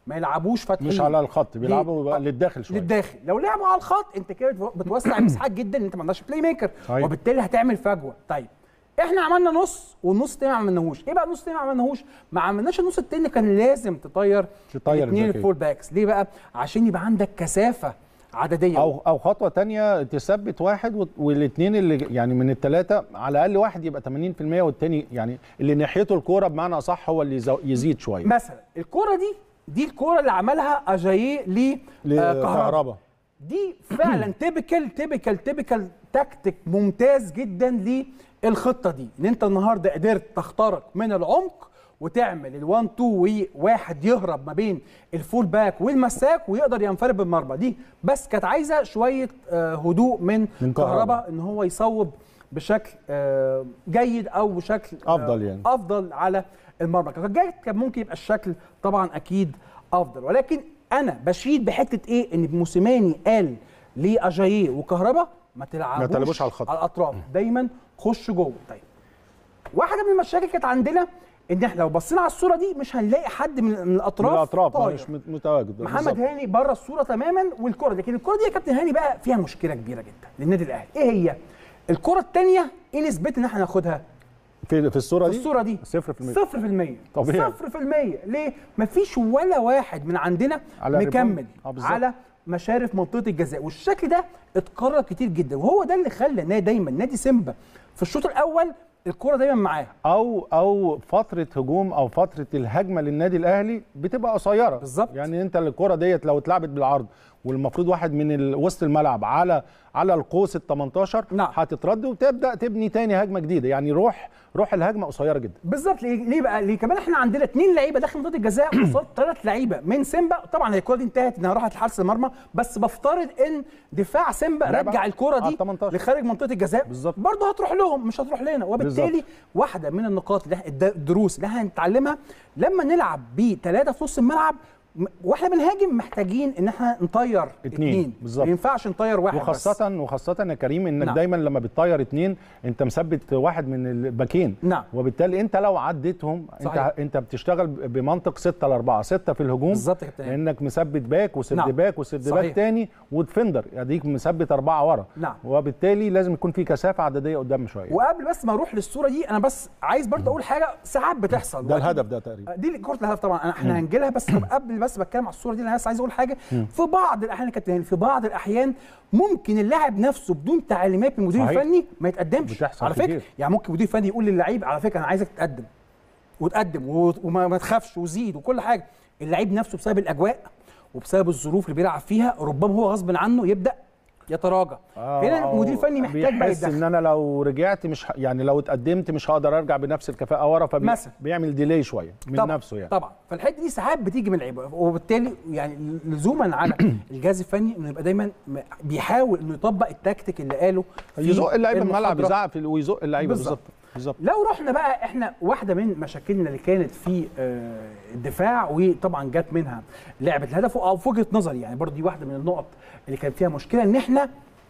ما يلعبوش فتحي مش على الخط ليه؟ بيلعبوا بقى آه، للداخل شويه للداخل لو لعبوا على الخط انت كده بتو- بتوسع مساحات جدا ان انت ما عندكش بلاي ميكر صحيح. وبالتالي هتعمل فجوه طيب احنا عملنا نص والنص التاني ما عملناهوش ايه بقى النص التاني ما عملناهوش ما عملناش النص التاني كان لازم تطير تطير الاثنين الباكين. الفول باكس ليه بقى عشان يبقى عندك كثافه عدديه او او خطوه تانية تثبت واحد والاثنين اللي يعني من الثلاثه على الاقل واحد يبقى 80% والتاني يعني اللي ناحيته الكوره بمعنى اصح هو اللي يزو- يزيد شويه مثلا الكوره دي دي الكوره اللي عملها اجاييه لكهرباء لكهرباء دي فعلا تيبيكال تيبيكال تيبيكال تكتيك ممتاز جدا للخطه دي ان انت النهارده قدرت تخترق من العمق وتعمل ال1 2 وواحد يهرب ما بين الفول باك والمساك ويقدر ينفرد بالمرمى دي بس كانت عايزه شويه آه، هدوء من, من كهربا. كهربا ان هو يصوب بشكل آه، جيد او بشكل آه، أفضل يعني. افضل على المرمى كان جاي كان ممكن يبقى الشكل طبعا اكيد افضل ولكن انا بشيد بحته ايه ان موسيماني قال لاجاييه وكهربا ما تلعبوش تلعبوش على الخط. على الاطراف دايما خش جوه طيب واحده من المشاكل كانت عندنا ان احنا لو بصينا على الصوره دي مش هنلاقي حد من من الاطراف من الاطراف طاير. مش مت- متواجد محمد بالظبط. هاني بره الصوره تماما والكره لكن الكره دي يا كابتن هاني بقى فيها مشكله كبيره جدا للنادي الاهلي ايه هي الكره الثانيه ايه نسبتها ان احنا ناخدها في في الصوره في دي الصوره دي 0% صفر في المية طبيعي. صفر في المية ليه؟ مفيش ولا واحد من عندنا على مكمل ريباوند. آه، بالظبط. على مشارف منطقة الجزاء والشكل ده اتكرر كتير جدا وهو ده اللي خلى نادي دايما نادي سيمبا في الشوط الأول الكرة دايما معاه او او فتره هجوم او فتره الهجمه للنادي الاهلي بتبقى قصيره بالظبط. يعني انت الكره ديت لو اتلعبت بالعرض والمفروض واحد من ال- وسط الملعب على على القوس ال 18 نعم. هتترد وتبدا تبني تاني هجمه جديده يعني روح روح الهجمه قصيره جدا بالظبط ليه ليه بقى؟ ليه كمان احنا عندنا اثنين لعيبه داخل منطقه الجزاء قصاد ثلاث لعيبه من سيمبا طبعا هي الكوره دي انتهت انها راحت لحارس المرمى بس بفترض ان دفاع سيمبا لعبها رجع الكوره على دي 18. لخارج منطقه الجزاء بالظبط. برضه هتروح لهم مش هتروح لنا وبالتالي بالظبط. واحده من النقاط اللي إحنا- الد- الدروس اللي احنا هنتعلمها لما نلعب بثلاثه في نص الملعب م- واحنا بنهاجم محتاجين ان احنا نطير اتنين. بالظبط. ما ينفعش نطير واحد بس. وخاصة وخاصة يا كريم انك نعم. نعم. دايما لما بتطير اتنين انت مثبت واحد من الباكين نعم. وبالتالي انت لو عديتهم صحيح. انت انت بتشتغل بمنطق 6 ل 4 6 في الهجوم بالظبط يا كابتن هاني. لانك مثبت باك وسد نعم. نعم. باك وسد صحيح. باك تاني وديفندر اديك مثبت اربعه ورا نعم. وبالتالي لازم يكون في كثافه عدديه قدام شويه وقبل بس ما اروح للصوره دي انا بس عايز برضه اقول حاجه ساعات بتحصل ده وأكيد- الهدف ده تقريبا دي كره الهدف طبعا أنا- احنا هنجي لها بس طب قبل بس بتكلم على الصوره دي انا بس عايز اقول حاجه في بعض الاحيان يا كابتن هاني، في بعض الاحيان ممكن اللاعب نفسه بدون تعليمات من المدير صحيح. الفني ما يتقدمش بتحصل على فكره كتير. يعني ممكن المدير الفني يقول للعيب على فكره انا عايزك تتقدم وتقدم و- وما ما تخافش وزيد وكل حاجه اللعيب نفسه بسبب الاجواء وبسبب الظروف اللي بيلعب فيها ربما هو غصب عنه يبدا يتراجع هنا أو المدير الفني محتاج بقى بيحس ان يتدخل انا لو رجعت مش ه... يعني لو اتقدمت مش هقدر ارجع بنفس الكفاءه ورا مثلا. فبيعمل ديلي شويه من طبعا نفسه يعني طبعا فالحته دي ساعات بتيجي من اللعيبه وبالتالي يعني لزوما على الجهاز الفني انه يبقى دايما م- بيحاول انه يطبق التكتيك اللي قاله في يزق اللعيبه الملعب المحاضرة. يزعق في ال- ويزق اللعيبه بالظبط. بالظبط بالظبط لو رحنا بقى احنا واحده من مشاكلنا اللي كانت في آه، الدفاع وطبعا جت منها لعبه الهدف او في وجهه نظري يعني برضه دي واحده من النقط اللي كان فيها مشكله ان احنا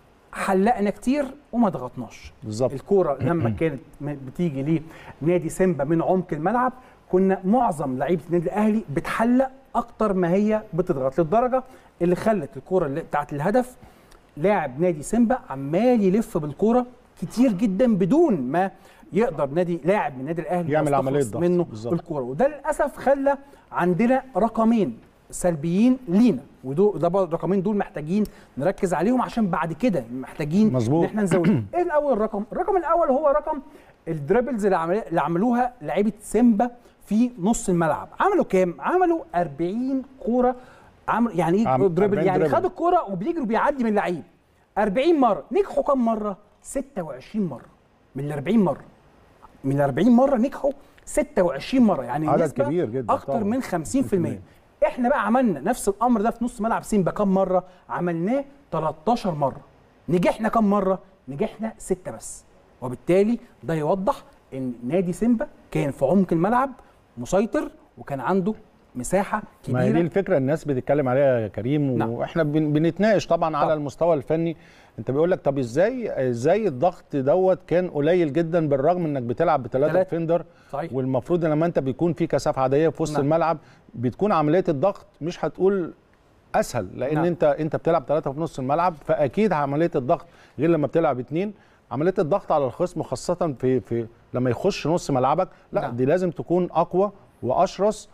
حلقنا كتير وما ضغطناش بالظبط. الكوره لما كانت م- بتيجي لنادي سيمبا من عمق الملعب كنا معظم لعيبه النادي الاهلي بتحلق اكتر ما هي بتضغط للدرجه اللي خلت الكوره اللي بتاعت الهدف لاعب نادي سيمبا عمال يلف بالكوره كتير جدا بدون ما يقدر نادي لاعب من النادي الاهلي يعمل يستخلص عملية ضغط. منه بالظبط. الكوره وده للاسف خلى عندنا رقمين سلبيين لينا ودول ده بقى الرقمين دول محتاجين نركز عليهم عشان بعد كده محتاجين مظبوط. ان احنا نزود ايه الاول رقم الرقم الاول هو رقم الدريبلز اللي, عمل... اللي عملوها لعيبه سيمبا في نص الملعب عملوا كام عملوا 40 كوره عملوا يعني ايه عم- دريبل 40 يعني دريبل. خدوا الكوره وبيجروا بيعدي من اللعيب 40 مره نجحوا كام مره 26 مره من ال 40 مره من ال 40 مره نجحوا 26 مره يعني عدد نسبة كبير جدا اكتر طبعاً. من 50% احنا بقى عملنا نفس الامر ده في نص ملعب سيمبا كام مره عملناه 13 مره نجحنا كام مره نجحنا ستة بس وبالتالي ده يوضح ان نادي سيمبا كان في عمق الملعب مسيطر وكان عنده مساحه ما هي دي كبيره الفكره الناس بتتكلم عليها يا كريم نعم. واحنا بن- بنتناقش طبعا على طبعا. المستوى الفني انت بيقول لك طب ازاي ازاي الضغط دوت كان قليل جدا بالرغم انك بتلعب بثلاثه تلاتة. ديفندر صحيح والمفروض ان لما انت بيكون في كثافه عاديه في وسط نعم. الملعب بتكون عمليه الضغط مش هتقول اسهل لان نعم. انت انت بتلعب ثلاثه في نص الملعب فاكيد عمليه الضغط غير لما بتلعب اثنين عمليه الضغط على الخصم خاصه في في لما يخش نص ملعبك لا نعم. دي لازم تكون اقوى واشرس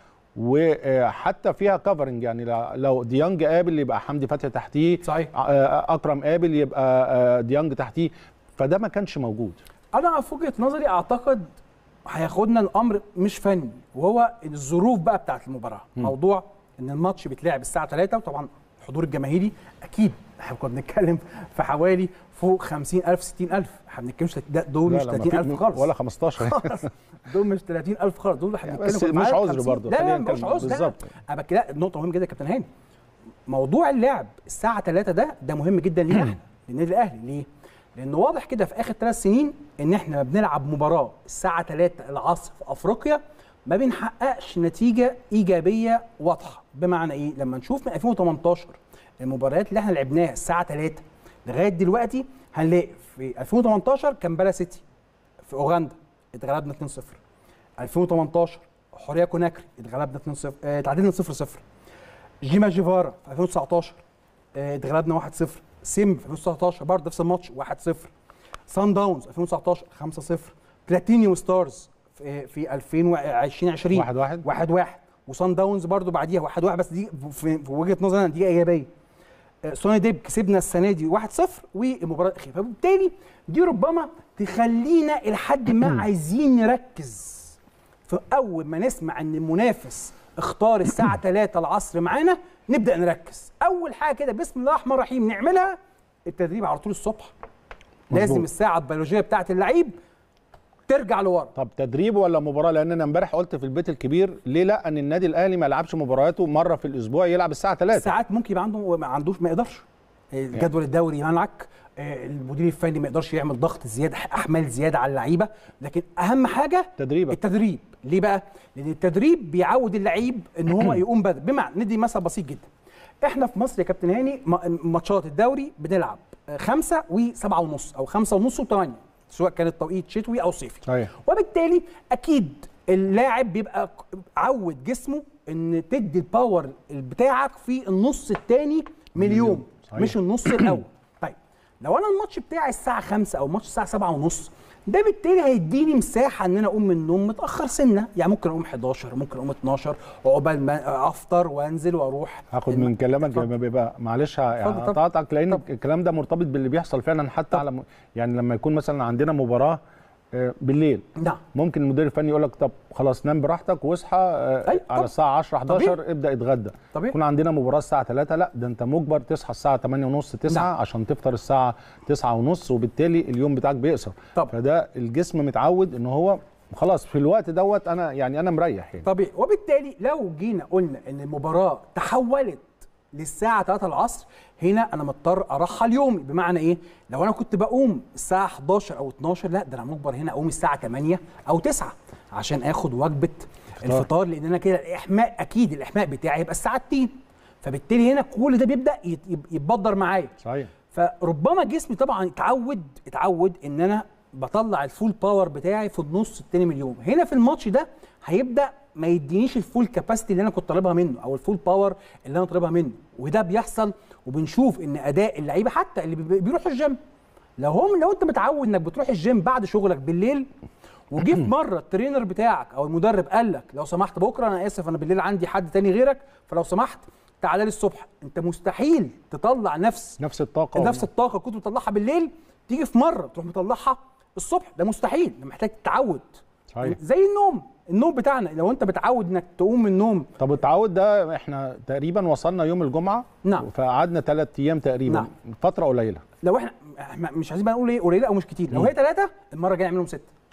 وحتى فيها كفرنج يعني لا- لو ديانج قابل يبقى حمدي فتحي تحتيه صحيح آه، اكرم قابل يبقى آه، ديانج تحتيه فده ما كانش موجود انا في وجهه نظري اعتقد هياخدنا الامر مش فني وهو الظروف بقى بتاعت المباراه موضوع ان الماتش بيتلعب الساعه 3 وطبعا الحضور الجماهيري اكيد احنا كنا بنتكلم في حوالي فوق 50000 60000 احنا ما بنتكلمش ده- دول مش لا، لا، ما 30000 في- خالص ولا 15 خالص دول مش 30000 خالص دول احنا بس بنتكلم في مش عدد عذر 50. برضه، لا لا خلينا مش نتكلم عذر لا بالظبط. انا بك- لا النقطه مهمه جدا يا كابتن هاني موضوع اللعب الساعه 3 ده ده مهم جدا لينا احنا للنادي الاهلي ليه؟ لان واضح كده في اخر ثلاث سنين ان احنا لما بنلعب مباراه الساعه 3 العصر في افريقيا ما بنحققش نتيجه ايجابيه واضحه بمعنى ايه؟ لما نشوف من 2018 المباريات اللي احنا لعبناها الساعه 3 لغايه دلوقتي هنلاقي في 2018 كامبالا سيتي في اوغندا اتغلبنا 2-0 2018 حوريه كوناكري اتغلبنا 2-0 اه، اتعادلنا 0-0 جيما جيفارا في 2019 اه، اتغلبنا 1-0 سيم في 2019 برضه نفس الماتش 1-0 سان داونز 2019 5-0 بلاتينيوم ستارز في في 2020 واحد واحد 1 1 وسان داونز برضو بعديها 1 1 بس دي في, في وجهه نظري انا دي ايجابيه آه، سوني ديب كسبنا السنه دي 1 0 والمباراه الاخيره فبالتالي دي ربما تخلينا لحد ما عايزين نركز في اول ما نسمع ان المنافس اختار الساعه 3 العصر معانا نبدا نركز اول حاجه كده بسم الله الرحمن الرحيم نعملها التدريب على طول الصبح لازم مظبوط. الساعه البيولوجيه بتاعه اللعيب ترجع لورا طب تدريب ولا مباراه لان انا امبارح قلت في البيت الكبير ليه لا ان النادي الاهلي ما يلعبش مبارياته مره في الاسبوع يلعب الساعه 3 ساعات ممكن يبقى عنده ما عندوش ما يقدرش الجدول الدوري يمنعك آه، المدير الفني ما يقدرش يعمل ضغط زياده احمال زياده على اللعيبه لكن اهم حاجه تدريبك التدريب ليه بقى لان التدريب بيعود اللعيب ان هو يقوم بدري بمعنى ندي مثل بسيط جدا احنا في مصر يا كابتن هاني م- ماتشات الدوري بنلعب آه، خمسة وسبعة ونص او خمسة ونص وثمانية سواء كان التوقيت شتوي او صيفي صحيح وبالتالي اكيد اللاعب بيبقى ق- عود جسمه ان تدي الباور بتاعك في النص الثاني من اليوم صحيح. مش النص الاول طيب لو انا الماتش بتاعي الساعه 5 او ماتش الساعه 7 ونص ده بالتالي هيديني مساحه ان انا اقوم من النوم متاخر سنه يعني ممكن اقوم 11 ممكن اقوم 12 وعقبال ما افطر وانزل واروح هاخد الم- من كلامك اتفضل. لما بيبقى معلش اتفضل طبعا. هقطعك لان طبعا. الكلام ده مرتبط باللي بيحصل فعلا حتى على م- يعني لما يكون مثلا عندنا مباراه آه، بالليل نعم ممكن المدير الفني يقول لك طب خلاص نام براحتك واصحى آه، أيوة، على طبعا. الساعه 10 11 ابدا اتغدى طبيعي يكون عندنا مباراه الساعه 3 لا ده انت مجبر تصحى الساعه 8 ونص 9 نعم. عشان تفطر الساعه 9 ونص وبالتالي اليوم بتاعك بيقصر طبعا. فده الجسم متعود ان هو خلاص في الوقت دوت انا يعني انا مريح يعني طبيعي وبالتالي لو جينا قلنا ان المباراه تحولت للساعه 3 العصر هنا انا مضطر ارحل يومي بمعنى ايه لو انا كنت بقوم الساعه 11 او 12 لا ده انا مجبر هنا اقوم الساعه 8 او 9 عشان اخد وجبه الفطار لان انا كده الاحماء اكيد الاحماء بتاعي يبقى الساعه 2 فبالتالي هنا كل ده بيبدا يت- يب- يتبدر معايا صحيح فربما جسمي طبعا اتعود اتعود ان انا بطلع الفول باور بتاعي في النص التاني من اليوم هنا في الماتش ده هيبدا ما يدينيش الفول كاباسيتي اللي انا كنت طالبها منه او الفول باور اللي انا طالبها منه وده بيحصل وبنشوف ان اداء اللعيبه حتى اللي بي- بيروحوا الجيم لو هم لو انت متعود انك بتروح الجيم بعد شغلك بالليل وجي في مره الترينر بتاعك او المدرب قال لك لو سمحت بكره انا اسف انا بالليل عندي حد تاني غيرك فلو سمحت تعالى لي الصبح انت مستحيل تطلع نفس نفس الطاقه نفس الطاقه اللي كنت بتطلعها بالليل تيجي في مره تروح مطلعها الصبح ده مستحيل ده محتاج تتعود صحيح. زي النوم النوم بتاعنا لو انت متعود انك تقوم من النوم طب التعود ده احنا تقريبا وصلنا يوم الجمعه نعم. فقعدنا ثلاث ايام تقريبا نعم. فتره قليله لو احنا احنا مش عايزين بقى نقول ايه قليله او مش كتير لو هي ثلاثه المره الجايه نعملهم سته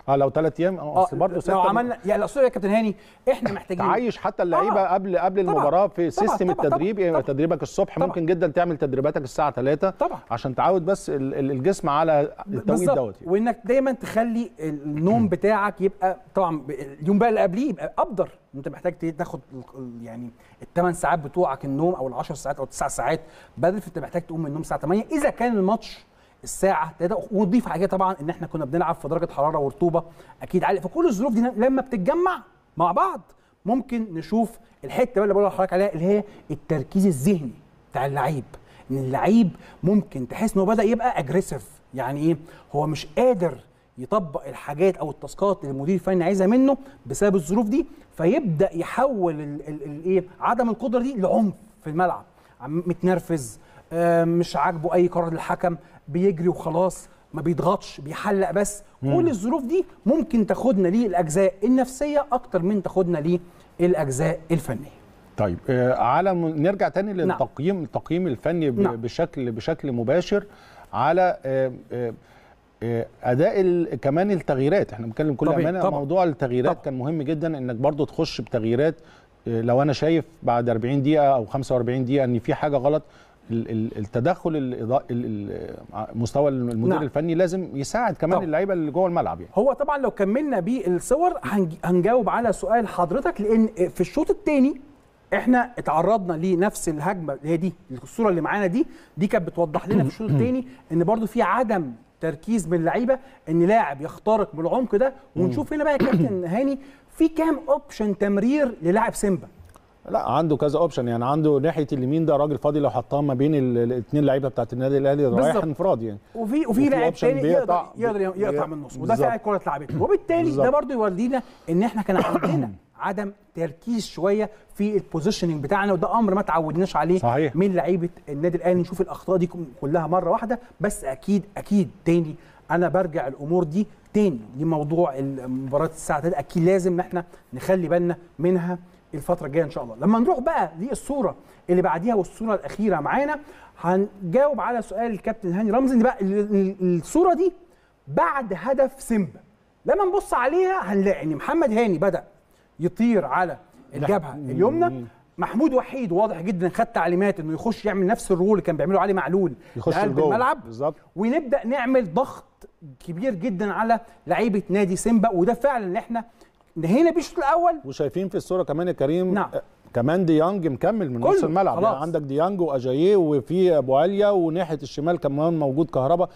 اه لو ثلاث ايام اه اه أصل برضه لو ستة عملنا يعني الاصول يا كابتن هاني احنا محتاجين تعيش حتى اللعيبه آه. قبل قبل طبعاً. المباراه في طبعاً، سيستم طبعاً، التدريب طبعاً، يعني طبعاً. تدريبك الصبح طبعاً. ممكن جدا تعمل تدريباتك الساعه 3 طبعاً. عشان تعود بس ال- ال- الجسم على التوقيت بالظبط. دوت يعني. وانك دايما تخلي النوم بتاعك يبقى طبعا ب- اليوم بقى اللي قبليه يبقى ابدر انت محتاج تاخد ال- ال- يعني الثمان ساعات بتوعك النوم او ال10 ساعات او التسع ساعات بدل فانت محتاج تقوم من النوم الساعه 8 اذا كان الماتش الساعه 3 ونضيف على كده طبعا ان احنا كنا بنلعب في درجه حراره ورطوبه اكيد عاليه فكل الظروف دي لما بتتجمع مع بعض ممكن نشوف الحته بقى اللي بقول لحضرتك عليها اللي هي التركيز الذهني بتاع اللعيب ان اللعيب ممكن تحس ان هو بدا يبقى اجريسيف يعني ايه هو مش قادر يطبق الحاجات او التاسكات اللي المدير الفني عايزها منه بسبب الظروف دي فيبدا يحول ال- ال- الايه عدم القدره دي لعنف في الملعب عم- متنرفز آه، مش عاجبه اي قرار للحكم بيجري وخلاص ما بيضغطش بيحلق بس كل الظروف دي ممكن تاخدنا للاجزاء النفسيه اكتر من تاخدنا للاجزاء الفنيه طيب آه، على م- نرجع تاني نعم. للتقييم التقييم الفني ب- نعم. بشكل بشكل مباشر على آه، آه، آه، اداء ال- كمان التغييرات احنا بنتكلم بكل طبيعي، امانه طبعا. موضوع التغييرات طبعا. كان مهم جدا انك برضو تخش بتغييرات آه، لو انا شايف بعد 40 دقيقه او 45 دقيقه ان في حاجه غلط ال- ال- التدخل الإضاء- ال- ال- ع- مستوى المدير نعم. الفني لازم يساعد كمان طبعا. اللعيبه اللي جوه الملعب يعني هو طبعا لو كملنا بالصور هنج- هنجاوب على سؤال حضرتك لان في الشوط الثاني احنا اتعرضنا لنفس الهجمه اللي هي دي الصوره اللي معانا دي دي كانت بتوضح لنا في الشوط الثاني ان برضو في عدم تركيز من اللعيبه ان لاعب يخترق بالعمق ده ونشوف هنا بقى يا كابتن هاني في كام اوبشن تمرير للاعب سيمبا لا عنده كذا اوبشن يعني عنده ناحيه اليمين ده راجل فاضي لو حطها ما بين الاثنين لعيبه بتاعت النادي الاهلي رايح بالظبط. انفراد يعني وفي وفي وفي لاعب أوبشن تاني يقدر بيقطع- يقدر يقطع بي- من النص وده بالظبط. فعلا الكره اتلعبت وبالتالي ده بالظبط. برضو يورينا ان احنا كان عندنا عدم تركيز شويه في البوزيشننج بتاعنا وده امر ما تعودناش عليه صحيح. من لعيبه النادي الاهلي نشوف الاخطاء دي كلها مره واحده بس اكيد اكيد تاني انا برجع الامور دي تاني لموضوع المباراه الساعه 3 اكيد لازم ان احنا نخلي بالنا منها الفتره الجايه ان شاء الله لما نروح بقى للصوره اللي بعديها والصوره الاخيره معانا هنجاوب على سؤال الكابتن هاني رمزي ان بقى ال- ال- الصوره دي بعد هدف سيمبا لما نبص عليها هنلاقي ان محمد هاني بدا يطير على الجبهه اليمنى محمود وحيد واضح جدا خد تعليمات انه يخش يعمل نفس الرول اللي كان بيعمله علي معلول يخش لقلب لجوه. الملعب بالظبط. ونبدا نعمل ضغط كبير جدا على لعيبه نادي سيمبا وده فعلا اللي احنا انتهينا بيه الشوط الاول وشايفين في الصوره كمان يا كريم نعم. آه، كمان ديانج مكمل من كله، نص الملعب خلاص. يعني عندك ديانج واجاييه وفي ابو عليا وناحيه الشمال كمان موجود كهربا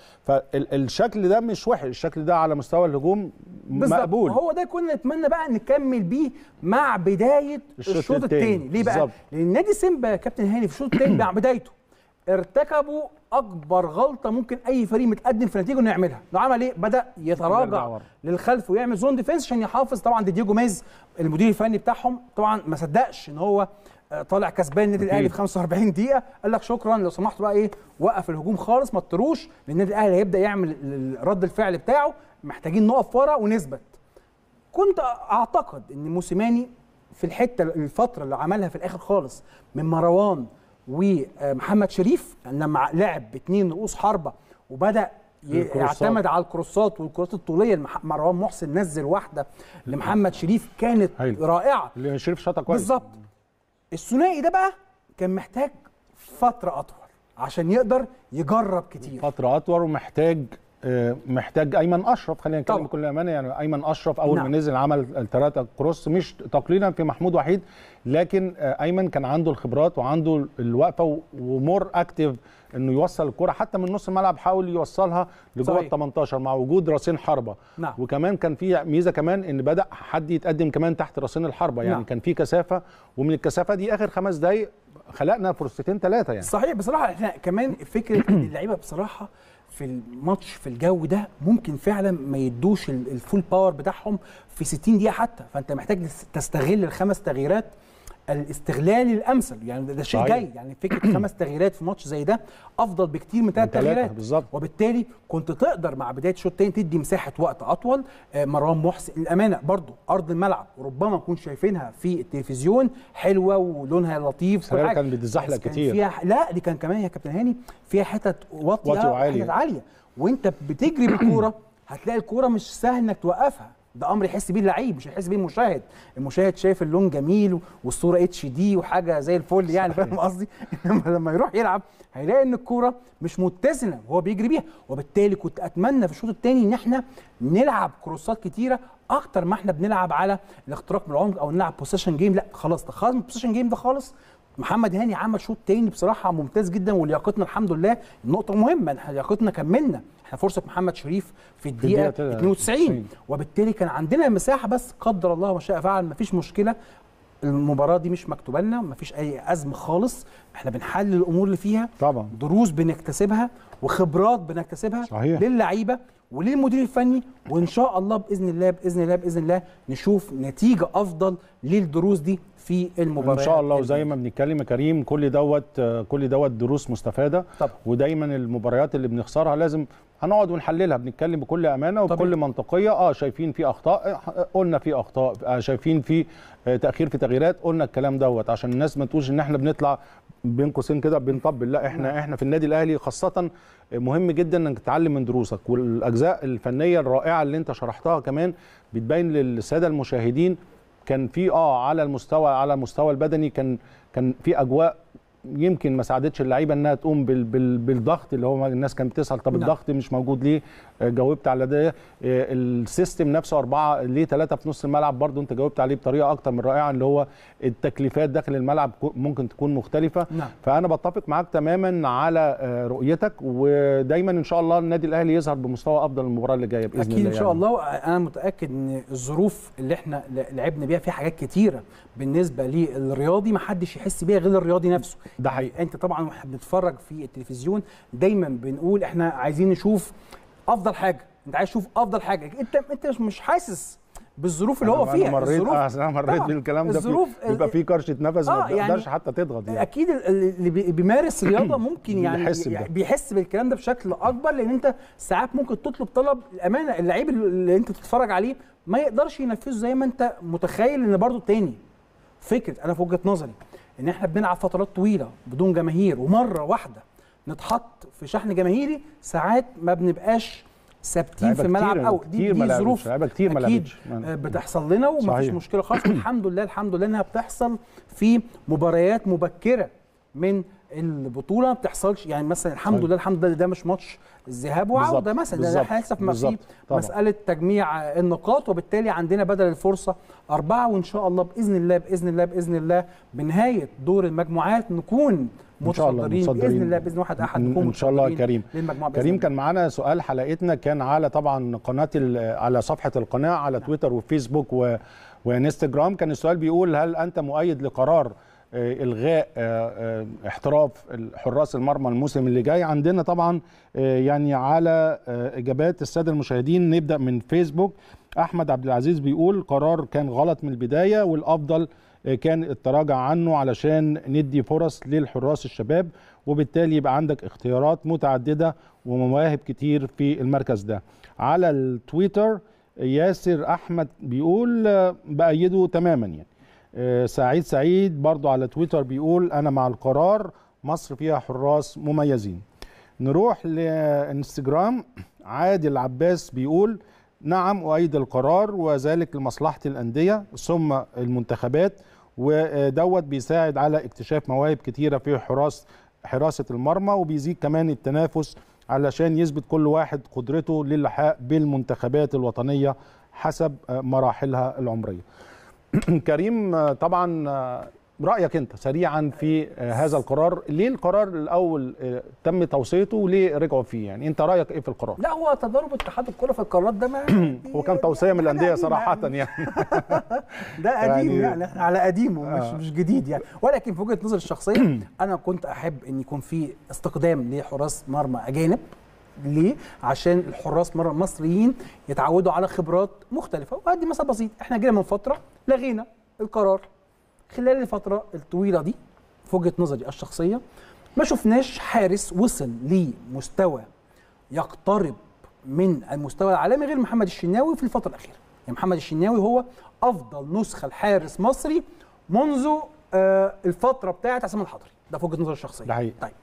فالشكل ده مش وحش الشكل ده على مستوى الهجوم بالظبط. مقبول هو ده كنا نتمنى بقى نكمل بيه مع بدايه الشوط الشوط التاني. الثاني ليه بقى بالظبط. لان نادي سيمبا يا كابتن هاني في الشوط الثاني مع بدايته ارتكبوا اكبر غلطه ممكن اي فريق متقدم في نتيجه انه يعملها انه عمل ايه بدا يرجع يتراجع ورا. للخلف ويعمل زون ديفense عشان يحافظ طبعا دي دييجو ميز المدير الفني بتاعهم طبعا ما صدقش ان هو آه، طالع كسبان النادي الاهلي أكيد. في 45 دقيقه قال لك شكرا لو سمحتوا بقى ايه وقف الهجوم خالص ما تطروش لان النادي الاهلي هيبدا يعمل ال- رد الفعل بتاعه محتاجين نقف ورا ونثبت كنت اعتقد ان موسيماني في الحته الفتره اللي عملها في الاخر خالص من مروان ومحمد شريف لما لعب باثنين رؤوس حربه وبدا ي- الكروسات. يعتمد على الكروسات والكرات الطوليه المح- مروان محسن نزل واحده لمحمد شريف كانت هايل. رائعه اللي شريف شاطها كويس بالظبط الثنائي ده بقى كان محتاج فتره اطول عشان يقدر يجرب كتير فتره اطول ومحتاج آه، محتاج ايمن اشرف خلينا نتكلم طبعا. بكل امانه يعني ايمن اشرف اول نعم. ما نزل عمل الثلاثه كروس مش تقليلا في محمود وحيد لكن آه، ايمن كان عنده الخبرات وعنده الوقفه و- ومور اكتف انه يوصل الكره حتى من نص الملعب حاول يوصلها لجوه صحيح. ال 18 مع وجود راسين حربه نعم. وكمان كان في ميزه كمان ان بدا حد يتقدم كمان تحت راسين الحربه يعني نعم. كان في كثافه ومن الكثافه دي اخر خمس دقائق خلقنا فرصتين ثلاثه يعني صحيح بصراحه احنا كمان فكره ان اللعيبه بصراحه في الماتش في الجو ده ممكن فعلا ما يدوش ال- الفول باور بتاعهم في 60 دقيقه حتى فانت محتاج تستغل الخمس تغييرات الاستغلال الامثل يعني ده ده شيء صحيح. جاي يعني فكره خمس تغييرات في ماتش زي ده افضل بكتير من ثلاث ثلاثة تغييرات بالظبط. وبالتالي كنت تقدر مع بدايه الشوط الثاني تدي مساحه وقت اطول آه، مروان محسن الامانه برضو ارض الملعب وربما نكون شايفينها في التلفزيون حلوه ولونها لطيف بس هي كان بتتزحلق بس كان كتير. فيها لا دي كان كمان يا كابتن هاني فيها حتت واطيه واطية وعالية. حتت عاليه وانت بتجري بالكوره هتلاقي الكوره مش سهل انك توقفها ده امر يحس بيه اللعيب مش هيحس بيه المشاهد المشاهد شايف اللون جميل والصوره اتش دي وحاجه زي الفل يعني فاهم قصدي انما لما يروح يلعب هيلاقي ان الكوره مش متزنه وهو بيجري بيها وبالتالي كنت اتمنى في الشوط الثاني ان احنا نلعب كروسات كتيره اكتر ما احنا بنلعب على الاختراق من العمق او نلعب بوسيشن جيم لا خلاص ده خلاص البوسيشن جيم ده خالص محمد هاني عمل شوط تاني بصراحه ممتاز جدا ولياقتنا الحمد لله النقطه مهمه احنا لياقتنا كملنا احنا فرصه محمد شريف في الدقيقه الدقيقة 92 وبالتالي كان عندنا مساحه بس قدر الله ما شاء فعل مفيش مشكله المباراه دي مش مكتوبه لنا مفيش اي ازمه خالص احنا بنحلل الامور اللي فيها طبعا دروس بنكتسبها وخبرات بنكتسبها صحيح. للعيبه وللمدير الفني وان شاء الله باذن الله باذن الله باذن الله نشوف نتيجه افضل للدروس دي في المباريات ان شاء الله وزي ما بنتكلم يا كريم كل دوت كل دوت دروس مستفاده طبعا. ودايما المباريات اللي بنخسرها لازم هنقعد ونحللها بنتكلم بكل امانه وبكل طبيعي. منطقيه اه شايفين في اخطاء آه، قلنا في اخطاء آه شايفين في آه تاخير في تغييرات قلنا الكلام دوت عشان الناس ما تقولش ان احنا بنطلع بين قوسين كده بنطبل لا احنا احنا في النادي الاهلي خاصه مهم جدا انك تتعلم من دروسك والاجزاء الفنيه الرائعه اللي انت شرحتها كمان بتبين للساده المشاهدين كان في اه على المستوى على المستوى البدني كان كان في اجواء يمكن ما ساعدتش اللعيبه انها تقوم بال بال بالضغط اللي هو الناس كانت بتسال طب نعم. الضغط مش موجود ليه آه، جاوبت على ده آه، السيستم نفسه اربعه ليه ثلاثه في نص الملعب برضو انت جاوبت عليه بطريقه اكتر من رائعه اللي هو التكليفات داخل الملعب كو- ممكن تكون مختلفه نعم. فانا بتفق معاك تماما على آه، رؤيتك ودايما ان شاء الله النادي الاهلي يظهر بمستوى افضل المباراه اللي جايه باذن اكيد الله ان شاء يعني. الله انا متاكد ان الظروف اللي احنا ل- لعبنا بيها في حاجات كتيره بالنسبه للرياضي ما حدش يحس بيها غير الرياضي نفسه ده حقيقي انت طبعا واحنا بنتفرج في التلفزيون دايما بنقول احنا عايزين نشوف افضل حاجه انت عايز تشوف افضل حاجه انت انت مش- مش حاسس بالظروف اللي هو أنا- فيها انا مريت الظروف آه انا مريت طبعاً. بالكلام ده الظروف في- بيبقى في كرشه نفس آه، ما يعني بتقدرش حتى تضغط يعني اكيد ال- اللي بي- بيمارس رياضه ممكن يعني بيحس بده. يعني بيحس بالكلام ده بشكل اكبر لان انت ساعات ممكن تطلب طلب الامانه اللعيب اللي انت بتتفرج عليه ما يقدرش ينفذه زي ما انت متخيل ان برضو تاني فكره انا في وجهه نظري ان احنا بنلعب فترات طويله بدون جماهير ومره واحده نتحط في شحن جماهيري ساعات ما بنبقاش ثابتين لعيبة في الملعب كتير- قوي دي, كتير ما دي لعبتش، ظروف لعيبة كتير ما اكيد لعبتش. آه، بتحصل لنا ومفيش صحيح. مشكله خالص والحمد لله الحمد لله انها بتحصل في مباريات مبكره من البطوله ما بتحصلش يعني مثلا الحمد صحيح. لله الحمد لله ده مش ماتش الذهاب بالظبط، وعوده مثلا ده بالظبط، احنا لسه في ما في بالظبط، طبعا. مساله تجميع النقاط وبالتالي عندنا بدل الفرصه اربعه وان شاء الله باذن الله باذن الله باذن الله بنهايه دور المجموعات نكون إن شاء الله متصدرين باذن متصدرين. الله باذن واحد احد نكون ان شاء الله يا متصدرين كريم للمجموعه بإذن كريم الله. كان معانا سؤال حلقتنا كان على طبعا قناه ال- على صفحه القناه على تويتر وفيسبوك و وانستجرام كان السؤال بيقول هل انت مؤيد لقرار آه، الغاء آه، آه، احتراف حراس المرمى الموسم اللي جاي عندنا طبعا آه، يعني على آه، اجابات الساده المشاهدين نبدا من فيسبوك احمد عبد العزيز بيقول قرار كان غلط من البدايه والافضل آه، كان التراجع عنه علشان ندي فرص للحراس الشباب وبالتالي يبقى عندك اختيارات متعدده ومواهب كتير في المركز ده على التويتر ياسر احمد بيقول آه، بايده تماما يعني آه، سعيد سعيد برضو على تويتر بيقول انا مع القرار مصر فيها حراس مميزين نروح لانستجرام عادل عباس بيقول نعم أؤيد القرار وذلك لمصلحة الأندية ثم المنتخبات ودوت بيساعد على اكتشاف مواهب كتيرة في حراس حراسة المرمى وبيزيد كمان التنافس علشان يثبت كل واحد قدرته للحاق بالمنتخبات الوطنية حسب مراحلها العمرية كريم طبعا رايك انت سريعا في هذا القرار ليه القرار الاول تم توصيته وليه رجعوا فيه يعني انت رايك ايه في القرار لا هو تضارب اتحاد الكره في القرارات ده ما هو كان توصيه من الانديه صراحه يعني ده قديم يعني- يعني, احنا على قديمه مش آه. مش جديد يعني ولكن في وجهه نظري الشخصيه انا كنت احب ان يكون في استقدام لحراس مرمى اجانب ليه؟ عشان الحراس مرمى المصريين يتعودوا على خبرات مختلفه وادي مثال بسيط احنا جينا من فتره لغينا القرار خلال الفتره الطويله دي في وجهه نظري الشخصيه ما شفناش حارس وصل لمستوى يقترب من المستوى العالمي غير محمد الشناوي في الفتره الاخيره يعني محمد الشناوي هو افضل نسخه لحارس مصري منذ آه الفتره بتاعه عصام الحضري ده في وجهه نظري الشخصيه ده حقيقي. طيب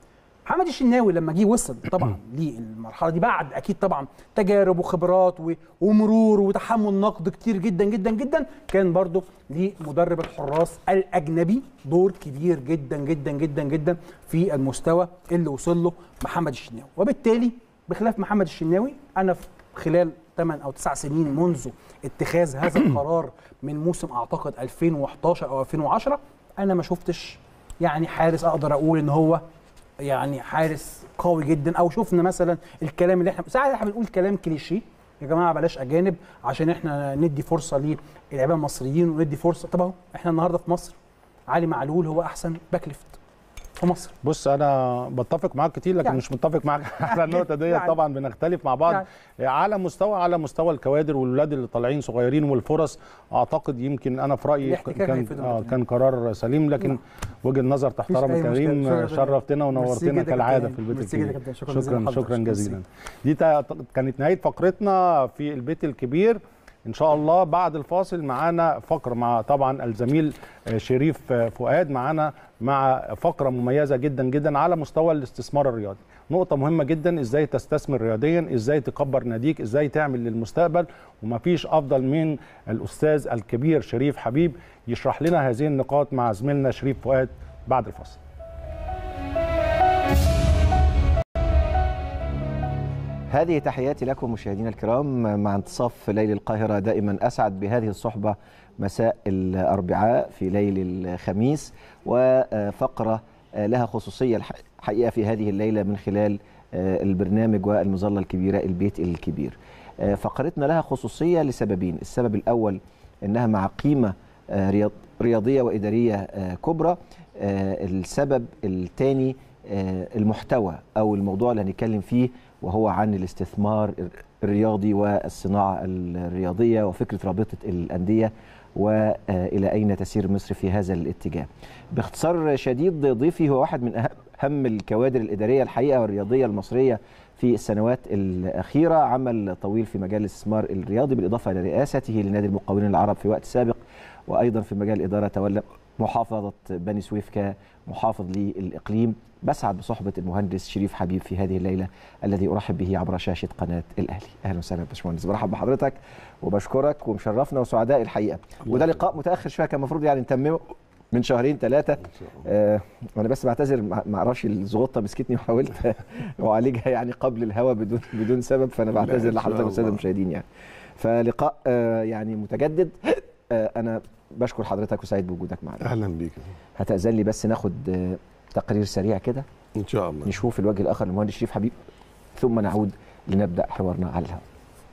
محمد الشناوي لما جه وصل طبعا للمرحله دي بعد اكيد طبعا تجارب وخبرات و- ومرور وتحمل نقد كتير جدا جدا جدا كان برضه لمدرب الحراس الاجنبي دور كبير جدا جدا جدا جدا في المستوى اللي وصل له محمد الشناوي وبالتالي بخلاف محمد الشناوي انا في خلال 8 او 9 سنين منذ اتخاذ هذا القرار من موسم اعتقد 2011 او 2010 انا ما شفتش يعني حارس اقدر اقول ان هو يعني حارس قوي جدا او شفنا مثلا الكلام اللي احنا ساعات احنا بنقول كلام كليشيه يا جماعه بلاش اجانب عشان احنا ندي فرصه للاعيبه المصريين وندي فرصه طب اهو احنا النهارده في مصر علي معلول هو احسن باك ليفت في مصر بص انا بتفق معاك كتير لكن يعني. مش متفق معاك على النقطه ديت يعني. طبعا بنختلف مع بعض يعني. على مستوى على مستوى الكوادر والولاد اللي طالعين صغيرين والفرص اعتقد يمكن انا في رايي الاحتكاك كان هيفيدهم آه جداً. كان قرار سليم لكن نعم. وجهه نظر تحترم أي يا مشكلة. كريم شكراً شرفتنا ميرسي ونورتنا جداً كالعاده كابتن. في البيت ميرسي جداً الكبير كابتن. شكراً جزيلاً شكرا لحضرتك. شكرا ميرسي. جزيلا دي تا- كانت نهايه فقرتنا في البيت الكبير ان شاء الله بعد الفاصل معانا فقره مع طبعا الزميل آه، شريف آه، فؤاد معانا مع فقره مميزه جدا جدا على مستوى الاستثمار الرياضي نقطة مهمة جدا ازاي تستثمر رياضيا ازاي تكبر ناديك ازاي تعمل للمستقبل ومفيش افضل من الاستاذ الكبير شريف حبيب يشرح لنا هذه النقاط مع زميلنا شريف فؤاد بعد الفاصل هذه تحياتي لكم مشاهدينا الكرام مع انتصاف ليل القاهرة دائما أسعد بهذه الصحبة مساء الأربعاء في ليل الخميس وفقرة لها خصوصية الح- حقيقة في هذه الليلة من خلال البرنامج والمظلة الكبيرة البيت الكبير فقرتنا لها خصوصية لسببين السبب الأول أنها مع قيمة رياض- رياضية وإدارية كبرى السبب الثاني المحتوى أو الموضوع اللي هنتكلم فيه وهو عن الاستثمار الرياضي والصناعة الرياضية وفكرة رابطة الأندية وإلى أين تسير مصر في هذا الاتجاه باختصار شديد ضيفي هو واحد من أهم الكوادر الإدارية الحقيقة والرياضية المصرية في السنوات الأخيرة عمل طويل في مجال الاستثمار الرياضي بالإضافة إلى رئاسته لنادي المقاولين العرب في وقت سابق وأيضا في مجال الإدارة تولى محافظة بني سويف كمحافظ للإقليم بسعد بصحبة المهندس شريف حبيب في هذه الليلة الذي أرحب به عبر شاشة قناة الأهلي أهلا وسهلا يا باشمهندس برحب بحضرتك وبشكرك ومشرفنا وسعداء الحقيقة وده لقاء متأخر شوية كان المفروض يعني نتممه من شهرين ثلاثة آه وانا بس بعتذر ما ما اعرفش الزغطه مسكتني وحاولت اعالجها يعني قبل الهوا بدون بدون سبب فانا بعتذر لحضرتك والساده المشاهدين يعني فلقاء آه يعني متجدد آه انا بشكر حضرتك وسعيد بوجودك معنا اهلا بيك هتأذن لي بس ناخد آه تقرير سريع كده ان شاء الله نشوف الوجه الاخر للمهندس شريف حبيب ثم نعود لنبدا حوارنا على الهواء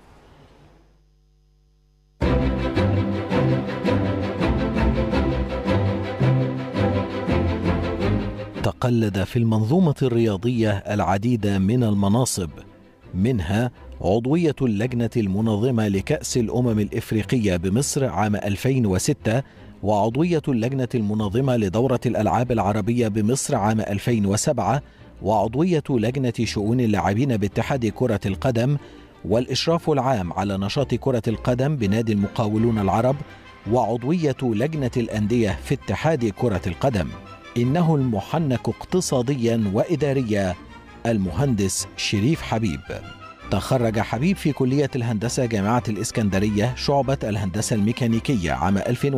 تقلد في المنظومة الرياضية العديد من المناصب منها عضوية اللجنة المنظمة لكأس الأمم الإفريقية بمصر عام 2006 وعضوية اللجنة المنظمة لدورة الألعاب العربية بمصر عام 2007 وعضوية لجنة شؤون اللاعبين باتحاد كرة القدم والإشراف العام على نشاط كرة القدم بنادي المقاولون العرب وعضوية لجنة الأندية في اتحاد كرة القدم إنه المحنك اقتصاديا وإداريا المهندس شريف حبيب تخرج حبيب في كلية الهندسة جامعة الإسكندرية شعبة الهندسة الميكانيكية عام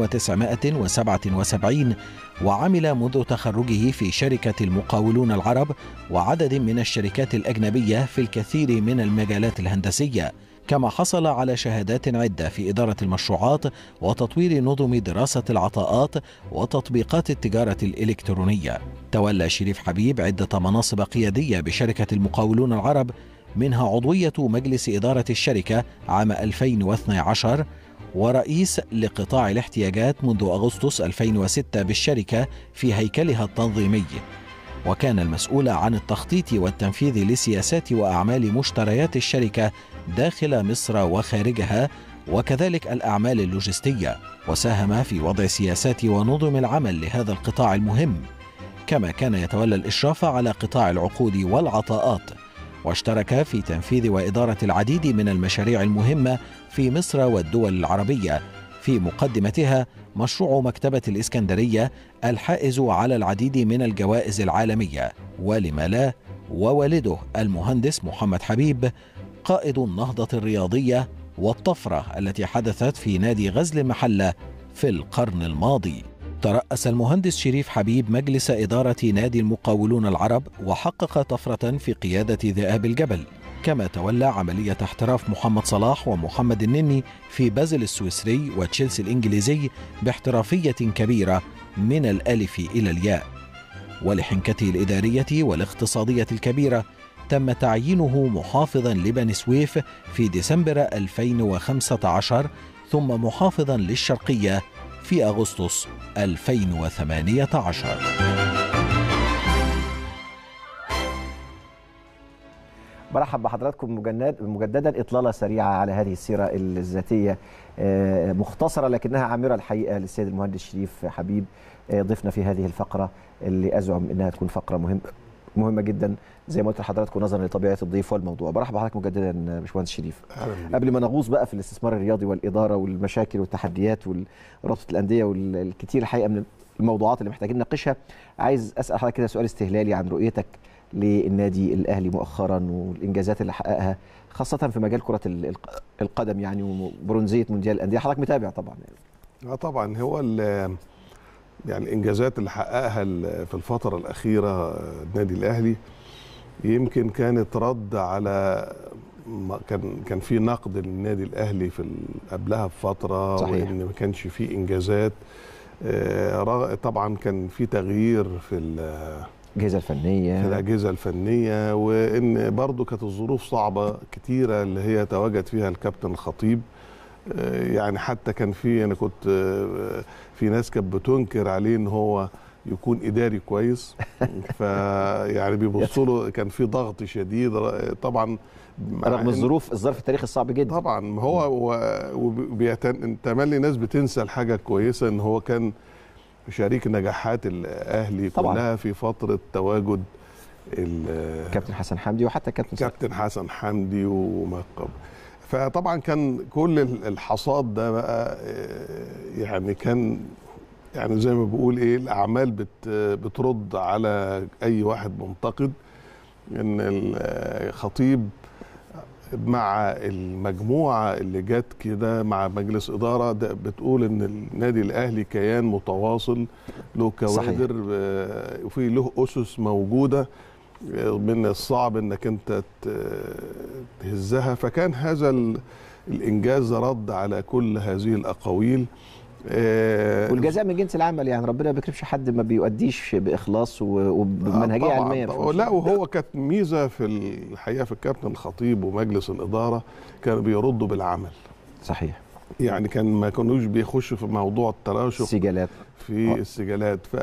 1977 وعمل منذ تخرجه في شركة المقاولون العرب وعدد من الشركات الأجنبية في الكثير من المجالات الهندسية كما حصل على شهادات عدة في إدارة المشروعات وتطوير نظم دراسة العطاءات وتطبيقات التجارة الإلكترونية تولى شريف حبيب عدة مناصب قيادية بشركة المقاولون العرب منها عضوية مجلس إدارة الشركة عام 2012 ورئيس لقطاع الاحتياجات منذ أغسطس 2006 بالشركة في هيكلها التنظيمي وكان المسؤول عن التخطيط والتنفيذ لسياسات وأعمال مشتريات الشركة داخل مصر وخارجها وكذلك الأعمال اللوجستية وساهم في وضع سياسات ونظم العمل لهذا القطاع المهم كما كان يتولى الإشراف على قطاع العقود والعطاءات واشترك في تنفيذ وإدارة العديد من المشاريع المهمة في مصر والدول العربية في مقدمتها مشروع مكتبة الإسكندرية الحائز على العديد من الجوائز العالمية ولما لا ووالده المهندس محمد حبيب قائد النهضة الرياضية والطفرة التي حدثت في نادي غزل المحلة في القرن الماضي ترأس المهندس شريف حبيب مجلس إدارة نادي المقاولون العرب وحقق طفرة في قيادة ذئاب الجبل كما تولى عملية احتراف محمد صلاح ومحمد النني في بازل السويسري وتشيلسي الإنجليزي باحترافية كبيرة من الألف إلى الياء ولحنكته الإدارية والاقتصادية الكبيرة تم تعيينه محافظا لبني سويف في ديسمبر 2015 ثم محافظا للشرقية في أغسطس 2018 برحب بحضراتكم مجند مجددا اطلاله سريعه على هذه السيره الذاتيه آه، مختصره لكنها عامره الحقيقه للسيد المهندس شريف حبيب آه، ضيفنا في هذه الفقره اللي ازعم انها تكون فقره مهمه مهمه جدا زي ما قلت لحضراتكم نظرا لطبيعه الضيف والموضوع برحب بحضرتك مجددا آه، باشمهندس شريف قبل ما نغوص بقى في الاستثمار الرياضي والاداره والمشاكل والتحديات ورابطه الانديه والكثير الحقيقه من الموضوعات اللي محتاجين نناقشها عايز اسال حضرتك كده سؤال استهلالي عن رؤيتك للنادي الاهلي مؤخرا والانجازات اللي حققها خاصه في مجال كره ال- الق- القدم يعني وبرونزيه مونديال الانديه حضرتك متابع طبعا يعني. اه طبعا هو ال- يعني الانجازات اللي حققها ال- في الفتره الاخيره النادي الاهلي يمكن كانت رد على ما كان كان في نقد للنادي الاهلي في ال- قبلها بفتره صحيح. وان ما كانش في انجازات آه، رغ- طبعا كان في تغيير في ال- الاجهزه الفنيه في الاجهزه الفنيه وان برضو كانت الظروف صعبه كتيره اللي هي تواجد فيها الكابتن الخطيب آه، يعني حتى كان في انا كنت آه، في ناس كانت بتنكر عليه ان هو يكون اداري كويس فيعني بيبصوا له كان في ضغط شديد ر- طبعا مع رغم إن- الظروف الظرف التاريخي الصعب جدا طبعا ما هو وتملي ناس بتنسى الحاجه الكويسه ان هو كان شريك نجاحات الاهلي طبعاً. كلها في فتره تواجد ال- كابتن حسن حمدي وحتى كابتن صالح. كابتن حسن حمدي وما قبل فطبعا كان كل ال- الحصاد ده بقى آه، يعني كان يعني زي ما بقول ايه الاعمال بت بترد على اي واحد منتقد ان الخطيب مع المجموعه اللي جت كده مع مجلس اداره ده بتقول ان النادي الاهلي كيان متواصل له كوادر آه، وفي له اسس موجوده آه، من الصعب انك انت ت- تهزها فكان هذا ال- الانجاز رد على كل هذه الاقاويل آه، والجزاء من جنس العمل يعني ربنا ما بيكرمش حد ما بيؤديش باخلاص و- وبمنهجيه طبعاً. علميه طبعاً. لا وهو كانت ميزه في الحقيقه في الكابتن الخطيب ومجلس الاداره كانوا بيردوا بالعمل صحيح يعني كان ما كانوش بيخشوا في موضوع التراشق السجالات في آه. السجالات ف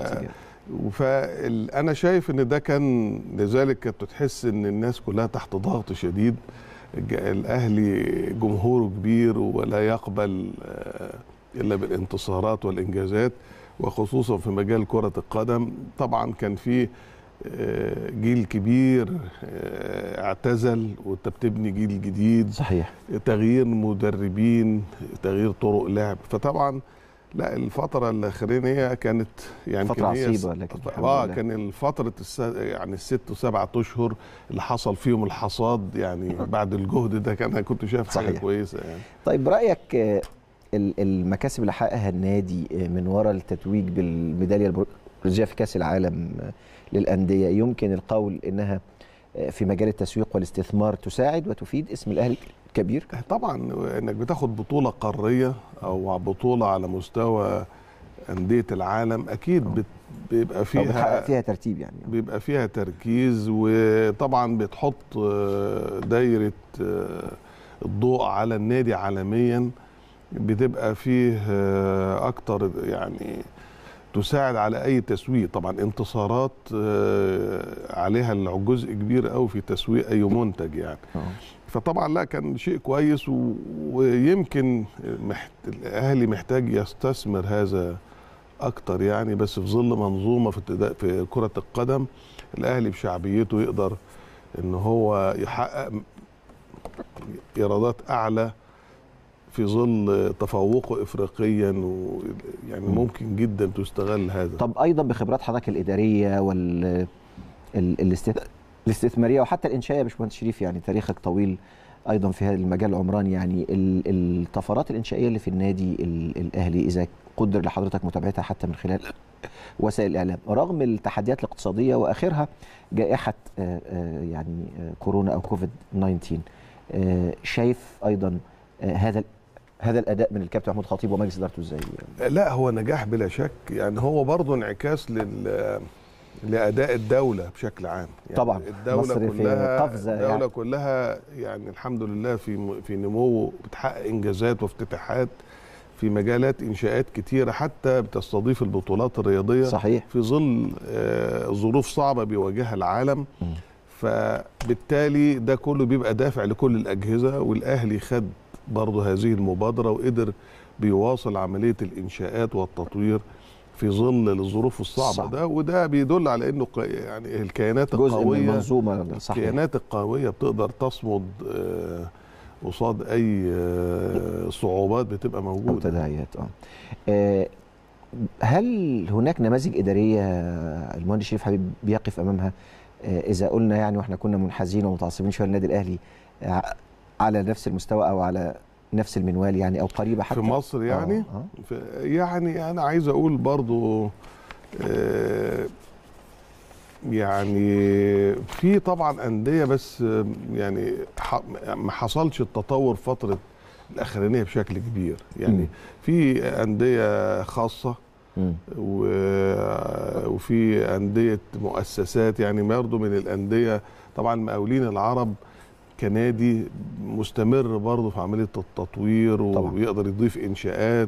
فانا شايف ان ده كان لذلك كنت تحس ان الناس كلها تحت ضغط شديد الج- الاهلي جمهوره كبير ولا يقبل آه، الا بالانتصارات والانجازات وخصوصا في مجال كره القدم طبعا كان في آه، جيل كبير آه، اعتزل وانت بتبني جيل جديد صحيح تغيير مدربين تغيير طرق لعب فطبعا لا الفترة الأخرانية كانت يعني فترة كان هي عصيبة لكن الحمد اه لله. كان الفترة الس... يعني الست وسبعة أشهر اللي حصل فيهم الحصاد يعني بعد الجهد ده كان أنا كنت شايف حاجة صحيح. كويسة يعني طيب رايك آه، ال- المكاسب اللي حققها النادي آه، من وراء التتويج بالميداليه البرونزيه في كاس العالم آه، للانديه يمكن القول انها آه، في مجال التسويق والاستثمار تساعد وتفيد اسم الاهلي الكبير طبعا انك بتاخد بطولة قارية او بطولة على مستوى أندية العالم اكيد بت... بيبقى أو فيها بتحقق فيها ترتيب يعني بيبقى فيها تركيز وطبعا بتحط آه، دايرة آه، الضوء على النادي عالميا بتبقى فيه آه، اكتر يعني تساعد على اي تسويق طبعا انتصارات آه، عليها جزء كبير قوي في تسويق اي منتج يعني فطبعا لا كان شيء كويس و... ويمكن محت... الاهلي محتاج يستثمر هذا اكتر يعني بس في ظل منظومه في ابتداء في كره القدم الاهلي بشعبيته يقدر ان هو يحقق ايرادات اعلى في ظل تفوقه افريقيا ويعني ممكن جدا تستغل هذا طب ايضا بخبرات حضرتك الاداريه وال ال- الاست- الاستثماريه وحتى الانشائيه يا باشمهندس شريف يعني تاريخك طويل ايضا في هذا المجال العمراني يعني ال- الطفرات الانشائيه اللي في النادي ال- الاهلي اذا قدر لحضرتك متابعتها حتى من خلال وسائل الاعلام رغم التحديات الاقتصاديه واخرها جائحه آه، آه، يعني آه، كورونا او كوفيد 19 آه، شايف ايضا آه، هذا هذا الاداء من الكابتن محمود خطيب ومجلس ادارته ازاي؟ لا هو نجاح بلا شك يعني هو برضه انعكاس لل لاداء الدوله بشكل عام يعني طبعا الدوله مصر في كلها قفزة الدوله يعني. كلها يعني الحمد لله في م- في نمو بتحقق انجازات وافتتاحات في مجالات انشاءات كتيره حتى بتستضيف البطولات الرياضيه صحيح في ظل آه، ظروف صعبه بيواجهها العالم فبالتالي ده كله بيبقى دافع لكل الاجهزه والاهلي خد برضه هذه المبادره وقدر بيواصل عمليه الانشاءات والتطوير في ظل الظروف الصعبه صعب. ده وده بيدل على انه ق- يعني الكيانات جزء من القويه المنظومه صحيح الكيانات القويه بتقدر تصمد آه، قصاد اي آه، صعوبات بتبقى او موجوده تداعيات اه آه، هل هناك نماذج اداريه المهندس شريف حبيب بيقف امامها آه، اذا قلنا يعني واحنا كنا منحازين ومتعصبين شويه للنادي الاهلي آه، على نفس المستوى او على نفس المنوال يعني او قريبه حتى في مصر يعني آه، آه. في يعني انا عايز اقول برضو آه، يعني في طبعا انديه بس آه، يعني ح- ما حصلش التطور فتره الاخرانيه بشكل كبير يعني مم. في انديه خاصه مم. و- وفي انديه مؤسسات يعني برضه من الانديه طبعا المقاولين العرب كنادي مستمر برضه في عمليه التطوير طبعاً. ويقدر يضيف انشاءات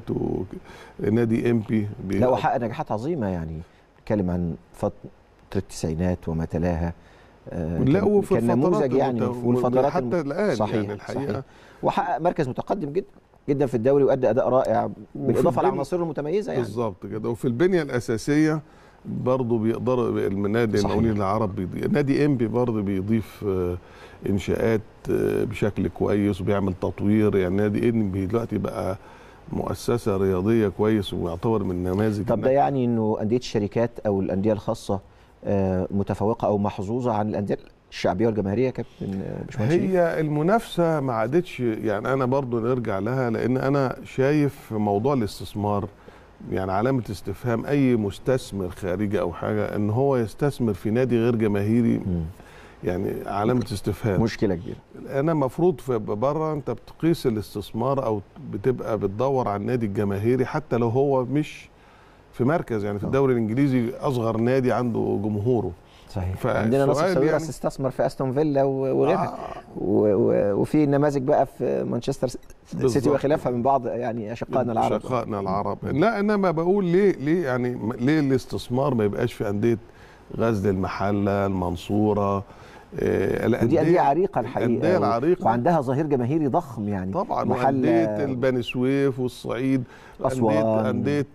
ونادي امبي بي- لا وحقق نجاحات عظيمه يعني نتكلم عن فتره التسعينات وما تلاها آه، لا كان- وفي كان الفترات نموذج يعني المت- والفترات حتى الم- الان صحيح يعني الحقيقه صحيح. وحقق مركز متقدم جدا جدا في الدوري وادى اداء رائع بالاضافه البنية- لعناصره المتميزه يعني بالظبط كده وفي البنيه الاساسيه برضه بيقدر النادي صحيح. المقاولين العرب بيضيف نادي امبي برضه بيضيف آه، انشاءات آه، بشكل كويس وبيعمل تطوير يعني نادي امبي دلوقتي بقى مؤسسه رياضيه كويس ويعتبر من نماذج طب ده يعني انه انديه الشركات او الانديه الخاصه آه، متفوقه او محظوظه عن الانديه الشعبيه والجماهيريه يا كابتن آه، باشمهندس شريف؟ هي المنافسه ما عادتش يعني انا برضو نرجع لها لان انا شايف موضوع الاستثمار يعني علامه استفهام اي مستثمر خارجي او حاجه ان هو يستثمر في نادي غير جماهيري مم. يعني علامه استفهام مشكله كبيره انا المفروض في بره انت بتقيس الاستثمار او بتبقى بتدور على النادي الجماهيري حتى لو هو مش في مركز يعني في آه. الدوري الانجليزي اصغر نادي عنده جمهوره صحيح فالسؤال عندنا ناصر ساويرس يعني- استثمر في استون فيلا و- وغيرها آه. و- و- وفي نماذج بقى في مانشستر سيتي بالظبط. وخلافها من بعض يعني اشقائنا العرب شقائنا العرب لا انما بقول ليه ليه يعني م- ليه الاستثمار ما يبقاش في انديه غزل المحله المنصوره آه ودي انديه عريقه الحقيقه الانديه و- العريقه وعندها ظهير جماهيري ضخم يعني طبعا محل وانديه البني سويف والصعيد أسوان. انديه انديه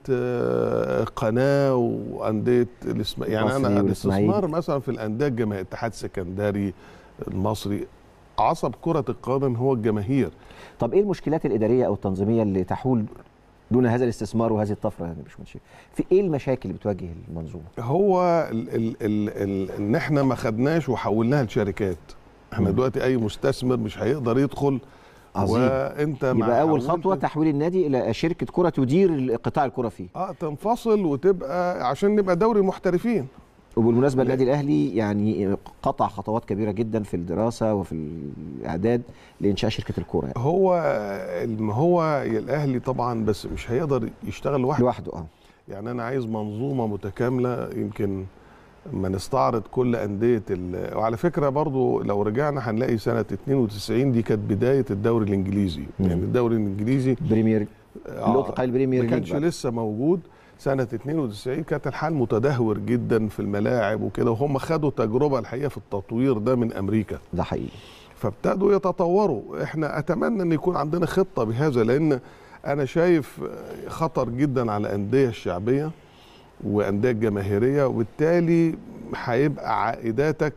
آه، قناه وانديه الاسم يعني مصري انا والإسماعيلي. الاستثمار مثلا في الانديه الجماهيريه الاتحاد السكندري المصري عصب كره القدم هو الجماهير طب ايه المشكلات الاداريه او التنظيميه اللي تحول دون هذا الاستثمار وهذه الطفره يعني مش ماشي في ايه المشاكل اللي بتواجه المنظومه هو ال ال ال ال ان احنا ما خدناش وحولناها لشركات احنا مم. دلوقتي اي مستثمر مش هيقدر يدخل عظيم. وانت مع يبقى اول حولت- خطوه تحويل النادي الى شركه كره تدير قطاع الكره فيه اه تنفصل وتبقى عشان نبقى دوري محترفين وبالمناسبه النادي الاهلي يعني قطع خطوات كبيره جدا في الدراسه وفي الاعداد لانشاء شركه الكوره يعني. هو الم- هو الاهلي طبعا بس مش هيقدر يشتغل لوحده لوحده اه يعني انا عايز منظومه متكامله يمكن ما نستعرض كل انديه ال- وعلى فكره برضو لو رجعنا هنلاقي سنه 92 دي كانت بدايه الدوري الانجليزي مم. يعني الدوري الانجليزي بريمير آه، اللي أطلق عليه البريمير ما ليج كانش بقى. لسه موجود سنة 92 كانت الحال متدهور جدا في الملاعب وكده وهم خدوا تجربة الحقيقة في التطوير ده من أمريكا ده حقيقي فابتدوا يتطوروا احنا أتمنى أن يكون عندنا خطة بهذا لأن أنا شايف خطر جدا على الأندية الشعبية وأندية الجماهيرية وبالتالي هيبقى عائداتك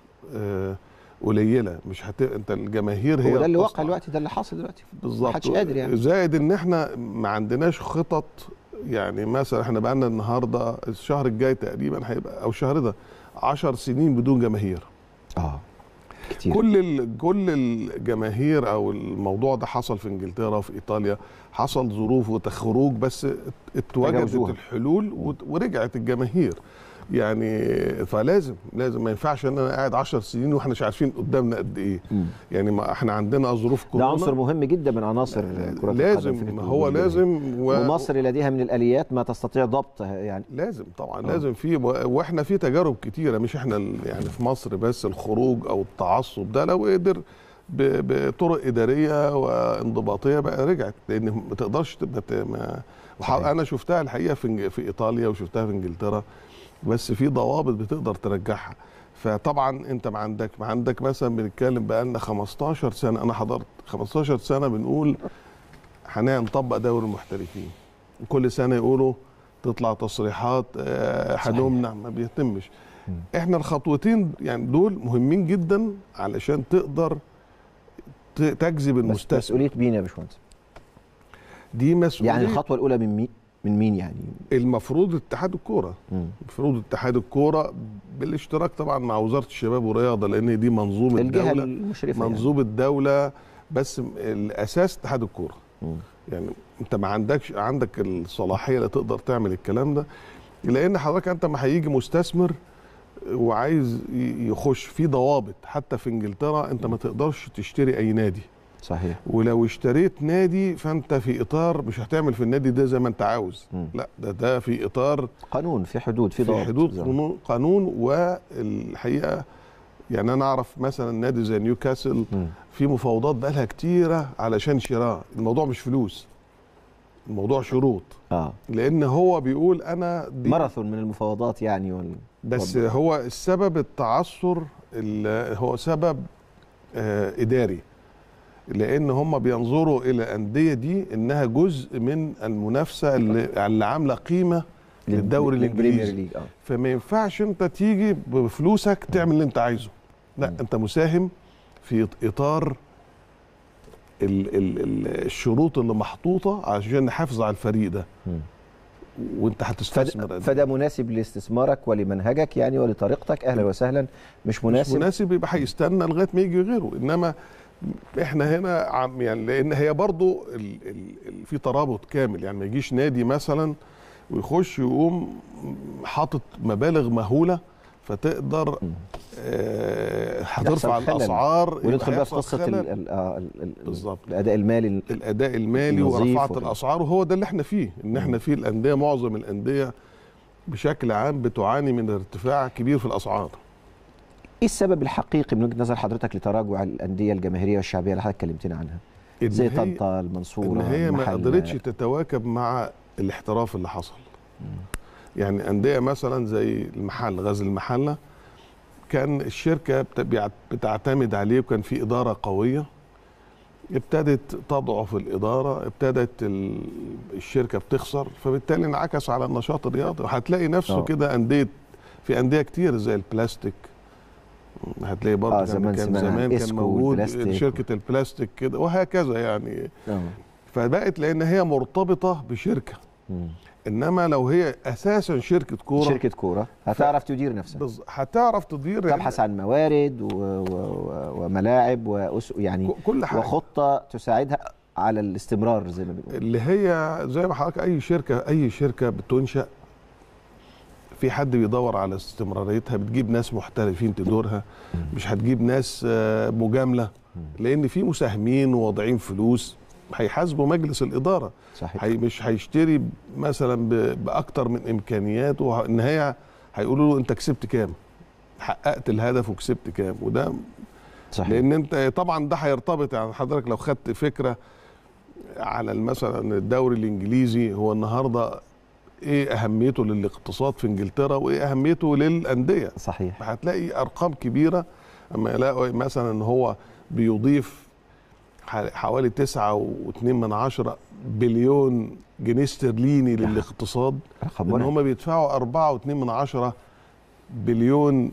آه، قليلة مش هت... انت الجماهير هي هو ده اللي واقع بتصنع. دلوقتي ده اللي حاصل دلوقتي بالظبط محدش قادر يعني. زائد ان احنا ما عندناش خطط يعني مثلا احنا بقالنا النهارده الشهر الجاي تقريبا هيبقى او الشهر ده 10 سنين بدون جماهير اه كتير كل ال- كل الجماهير او الموضوع ده حصل في انجلترا في ايطاليا حصل ظروف وتخروج بس اتوجدت تجاوزوها. الحلول وت- ورجعت الجماهير يعني فلازم لازم ما ينفعش ان انا قاعد 10 سنين واحنا مش عارفين قدامنا قد ايه مم. يعني ما احنا عندنا ظروف ده كورونا عنصر مهم جدا من عناصر كرة القدم فكرة لازم هو وجود الجماهير. لازم و... ومصر لديها من الاليات ما تستطيع ضبط يعني لازم طبعا آه. لازم في واحنا في تجارب كتيره مش احنا ال- يعني في مصر بس الخروج او التعصب ده لو قدر ب- بطرق اداريه وانضباطيه بقى رجعت لان ما تقدرش تبقى ت- ما وح- صحيح. انا شفتها الحقيقه في إنج- في ايطاليا وشفتها في انجلترا بس في ضوابط بتقدر ترجعها فطبعا انت ما عندك ما عندك مثلا بنتكلم بقى لنا 15 سنه انا حضرت 15 سنه بنقول هنطبق دوري المحترفين كل سنه يقولوا تطلع تصريحات آه، صحيح. هنمنع ما بيتمش احنا الخطوتين يعني دول مهمين جدا علشان تقدر ت- تجذب بس المستثمر مسؤوليه مين يا باشمهندس؟ دي مسؤوليه يعني الخطوه الاولى من مين؟ من مين يعني؟ المفروض اتحاد الكوره مم. المفروض اتحاد الكوره بالاشتراك طبعا مع وزاره الشباب والرياضه لان دي منظومه الجهه الدوله المشرفه يعني. منظومه الدوله بس الاساس اتحاد الكوره مم. يعني انت ما عندكش عندك الصلاحيه اللي تقدر تعمل الكلام ده لان حضرتك انت ما هيجي مستثمر وعايز ي- يخش في ضوابط حتى في انجلترا انت ما تقدرش تشتري اي نادي صحيح ولو اشتريت نادي فانت في اطار مش هتعمل في النادي ده زي ما انت عاوز مم. لا ده ده في اطار قانون في حدود في في, ضوابط حدود زي ما- قانون, قانون والحقيقه يعني انا اعرف مثلا نادي زي نيوكاسل مم. في مفاوضات بقالها كتيره علشان شراء الموضوع مش فلوس الموضوع شروط اه لان هو بيقول انا دي ماراثون من المفاوضات يعني وال... بس وال- هو السبب التعثر ال- هو سبب آه اداري لان هم بينظروا الى الانديه دي انها جزء من المنافسه اللي, اللي عامله قيمه للدوري للبريمير الانجليزي ليج اه فما ينفعش انت تيجي بفلوسك تعمل اللي انت عايزه لا انت مساهم في اطار ال ال ال الشروط اللي محطوطه عشان نحافظ على الفريق ده مم. وانت هتستثمر فده, قد فده مناسب لاستثمارك ولمنهجك يعني ولطريقتك اهلا وسهلا مش مناسب مش مناسب يبقى هيستنى لغايه ما يجي غيره انما احنا هنا عم يعني لان هي برضو ال ال ال في ترابط كامل يعني ما يجيش نادي مثلا ويخش يقوم حاطط مبالغ مهوله فتقدر آه هترفع يحصل خلل. الاسعار يبقى وندخل بقى في هيحصل قصه ال خلل. ال آه ال ال بالظبط. الاداء المالي ال- الاداء المالي النظيف ورفعت وكده. الاسعار وهو ده اللي احنا فيه ان احنا فيه الانديه معظم الانديه بشكل عام بتعاني من ارتفاع كبير في الاسعار ايه السبب الحقيقي من وجهه نظر حضرتك لتراجع الانديه الجماهيريه والشعبيه اللي حضرتك كلمتنا عنها إن زي هي- طنطا المنصوره ان هي ما المحلة. قدرتش تتواكب مع الاحتراف اللي حصل يعني انديه مثلا زي المحل غزل المحله كان الشركه بت- بيعت- بتعتمد عليه وكان في اداره قويه ابتدت تضعف الاداره ابتدت ال- الشركه بتخسر فبالتالي انعكس على النشاط الرياضي وهتلاقي نفسه آه. كده انديه في انديه كتير زي البلاستيك هتلاقي برضه آه، كان, زمان كان سمعنا زمان كان إسكو موجود والبلاستيك. شركه البلاستيك كده وهكذا يعني آه. فبقت لان هي مرتبطه بشركه مم. انما لو هي اساسا شركه كوره شركه كوره هتعرف تدير نفسها بز- هتعرف تدير يعني تبحث عن موارد و... و... و... وملاعب وأس... يعني ك- كل حاجه وخطه تساعدها على الاستمرار زي ما بنقول اللي هي زي ما حضرتك اي شركه اي شركه بتنشا في حد بيدور على استمراريتها بتجيب ناس محترفين تدورها مش هتجيب ناس آه، مجامله لان في مساهمين وواضعين فلوس هيحاسبوا مجلس الاداره صحيح هي مش هيشتري مثلا ب- باكتر من امكانياته ان هي هيقولوا له انت كسبت كام حققت الهدف وكسبت كام وده صحيح لان انت طبعا ده هيرتبط يعني حضرتك لو خدت فكره على مثلا الدوري الانجليزي هو النهارده ايه اهميته للاقتصاد في انجلترا وايه اهميته للانديه صحيح هتلاقي ارقام كبيره اما يلاقوا مثلا ان هو بيضيف ح- حوالي تسعة واتنين من عشرة بليون جنيه استرليني للاقتصاد رقم ان مرعب. هم بيدفعوا أربعة واتنين من عشرة بليون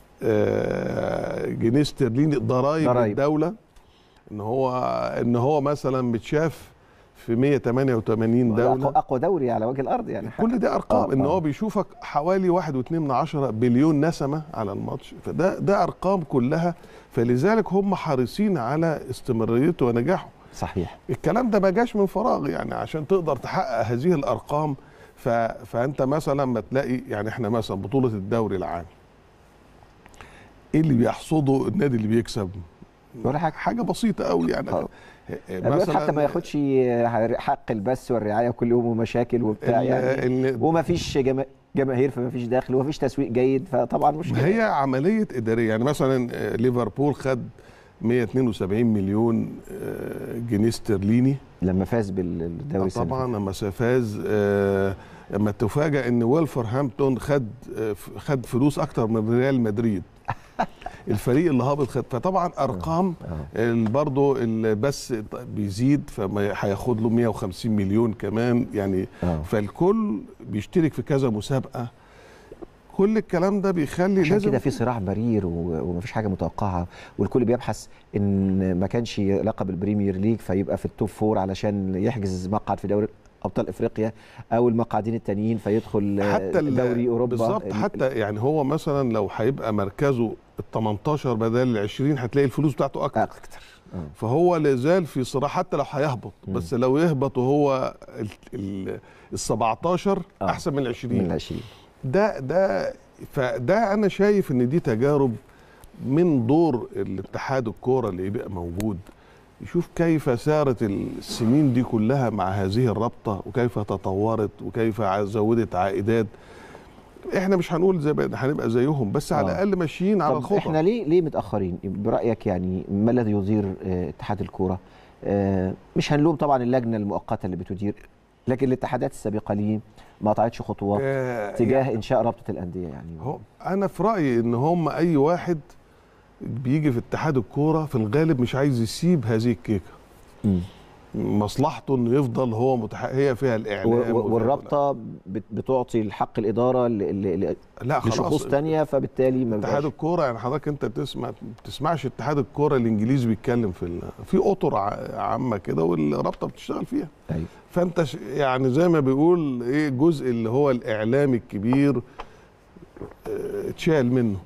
آه، جنيه استرليني ضرائب ضرايب. للدولة ان هو ان هو مثلا متشاف في 188 دوله أقوى- اقوى دوري على وجه الارض يعني كل دي ارقام آه، ان آه. هو بيشوفك حوالي 1.2 من عشرة بليون نسمه على الماتش فده ده ارقام كلها فلذلك هم حريصين على استمراريته ونجاحه صحيح الكلام ده ما جاش من فراغ يعني عشان تقدر تحقق هذه الارقام ف... فانت مثلا ما تلاقي يعني احنا مثلا بطوله الدوري العام ايه اللي بيحصده النادي اللي بيكسب ولا حاجه حاجه بسيطه قوي يعني آه. مثلا حتى ما ياخدش حق البث والرعايه كل يوم ومشاكل وبتاع ال- يعني ال- وما فيش جما... جماهير فما فيش دخل وما فيش تسويق جيد فطبعا مشكله هي عمليه اداريه يعني مثلا آه، ليفربول خد 172 مليون آه، جنيه استرليني لما فاز بالدوري السنة طبعا لما فاز آه، لما تفاجئ ان ولفرهامبتون خد آه، ف- خد فلوس اكتر من ريال مدريد الفريق اللي هابط خد فطبعا ارقام ال- برضه ال- بس بيزيد فما هياخد له 150 مليون كمان يعني آه. فالكل بيشترك في كذا مسابقه كل الكلام ده بيخلي عشان لازم كده في صراع مرير و- ومفيش حاجه متوقعه والكل بيبحث ان ما كانش لقب البريمير ليج فيبقى في التوب فور علشان يحجز مقعد في دوري ابطال افريقيا او المقعدين التانيين فيدخل آه، حتى ال- دوري اوروبا بالظبط ال- حتى يعني هو مثلا لو هيبقى مركزه ال 18 بدل ال 20 هتلاقي الفلوس بتاعته اكتر اكتر فهو لازال في صراع حتى لو هيهبط بس لو يهبط وهو ال ال ال 17 احسن من ال 20 من ال 20 ده ده فده انا شايف ان دي تجارب من دور الاتحاد الكوره اللي يبقى موجود يشوف كيف سارت السنين دي كلها مع هذه الرابطه وكيف تطورت وكيف ع- زودت عائدات احنا مش هنقول زي بقى- هنبقى زيهم بس على آه. الاقل ماشيين على طب الخطى احنا ليه ليه متاخرين برايك يعني ما الذي يدير آه، اتحاد الكوره آه، مش هنلوم طبعا اللجنه المؤقته اللي بتدير لكن الاتحادات السابقه ليه ما قطعتش خطوات آه، تجاه انشاء رابطه الانديه يعني هو انا في رايي ان هم اي واحد بيجي في اتحاد الكوره في الغالب مش عايز يسيب هذه الكيكه مصلحته انه يفضل هو متح... هي فيها الاعلام و- وفيها و- والرابطه بت- بتعطي الحق الاداره ل- ل- ل- لا خلاص. لشخوص تانية فبالتالي ما اتحاد بيبقاش- الكوره يعني حضرتك انت تسمع بتسمعش اتحاد الكوره الانجليزي بيتكلم في ال... في اطر ع- عامه كده والرابطه بتشتغل فيها أيوة. فانت ش... يعني زي ما بيقول ايه جزء اللي هو الاعلامي الكبير اه، اتشال منه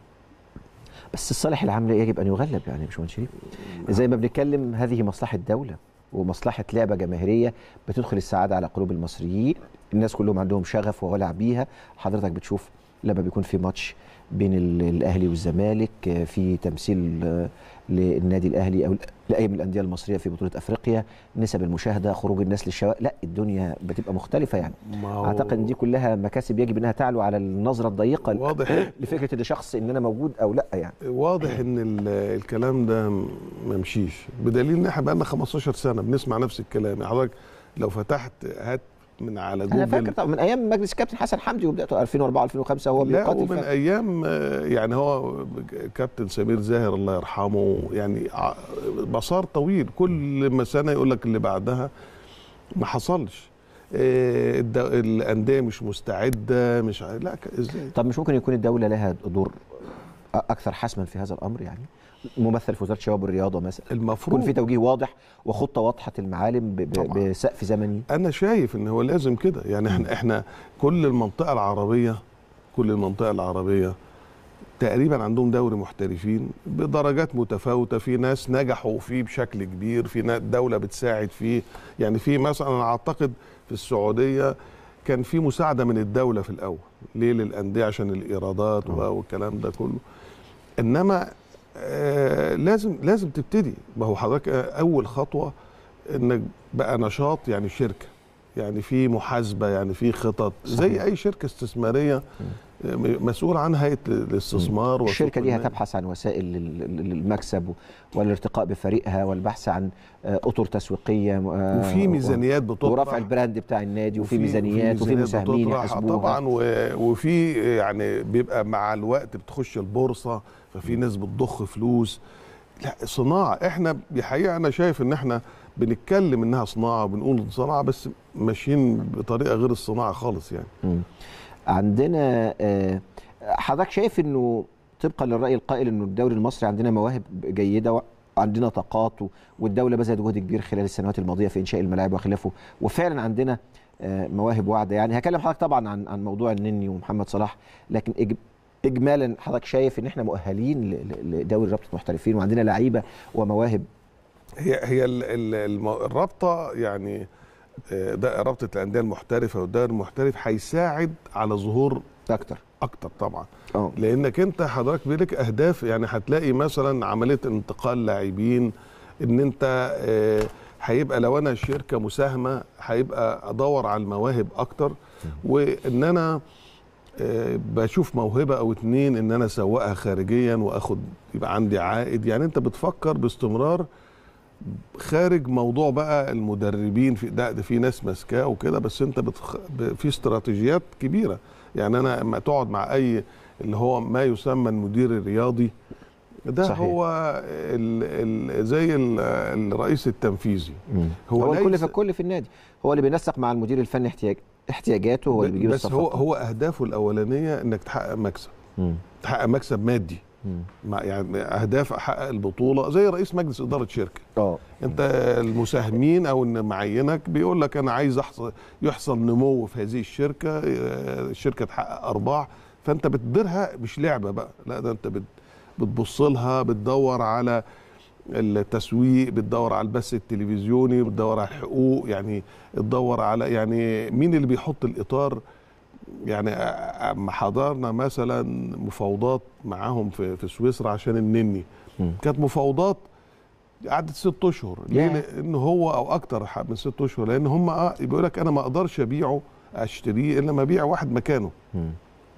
بس الصالح العام لا يجب ان يغلب يعني يا باشمهندس شريف زي ما بنتكلم هذه مصلحه دوله ومصلحه لعبه جماهيريه بتدخل السعاده على قلوب المصريين الناس كلهم عندهم شغف وولع بيها حضرتك بتشوف لما بيكون في ماتش بين ال- الاهلي والزمالك آه، في تمثيل آه، للنادي الاهلي او لاي من الانديه المصريه في بطوله افريقيا نسب المشاهده خروج الناس للشوارع لا الدنيا بتبقى مختلفه يعني ما هو- اعتقد ان دي كلها مكاسب يجب انها تعلو على النظره الضيقه واضح. لفكره ان شخص ان انا موجود او لا يعني واضح ان ال- الكلام ده م- ما مشيش بدليل ان احنا بقالنا 15 سنه بنسمع نفس الكلام يعني حضرتك لو فتحت هات من على انا فاكر جوجل طبعا من ايام مجلس كابتن حسن حمدي وبداته 2004 2005 هو لا بيقاتل ومن ف- ايام آه، يعني هو كابتن سمير زاهر الله يرحمه يعني ع- مسار طويل كل ما سنه يقول لك اللي بعدها ما حصلش آه، الد- الانديه مش مستعده مش ع- لا ك- ازاي طب مش ممكن يكون الدوله لها دور أ- اكثر حسما في هذا الامر يعني ممثل في وزاره الشباب والرياضه مثلا المفروض يكون في توجيه واضح وخطه واضحه المعالم ب- ب- طبعاً. بسقف زمني انا شايف ان هو لازم كده يعني احنا احنا كل المنطقه العربيه كل المنطقه العربيه تقريبا عندهم دوري محترفين بدرجات متفاوته في ناس نجحوا فيه بشكل كبير في ناس دوله بتساعد فيه يعني في مثلا انا اعتقد في السعوديه كان في مساعده من الدوله في الاول ليه للانديه عشان الايرادات و- والكلام ده كله انما آه لازم لازم تبتدي ما هو حضرتك آه، اول خطوه انك بقى نشاط يعني شركه يعني في محاسبه يعني في خطط زي اي شركه استثماريه آه، مسؤول عنها هيئه الاستثمار الشركه وسوق دي المال. هتبحث عن وسائل لل- لل- للمكسب والارتقاء بفريقها والبحث عن آه، اطر تسويقيه آه، وفي ميزانيات بتطرح ورفع البراند بتاع النادي وفي ميزانيات وفي مساهمين بتطرح يحاسبوها طبعا و- وفي يعني بيبقى مع الوقت بتخش البورصه ففي ناس بتضخ فلوس لا صناعه احنا بحقيقه انا شايف ان احنا بنتكلم انها صناعه وبنقول صناعه بس ماشيين بطريقه غير الصناعه خالص يعني مم. عندنا آه، حضرتك شايف انه طبقا للراي القائل انه الدوري المصري عندنا مواهب جيده عندنا طاقات و- والدوله بذلت جهد كبير خلال السنوات الماضيه في انشاء الملاعب وخلافه وفعلا عندنا آه، مواهب واعده يعني هكلم حضرتك طبعا عن عن موضوع النني ومحمد صلاح لكن إج- اجمالا حضرتك شايف ان احنا مؤهلين ل- ل- لدوري رابطه المحترفين وعندنا لعيبه ومواهب هي هي ال- ال- الم- الرابطه يعني آه، ده رابطه الانديه المحترفه والدوري المحترف هيساعد على ظهور اكتر اكتر طبعا اه لانك انت حضرتك بيلك اهداف يعني هتلاقي مثلا عمليه انتقال لاعبين ان انت آه، هيبقى لو انا شركه مساهمه هيبقى ادور على المواهب اكتر وان انا آه، بشوف موهبه او اتنين ان انا اسوقها خارجيا واخد يبقى عندي عائد يعني انت بتفكر باستمرار خارج موضوع بقى المدربين في ده, ده في ناس ماسكاه وكده بس انت بتخ... ب- في استراتيجيات كبيره يعني انا لما تقعد مع اي اللي هو ما يسمى المدير الرياضي ده صحيح. صحيح. هو ال... ال... زي ال... الرئيس التنفيذي هو, هو الكل ليس- في الكل في النادي هو اللي بينسق مع المدير الفني احتياج احتياجاته هو اللي بيجيب بس هو الصفقات هو اهدافه الاولانيه انك تحقق مكسب مم. تحقق مكسب مادي مم. مع يعني اهداف احقق البطوله زي رئيس مجلس اداره شركه اه انت المساهمين او ان معينك بيقول لك انا عايز أحصل يحصل نمو في هذه الشركه اه، الشركه تحقق ارباح فانت بتديرها مش لعبه بقى لا ده انت بت بتبص لها بتدور على التسويق بتدور على البث التلفزيوني بتدور على الحقوق يعني تدور على يعني مين اللي بيحط الاطار يعني اما حضرنا مثلا مفاوضات معاهم في في سويسرا عشان النني مم. كانت مفاوضات قعدت ست اشهر ليه؟ ياه. لان هو او اكتر من ست اشهر لان هم اه بيقول لك انا ما اقدرش ابيعه اشتريه الا لما ابيع واحد مكانه مم.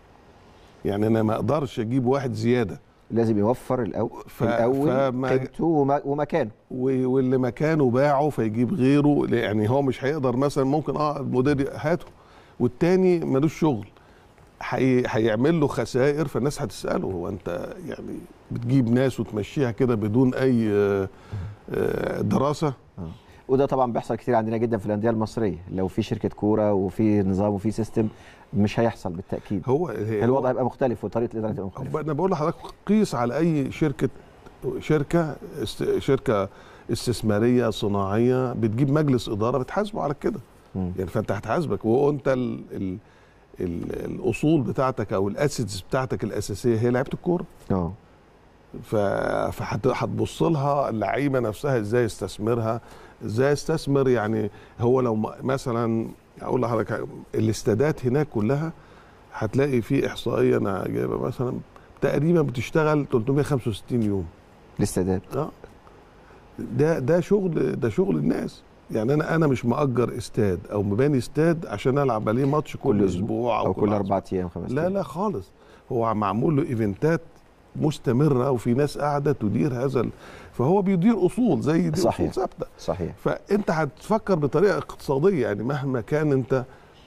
يعني انا ما اقدرش اجيب واحد زياده لازم يوفر الأول ف- الاول فما- قيمته وما- ومكانه و- واللي مكانه باعه فيجيب غيره يعني هو مش هيقدر مثلا ممكن اه المدير هاته والتاني ملوش شغل هي- هيعمل له خسائر فالناس هتساله هو انت يعني بتجيب ناس وتمشيها كده بدون اي آه، آه، دراسه وده طبعا بيحصل كتير عندنا جدا في الانديه المصريه لو في شركه كوره وفي نظام وفي سيستم مش هيحصل بالتاكيد هو هي- الوضع هيبقى مختلف وطريقه الاداره هتبقى مختلفه انا بقول لحضرتك قيس على اي شركه شركه است- شركه استثماريه صناعيه بتجيب مجلس اداره بتحاسبه على كده مم. يعني فانت هتحاسبك وانت ال ال ال الاصول بتاعتك او الاسيتس بتاعتك الاساسيه هي لعيبه الكوره اه فهتبص لها اللعيبه نفسها ازاي يستثمرها ازاي يستثمر يعني هو لو م- مثلا اقول لحضرتك الاستادات هناك كلها هتلاقي في احصائيه انا جايبه مثلا تقريبا بتشتغل 365 يوم الاستعداد اه ده ده شغل ده شغل الناس يعني انا انا مش مأجر استاد او مباني استاد عشان العب عليه ماتش كل, كل اسبوع او كل عشرة. اربع ايام خمس لا أيام. لا خالص هو معمول له ايفنتات مستمره وفي ناس قاعده تدير هذا ال... فهو بيدير اصول زي دي صحيح. اصول ثابته صحيح فانت هتفكر بطريقه اقتصاديه يعني مهما كان انت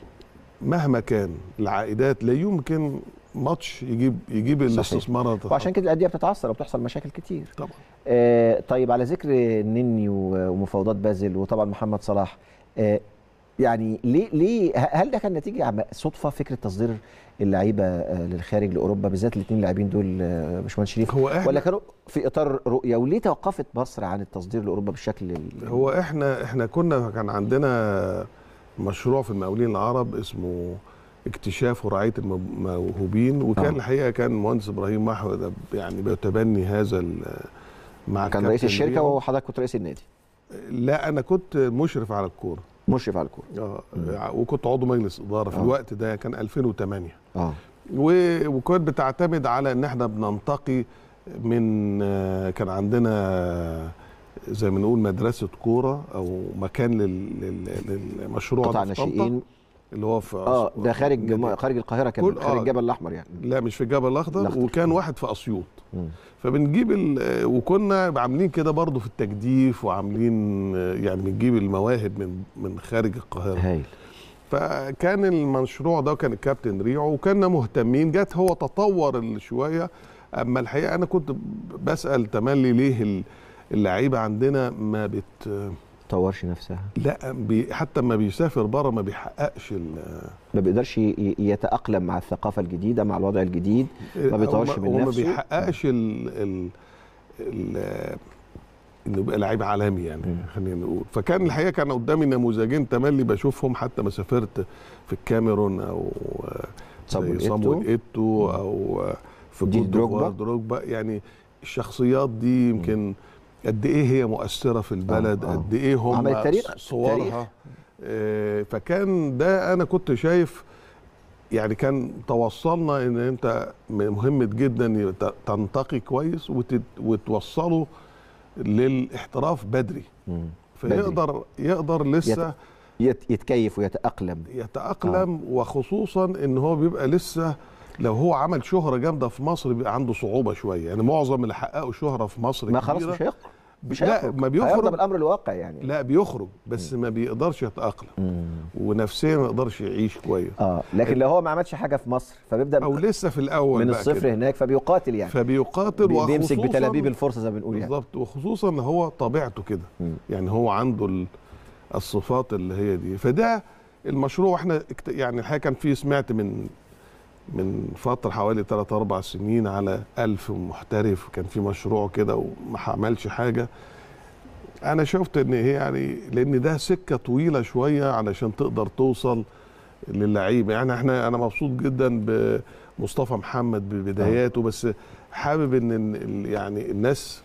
مهما كان العائدات لا يمكن ماتش يجيب يجيب الاستثمارات وعشان كده الانديه بتتعثر وبتحصل مشاكل كتير طبعا آه طيب على ذكر النني و- ومفاوضات بازل وطبعا محمد صلاح آه يعني ليه ليه ه- هل ده كان نتيجه عم- صدفه فكره تصدير اللعيبه آه للخارج لاوروبا بالذات الاثنين لاعبين دول آه، باشمهندس شريف هو إحنا- ولا كانوا في اطار رؤيه وليه توقفت مصر عن التصدير لاوروبا بالشكل ال- هو احنا احنا كنا كان عندنا مشروع في المقاولين العرب اسمه اكتشاف ورعايه الموهوبين وكان آه. الحقيقه كان المهندس ابراهيم محمد يعني بيتبني هذا ال- مع كان رئيس الكابتن الشركه ريو. وحضرتك كنت رئيس النادي لا انا كنت مشرف على الكوره مشرف على الكوره اه وكنت عضو مجلس اداره في آه. الوقت ده كان 2008 اه و- وكانت بتعتمد على ان احنا بننتقي من آه، كان عندنا زي ما نقول مدرسه كوره او مكان لل- لل- للمشروع قطاع ده في طنطا، ناشئين اللي هو في اه أس- ده خارج نادي- خارج القاهره كمان كل- خارج آه. الجبل الاحمر يعني لا مش في الجبل الاخضر الأخضر. وكان واحد في اسيوط مم. فبنجيب ال- وكنا عاملين كده برضه في التجديف وعاملين آه، يعني بنجيب المواهب من من خارج القاهره هايل فكان المشروع ده كان الكابتن ريعو وكنا مهتمين جت هو تطور ال- شويه اما الحقيقه انا كنت بسال تملي ليه ال- اللعيبه عندنا ما بت طورش نفسها لا بي حتى ما بيسافر بره ما بيحققش ال- ما بيقدرش ي- ي- يتاقلم مع الثقافه الجديده مع الوضع الجديد ما بيطورش هو من هو ما نفسه بيحققش ال ال ال انه يبقى لعيب عالمي يعني خلينا نقول فكان الحقيقه كان قدامي نموذجين تملي بشوفهم حتى ما سافرت في الكاميرون او آه، صامويل زي صامويل إيتو. ايتو او آه، في دي كوت دروجبا. ديفوار دروجبا يعني الشخصيات دي يمكن قد ايه هي مؤثره في البلد آه، آه. قد ايه هم عملت تاريخ- صورها تاريخ. آه، فكان ده انا كنت شايف يعني كان توصلنا ان انت مهم جدا يت- تنتقي كويس وتت- وتوصله للاحتراف بدري بدري. فيقدر يقدر لسه يت- يتكيف ويتاقلم يتاقلم وخصوصا ان هو بيبقى لسه لو هو عمل شهره جامده في مصر بيبقى عنده صعوبه شويه يعني معظم اللي حققوا شهره في مصر ما خلاص كبيرة مش هيخرج مش لا هيخرج ما هيرضى بيخرج بالامر الواقع يعني لا بيخرج بس ما بيقدرش يتاقلم مم. ونفسيا ما يقدرش يعيش كويس اه لكن لو هو ما عملش حاجه في مصر فبيبدا او لسه في الاول من بقى الصفر كده. هناك فبيقاتل يعني فبيقاتل بي- بيمسك وخصوصاً- بتلابيب الفرصه زي ما بنقول يعني بالظبط وخصوصا ان هو طبيعته كده مم. يعني هو عنده ال- الصفات اللي هي دي فده المشروع احنا اكت- يعني الحقيقه كان في سمعت من من فتره حوالي 3 4 سنين على ألف محترف كان في مشروع كده وما عملش حاجه انا شفت ان هي يعني لان ده سكه طويله شويه علشان تقدر توصل للعيبه يعني احنا انا مبسوط جدا بمصطفى محمد ببداياته بس حابب ان ال- يعني الناس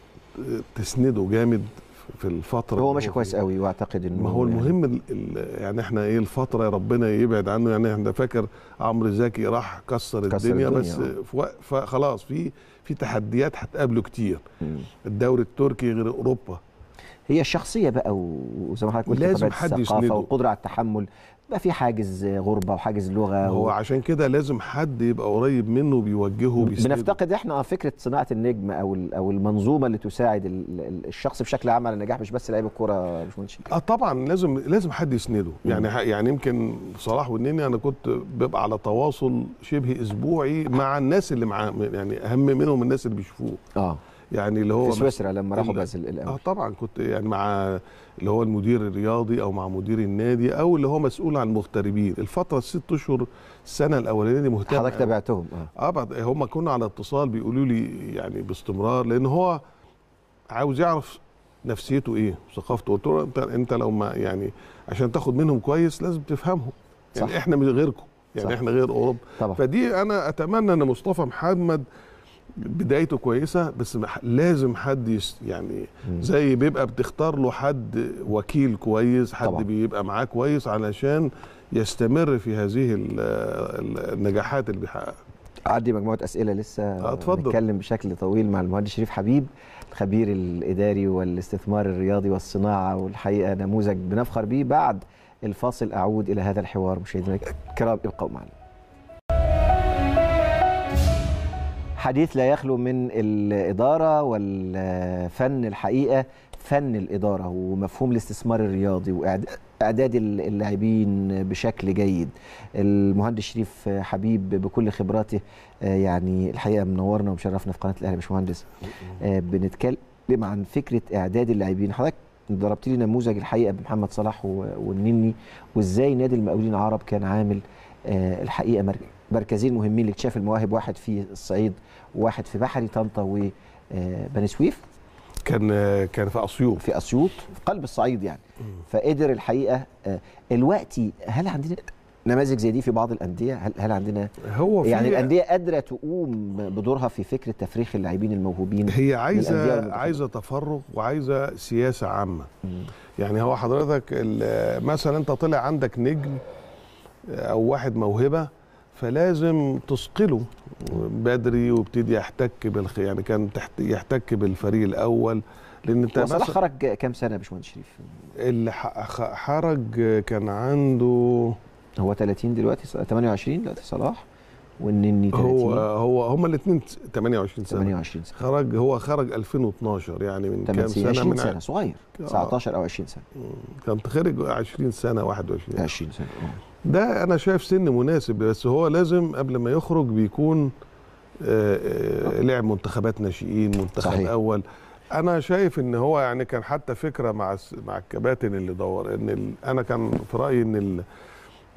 تسنده جامد في الفتره هو اللي ماشي كويس فيها. قوي واعتقد انه ما هو المهم ال ال يعني احنا ايه الفتره ربنا يبعد عنه يعني احنا فاكر عمرو زكي راح كسر, كسر الدنيا, الدنيا، بس آه. في وق- فخلاص في في تحديات هتقابله كتير مم. الدوري التركي غير اوروبا هي الشخصيه بقى و- وزي ما حضرتك قلت لازم طبيعة حد الثقافه يسنده. والقدره على التحمل بقى في حاجز غربه وحاجز لغه هو و... عشان كده لازم حد يبقى قريب منه بيوجهه وبيسنده بنفتقد احنا آه فكره صناعه النجم او ال- او المنظومه اللي تساعد ال- ال- الشخص بشكل عام على النجاح مش بس لعيب الكوره يا باشمهندس اه طبعا لازم لازم حد يسنده يعني ح- يعني يمكن صلاح والنني انا كنت ببقى على تواصل شبه اسبوعي مع الناس اللي معاه يعني اهم منهم الناس اللي بيشوفوه اه يعني اللي هو في سويسرا لما راحوا ال- بازل اه الاول طبعا كنت يعني مع اللي هو المدير الرياضي او مع مدير النادي او اللي هو مسؤول عن المغتربين الفتره الست اشهر السنه الاولانيه دي مهتم حضرتك أوي. تابعتهم اه اه بعد هم كنا على اتصال بيقولوا لي يعني باستمرار لان هو عاوز يعرف نفسيته ايه ثقافته قلت له انت انت لو ما يعني عشان تاخد منهم كويس لازم تفهمهم يعني صح. احنا مش غيركم يعني صح. احنا غير اوروبا طبعا فدي انا اتمنى ان مصطفى محمد بدايته كويسه بس مح- لازم حد يس يعني مم. زي بيبقى بتختار له حد وكيل كويس حد طبعا. بيبقى معاه كويس علشان يستمر في هذه ال- ال- النجاحات اللي بيحققها عندي مجموعه اسئله لسه آه، اتفضل. نتكلم بشكل طويل مع المهندس شريف حبيب الخبير الاداري والاستثمار الرياضي والصناعه والحقيقه نموذج بنفخر به بعد الفاصل اعود الى هذا الحوار مشاهدينا الكرام ابقوا معنا حديث لا يخلو من الإدارة والفن الحقيقة فن الإدارة ومفهوم الاستثمار الرياضي وإعداد اللاعبين بشكل جيد المهندس شريف حبيب بكل خبراته آه، يعني الحقيقة منورنا ومشرفنا في قناة الأهلي يا باشمهندس آه، بنتكلم عن فكرة إعداد اللاعبين حضرتك ضربت لي نموذج الحقيقة بمحمد صلاح و- والنني وإزاي نادي المقاولين العرب كان عامل آه، الحقيقة مركز مركزين مهمين لاكتشاف المواهب واحد في الصعيد وواحد في بحري طنطا وبني سويف كان كان في اسيوط في اسيوط في قلب الصعيد يعني فقدر الحقيقه آه، الوقتي هل عندنا نماذج زي دي في بعض الانديه هل, هل عندنا هو في يعني الانديه قادره تقوم بدورها في فكره تفريخ اللاعبين الموهوبين هي للأندية عايزه والمنتخبات؟ عايزه تفرغ وعايزه سياسه عامه مم. يعني هو حضرتك ال- مثلا انت طلع عندك نجم او واحد موهبه فلازم تثقله بدري وابتدي يحتك بالخ يعني كان تحت يحتك بالفريق الاول لان انت هو صلاح مثلا خرج كام سنه يا باشمهندس شريف اللي ح- خ- حرج كان عنده هو 30 دلوقتي 28 دلوقتي صلاح والنني 30 هو هو هما الاثنين 28 سنه 28 سنه خرج هو خرج 2012 يعني من 8 كام سنين سنه 20 من سنه صغير آه. 19 او 20 سنه كان خرج 20 سنه 21 20 سنه آه. ده انا شايف سن مناسب بس هو لازم قبل ما يخرج بيكون آه، آه، لعب منتخبات ناشئين منتخب صحيح. صحيح. اول انا شايف ان هو يعني كان حتى فكره مع الس- مع الكباتن اللي دور ان ال- انا كان في رايي ان ال-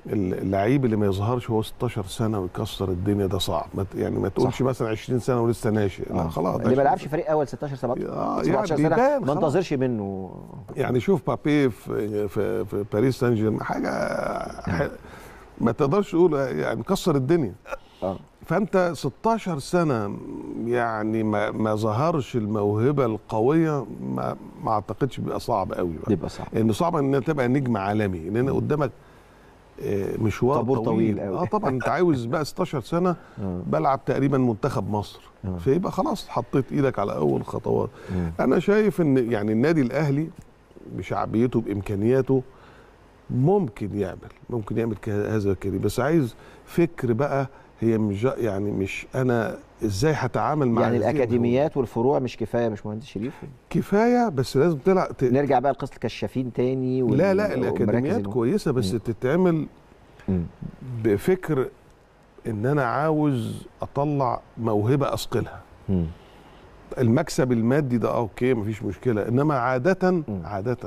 اللعيب اللي ما يظهرش وهو 16 سنه ويكسر الدنيا ده صعب ما ت- يعني ما تقولش مثلا 20 سنه ولسه ناشئ لا خلاص اللي ما لعبش فريق اول 16 17 آه، 17 يعني سنه بيبان ما خلاص. انتظرش منه يعني شوف بابي في في, في باريس سان جيرمان حاجه ح- ما تقدرش تقول يعني مكسر الدنيا اه فانت 16 سنه يعني ما, ما ظهرش الموهبه القويه ما, ما اعتقدش بيبقى صعب قوي بقى يبقى صعب لان صعب ان تبقى نجم عالمي لان قدامك آه، مشوار طابور طويل قوي. اه طبعا انت عاوز بقى 16 سنه آه. بلعب تقريبا منتخب مصر آه. فيبقى خلاص حطيت ايدك على اول خطوات مم. انا شايف ان يعني النادي الاهلي بشعبيته بامكانياته ممكن يعمل ممكن يعمل ك- هذا الكلام بس عايز فكر بقى هي مش يعني مش انا ازاي هتعامل مع يعني هذه الاكاديميات والفروع مش كفايه مش مهندس شريف كفايه بس لازم تلعب ت... نرجع بقى لقصه الكشافين تاني وال- لا لا والمراكز الاكاديميات الم- كويسه بس مم. تتعمل مم. بفكر ان انا عاوز اطلع موهبه اثقلها مم. المكسب المادي ده اوكي مفيش مشكله انما عاده عاده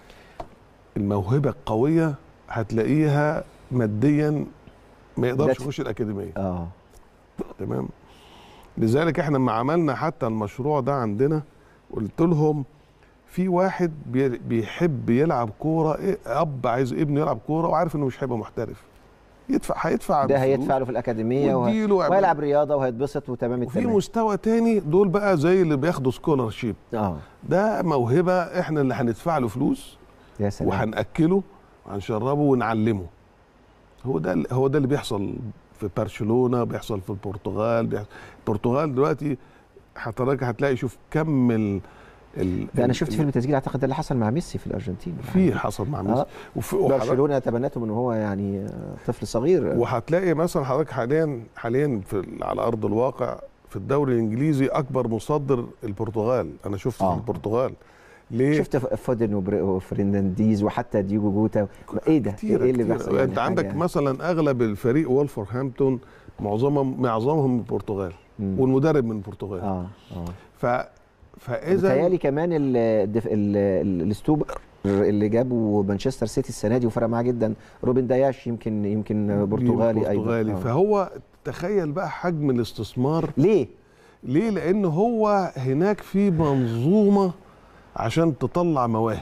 الموهبه القويه هتلاقيها ماديا ما يقدرش ده- يخش الاكاديميه اه تمام لذلك احنا لما عملنا حتى المشروع ده عندنا قلت لهم في واحد بي- بيحب يلعب كوره إيه اب عايز ابنه يلعب كوره وعارف انه مش هيبقى محترف يدفع هيدفع ده فلوس هيدفع له في الاكاديميه وه... واديله ويعمل- وهيلعب رياضه وهيتبسط وتمام وفي التمام مستوى تاني دول بقى زي اللي بياخدوا سكولرشيب اه ده موهبه احنا اللي هندفع له فلوس يا سلام وهناكله وهنشربه ونعلمه هو ده هو ده اللي بيحصل في برشلونه بيحصل في البرتغال بيحصل البرتغال دلوقتي حضرتك هتلاقي شوف كم ال ال ده انا ال- شفت فيلم تسجيل اعتقد ده اللي حصل مع ميسي في الارجنتين في حصل مع ميسي آه. وفي وحضرتك- برشلونه تبنته من هو يعني آه، طفل صغير وهتلاقي مثلا حضرتك حاليا حاليا في على ارض الواقع في الدوري الانجليزي اكبر مصدر البرتغال انا شفت آه. في البرتغال ليه شفت ف- فودن وبر- وفرنانديز وحتى دييجو جوتا ايه ده كتير ايه اللي كتير. بيحصل انت عندك حاجة- مثلا اغلب الفريق وولفرهامبتون معظمهم معظمهم من البرتغال مم. والمدرب من البرتغال اه اه ف فاذا بتهيألي كمان ال- الدف... ال- ال- الاستوبر اللي جابه مانشستر سيتي السنه دي وفرق معاه جدا روبن داياش يمكن يمكن برتغالي ايضا برتغالي آه. فهو تخيل بقى حجم الاستثمار ليه ليه لان هو هناك في منظومه عشان تطلع مواهب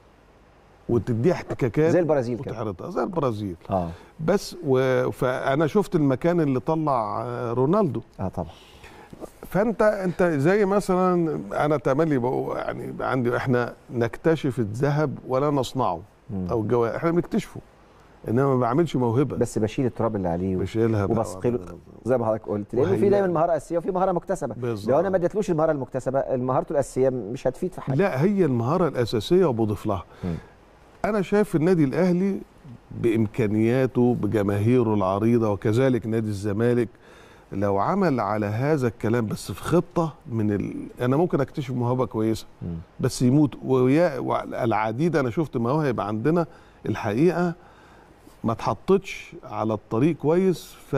وتديها احتكاكات زي البرازيل كده وتعرضها زي البرازيل اه بس و... فانا شفت المكان اللي طلع آه، رونالدو اه طبعا فانت انت زي مثلا انا تملي بقول يعني عندي احنا نكتشف الذهب ولا نصنعه مم. او الجواهر احنا بنكتشفه انما ما بعملش موهبه بس بشيل التراب اللي عليه بشيلها بقى. وبثقله زي ما حضرتك قلت لانه في وهي- دايما مهاره اساسيه وفي مهاره مكتسبه بالظبط. لو انا ما اديتلوش المهاره المكتسبه مهارته الاساسيه مش هتفيد في حاجه لا هي المهاره الاساسيه وبضيف لها مم. انا شايف النادي الاهلي بامكانياته بجماهيره العريضه وكذلك نادي الزمالك لو عمل على هذا الكلام بس في خطه من ال... انا ممكن اكتشف موهبه كويسه مم. بس يموت ويا العديد انا شفت مواهب عندنا الحقيقه ما اتحطتش على الطريق كويس ف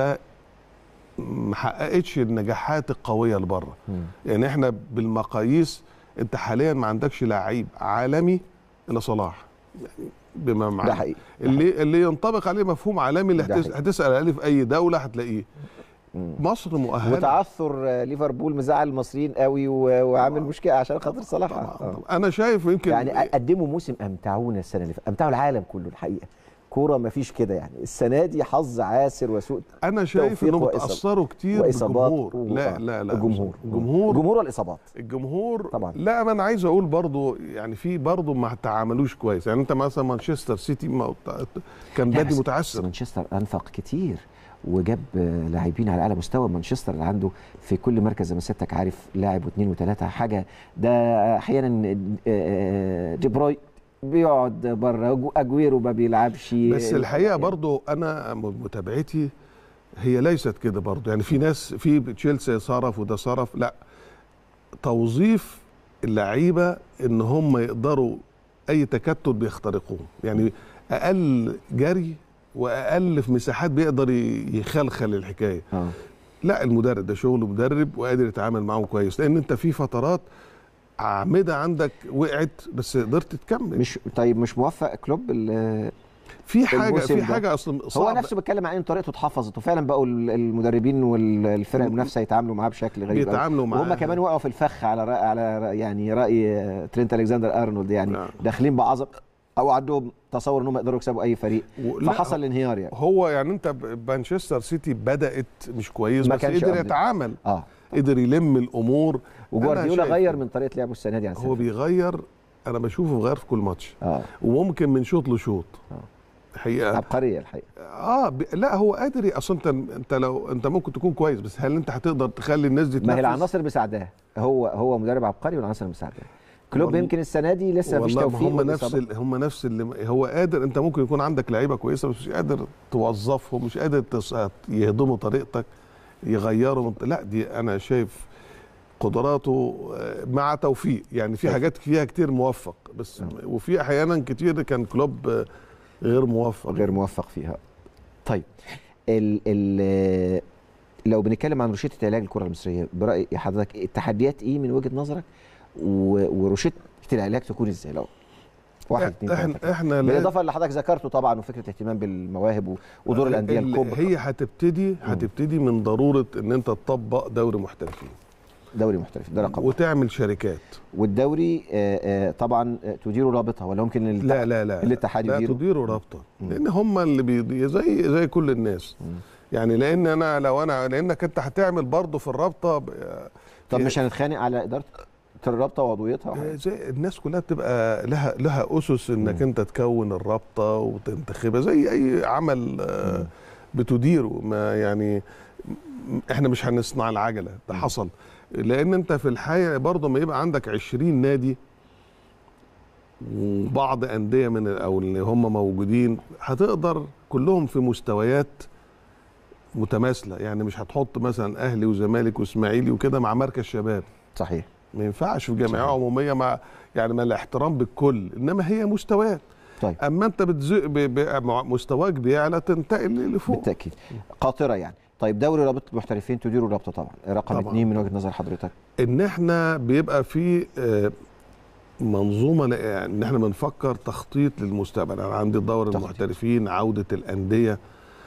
ما حققتش النجاحات القويه اللي بره مم. يعني احنا بالمقاييس انت حاليا ما عندكش لعيب عالمي الا صلاح يعني بما معنى ده حقيقي اللي اللي ينطبق عليه مفهوم عالمي اللي ده هتس... حقيقي. هتسال عليه في اي دوله هتلاقيه مم. مصر مؤهله وتعثر آه، ليفربول مزعل المصريين قوي و- وعامل مشكله عشان خاطر صلاح طبعا آه. طبعا. انا شايف يمكن يعني قدموا موسم امتعونا السنه اللي فاتت امتعوا العالم كله الحقيقه كوره ما فيش كده يعني السنه دي حظ عاسر وسوء انا شايف توفيق انهم وإصابة. اتاثروا كتير واصابات بالجمهور و- لا آه. لا لا الجمهور الجمهور الجمهور والاصابات الجمهور طبعا. لا ما انا عايز اقول برضو يعني في برضو ما تعاملوش كويس يعني انت مثلا مانشستر سيتي ما كان لا بادي بس- متعثر بس مانشستر انفق كتير وجاب آه، لاعبين على اعلى مستوى مانشستر اللي عنده في كل مركز زي ما سيادتك عارف لاعب واثنين وثلاثه حاجه ده احيانا آه، آه، دي بروي بيقعد بره اجويرو ما بيلعبش بس الحقيقه برضو انا متابعتي هي ليست كده برضو يعني في ناس في تشيلسي صرف وده صرف لا توظيف اللعيبه ان هم يقدروا اي تكتل بيخترقوه يعني اقل جري واقل في مساحات بيقدر ي- يخلخل الحكايه آه. لا المدرب ده شغل مدرب وقادر يتعامل معاهم كويس لان انت في فترات اعمده عندك وقعت بس قدرت تكمل مش طيب مش موفق كلوب ال- في حاجه الموسم في ده. حاجه اصلا هو صعب نفسه بيتكلم عن ان طريقته اتحفظت وفعلا بقوا ال- المدربين والفرق المنافسه يتعاملوا معاه بشكل غريب أوي. بيتعاملوا معاه. وهم كمان وقعوا في الفخ على رأي على رأي يعني راي آه، ترينت الكسندر ارنولد يعني نعم. داخلين بعظم او عندهم تصور انهم يقدروا يكسبوا اي فريق و- لا، فحصل انهيار يعني هو يعني انت ب- مانشستر سيتي بدات مش كويس ما بس كانش قدر قبل. يتعامل اه قدر يلم الامور وجوارديولا أنا شايف- غير من طريقه لعبه السنه دي عن هو السنة. بيغير انا بشوفه بيغير في كل ماتش اه وممكن من شوط لشوط حقيقه عبقريه الحقيقه اه ب... لا هو قادر ي- اصل انت انت لو انت ممكن تكون كويس بس هل انت هتقدر تخلي الناس دي ما هي تنافس؟ العناصر مساعداه هو هو مدرب عبقري والعناصر مساعداه كلوب والله- يمكن السنه دي لسه مفيش والله ما توفيق هم نفس والإصابات. ال... هم نفس اللي هو قادر انت ممكن يكون عندك لعيبه كويسه بس مش قادر توظفهم مش قادر تص... يهضموا طريقتك يغيروا من... لا دي انا شايف قدراته آه، مع توفيق يعني في حاجات فيها كتير موفق بس وفي احيانا كتير كان كلوب آه، غير موفق غير موفق فيها طيب ال ال لو بنتكلم عن روشته علاج الكره المصريه براي حضرتك التحديات ايه من وجهه نظرك و- وروشته العلاج تكون ازاي لو واحد اتنين احنا تلاته احنا لا- بالاضافه اللي حضرتك ذكرته طبعا وفكره الاهتمام بالمواهب و- ودور الانديه ال- الكبرى هي هتبتدي هتبتدي من ضروره ان انت تطبق دوري محترفين دوري محترف ده رقم وتعمل شركات والدوري آه، آه، طبعا آه، تديره رابطه ولا ممكن الاتحاد- لا لا لا الاتحاد لا يديره تديروا رابطه لان هم اللي بي زي زي كل الناس يعني لان انا لو انا لانك انت هتعمل برضه في الرابطه ب- طب في- مش هنتخانق على اداره الرابطه وعضويتها آه، زي الناس كلها بتبقى لها لها اسس انك انت تكون الرابطه وتنتخبها زي اي عمل آه، بتديره ما يعني م- احنا مش هنصنع العجله ده حصل لان انت في الحقيقه برضه ما يبقى عندك 20 نادي وبعض انديه من ال- او اللي هم موجودين هتقدر كلهم في مستويات متماثله يعني مش هتحط مثلا اهلي وزمالك واسماعيلي وكده مع مركز شباب صحيح ما ينفعش في جمعيه عموميه مع يعني مع الاحترام بالكل انما هي مستويات طيب اما انت بتزق ب- ب- مع- مستواك بيعلى تنتقل لفوق بالتاكيد قاطره يعني طيب دوري رابطه المحترفين تديره الرابطه طبعا رقم طبعاً. اثنين من وجهه نظر حضرتك ان احنا بيبقى في آه، منظومه ل- ان احنا بنفكر تخطيط للمستقبل انا عندي دور المحترفين عوده الانديه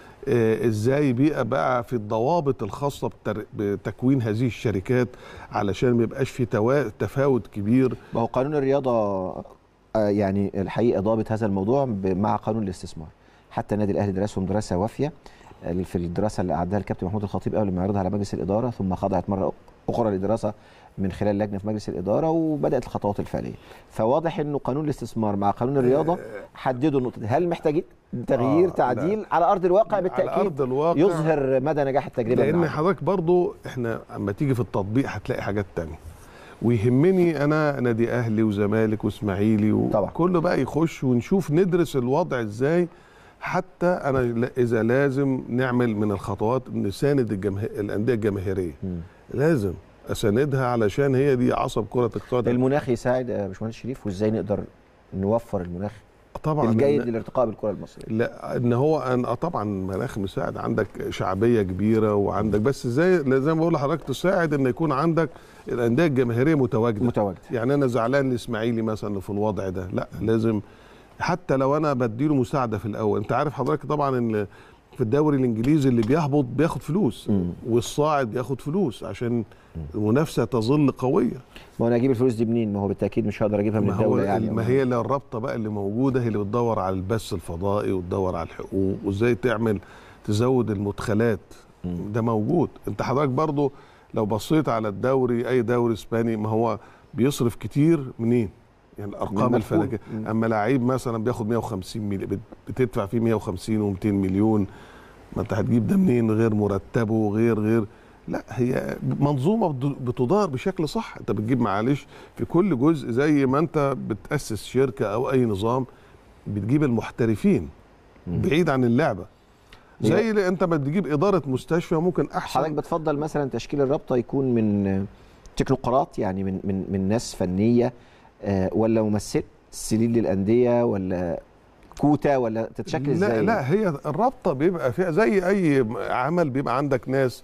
آه، ازاي بيبقى بقى في الضوابط الخاصه بتر- بتكوين هذه الشركات علشان ما يبقاش في توا- تفاوت كبير ما هو قانون الرياضه آه، يعني الحقيقه ضابط هذا الموضوع ب- مع قانون الاستثمار حتى النادي الاهلي درسهم دراسه وافيه آه، في الدراسه اللي اعدها الكابتن محمود الخطيب قبل ما يعرضها على مجلس الاداره ثم خضعت مره اخرى لدراسه من خلال لجنه في مجلس الاداره وبدات الخطوات الفعليه فواضح انه قانون الاستثمار مع قانون الرياضه حددوا النقطه دي هل محتاجين تغيير آه، لا. تعديل على ارض الواقع بالتاكيد على ارض الواقع يظهر مدى نجاح التجربه لان معانا. حضرتك برضو احنا اما تيجي في التطبيق هتلاقي حاجات تانية ويهمني انا نادي اهلي وزمالك واسماعيلي وكله بقى يخش ونشوف ندرس الوضع ازاي حتى انا لا- اذا لازم نعمل من الخطوات نساند الجمه... الانديه الجماهيريه لازم اساندها علشان هي دي عصب كره القدم المناخ يساعد يا باشمهندس شريف وازاي نقدر نوفر المناخ طبعا الجيد إن- للارتقاء بالكره المصريه لا ان هو أن آه طبعا مناخ مساعد عندك شعبيه كبيره وعندك بس زي زي ما بقول لحضرتك تساعد ان يكون عندك الانديه الجماهيريه متواجده متواجده يعني انا زعلان الاسماعيلي مثلا في الوضع ده لا لازم حتى لو انا بديله مساعده في الاول انت عارف حضرتك طبعا ان في الدوري الانجليزي اللي بيهبط بياخد فلوس والصاعد بياخد فلوس عشان المنافسه تظل قويه ما انا اجيب الفلوس دي منين ما هو بالتاكيد مش هقدر اجيبها من ما هو الدوله يعني ما هي اللي الرابطه بقى اللي موجوده هي اللي بتدور على البث الفضائي وتدور على الحقوق وازاي تعمل تزود المدخلات ده موجود انت حضرتك برضو لو بصيت على الدوري اي دوري اسباني ما هو بيصرف كتير منين يعني الارقام من الفلكيه مفهوم. اما لعيب مثلا بياخد 150 مليون بت- بتدفع فيه 150 و200 مليون ما انت هتجيب ده منين غير مرتبه غير غير لا هي منظومه بت- بتدار بشكل صح انت بتجيب معلش في كل جزء زي ما انت بتاسس شركه او اي نظام بتجيب المحترفين بعيد عن اللعبه زي اللي انت بتجيب اداره مستشفى ممكن احسن حضرتك بتفضل مثلا تشكيل الرابطه يكون من تكنوقراط يعني من من من ناس فنيه آه، ولا ممثلين للانديه ولا كوتا ولا تتشكل ازاي لا لا هي الرابطه بيبقى فيها زي اي عمل بيبقى عندك ناس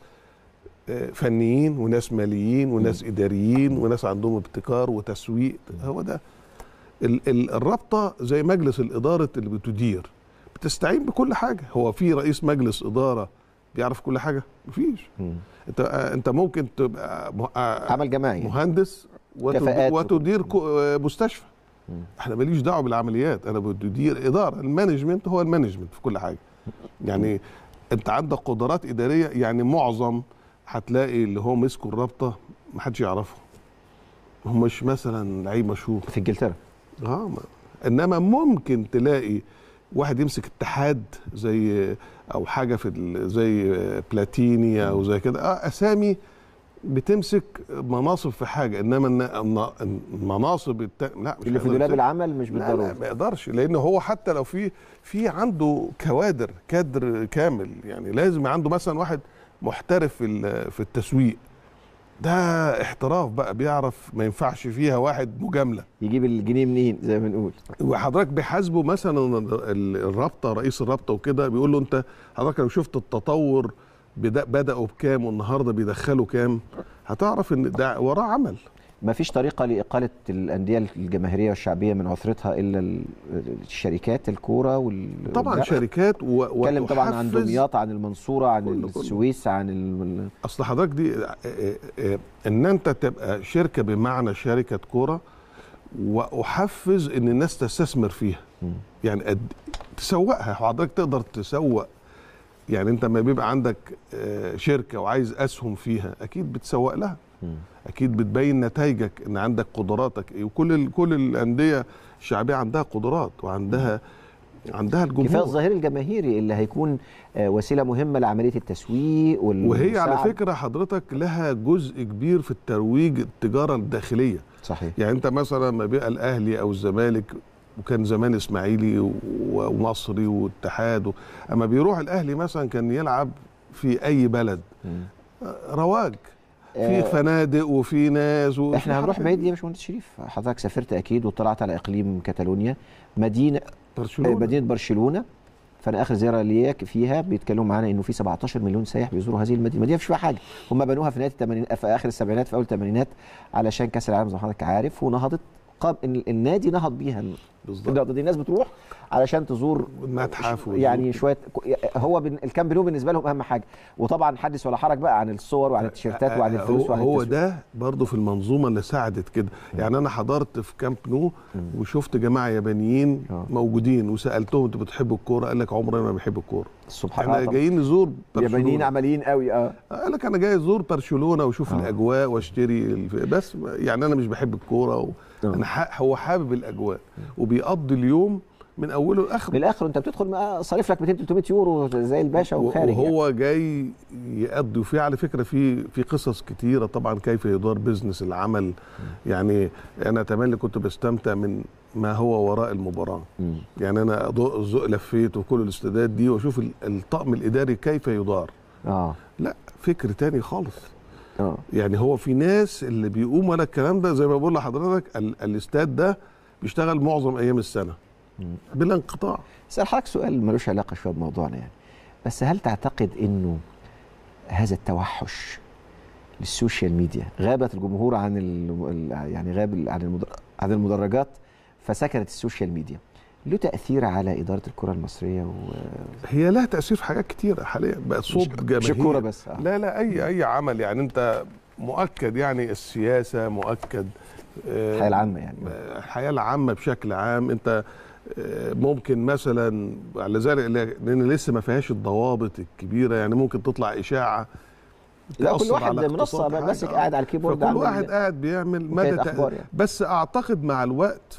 آه، فنيين وناس ماليين وناس اداريين وناس عندهم ابتكار وتسويق هو ده ال- ال- الرابطه زي مجلس الاداره اللي بتدير بتستعين بكل حاجه هو في رئيس مجلس اداره بيعرف كل حاجه مفيش مم. انت آه، انت ممكن تبقى م- آه، عمل جماعي مهندس وتد- كفاءات وتدير وكل- كو- آه، مستشفى مم. احنا ماليش دعوه بالعمليات انا بدير اداره المانجمنت هو المانجمنت في كل حاجه يعني انت عندك قدرات اداريه يعني معظم هتلاقي اللي هو مسكوا الرابطه ما حدش يعرفه هم مش مثلا لعيب مشهور في انجلترا اه ما. انما ممكن تلاقي واحد يمسك اتحاد زي او حاجه في ال- زي بلاتيني او زي كده اه اسامي بتمسك مناصب في حاجه انما الن- الن- المناصب الت... لا مش اللي في هيقدر دولاب يمسك. العمل مش لا بالضروره لا ما يقدرش لان هو حتى لو في في عنده كوادر كادر كامل يعني لازم عنده مثلا واحد محترف في ال- في التسويق ده احتراف بقى بيعرف ما ينفعش فيها واحد مجامله يجيب الجنيه منين زي ما بنقول وحضرتك بيحاسبه مثلا ال- الرابطه رئيس الرابطه وكده بيقول له انت حضرتك لو شفت التطور بدا بداوا بكام والنهارده بيدخلوا كام هتعرف ان ده وراه عمل ما فيش طريقه لاقاله الانديه الجماهيريه والشعبيه من عثرتها الا ال- الشركات الكوره وال طبعا لا. شركات و... اتكلم طبعا عن وتحفز- دمياط عن المنصوره عن كله- كله. السويس عن ال... اصل حضرتك دي آه، آه، آه، ان انت تبقى شركه بمعنى شركه كوره واحفز ان الناس تستثمر فيها مم. يعني أد... تسوقها حضرتك تقدر تسوق يعني انت لما بيبقى عندك آه، شركه وعايز اسهم فيها اكيد بتسوق لها مم. اكيد بتبين نتائجك ان عندك قدراتك ايه وكل ال... كل الانديه الشعبيه عندها قدرات وعندها عندها كفايه الجمهور الظهير الجماهيري اللي هيكون آه، وسيله مهمه لعمليه التسويق وال وهي على والمساعدة. فكره حضرتك لها جزء كبير في الترويج التجاره الداخليه صحيح يعني انت مثلا لما بيبقى الاهلي او الزمالك وكان زمان اسماعيلي و- ومصري واتحاد و... اما بيروح الاهلي مثلا كان يلعب في اي بلد مم. رواج في آه، فنادق وفي ناس وفي احنا هنروح حاجات. بعيد ليه يا باشمهندس شريف حضرتك سافرت اكيد وطلعت على اقليم كاتالونيا مدينه برشلونه مدينه برشلونه فانا اخر زياره ليك فيها بيتكلموا معانا انه في 17 مليون سايح بيزوروا هذه المدينه المدينه مش فيها حاجه هم بنوها في نهايه الثمانينات في اخر السبعينات في اول الثمانينات علشان كاس العالم زي ما حضرتك عارف ونهضت قام ال- النادي نهض بيها بالظبط النهضه دي الناس بتروح علشان تزور والمتحف يعني شويه هو بن- الكامب نو بالنسبه لهم اهم حاجه وطبعا حدث ولا حرج بقى عن الصور وعن التيشيرتات وعن الفلوس هو, وعن هو التسويق. ده برضه في المنظومه اللي ساعدت كده يعني انا حضرت في كامب نو وشفت جماعه يابانيين آه. موجودين وسالتهم انتوا بتحبوا الكوره قال لك عمرنا ما بحب الكوره سبحان احنا الله جايين نزور يابانيين برشلونة. عمليين قوي اه قال لك انا جاي ازور برشلونه واشوف آه. آه. الاجواء واشتري الف... بس يعني انا مش بحب الكوره و... آه. انا ح... هو حابب الاجواء وبيقضي اليوم من اوله من لاخره الاخر انت بتدخل ما- صارف لك 200 300 يورو زي الباشا وخارج يعني. وهو جاي يقضي وفي على فكره في في قصص كتيره طبعا كيف يدار بزنس العمل يعني انا تملي كنت بستمتع من ما هو وراء المباراه مم. يعني انا أضوء- أزق لفيت وكل الاستادات دي واشوف ال- الطقم الاداري كيف يدار اه لا فكر تاني خالص اه يعني هو في ناس اللي بيقوم ولا الكلام ده زي ما بقول لحضرتك ال- الاستاد ده بيشتغل معظم ايام السنه مم. بلا انقطاع اسال حضرتك سؤال ملوش علاقه شويه بموضوعنا يعني بس هل تعتقد انه هذا التوحش للسوشيال ميديا غابت الجمهور عن ال... ال- يعني غاب ال- عن المدر... عن المدرجات فسكنت السوشيال ميديا له تاثير على اداره الكره المصريه و... هي لها تاثير في حاجات كتيره حاليا بقت صوت مش جماهير الكوره بس آه. لا لا اي اي عمل يعني انت مؤكد يعني السياسه مؤكد آه، الحياه العامه يعني آه، الحياه العامه بشكل عام انت آه، ممكن مثلا على ذلك لان لسه ما فيهاش الضوابط الكبيره يعني ممكن تطلع اشاعه لا كل تأثر واحد على منصه اقتصاد حاجة. ماسك قاعد على الكيبورد فكل عامل واحد قاعد بيعمل حكاية مدى أخبار تأ... يعني. بس اعتقد مع الوقت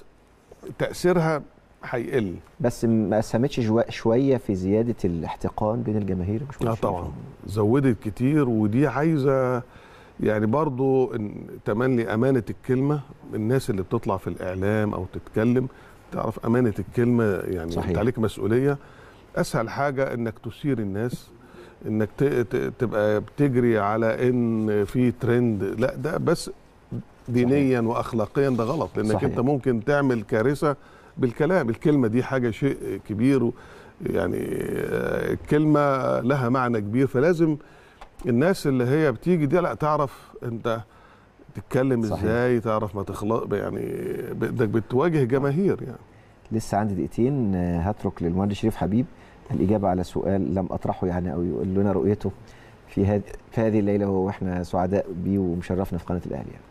تاثيرها هيقل بس ما اسهمتش جوا- شويه في زياده الاحتقان بين الجماهير مش اه مشكلة. طبعا زودت كتير ودي عايزه يعني برضو إن تملي امانه الكلمه الناس اللي بتطلع في الاعلام او تتكلم تعرف امانه الكلمه يعني صحيح. انت عليك مسؤوليه اسهل حاجه انك تثير الناس انك ت- ت- تبقى بتجري على ان في ترند لا ده بس دينيا واخلاقيا ده غلط لانك صحيح. انت ممكن تعمل كارثه بالكلام الكلمه دي حاجه شيء كبير و يعني آه، الكلمه لها معنى كبير فلازم الناس اللي هي بتيجي دي لا تعرف انت تتكلم صحيح. ازاي تعرف ما تخلق يعني بدك بتواجه جماهير يعني لسه عندي دقيقتين آه، هترك للمهندس شريف حبيب الاجابه على سؤال لم اطرحه يعني او يقول لنا رؤيته في هذه في هذه الليله وهو احنا سعداء بيه ومشرفنا في قناه الاهلي يعني.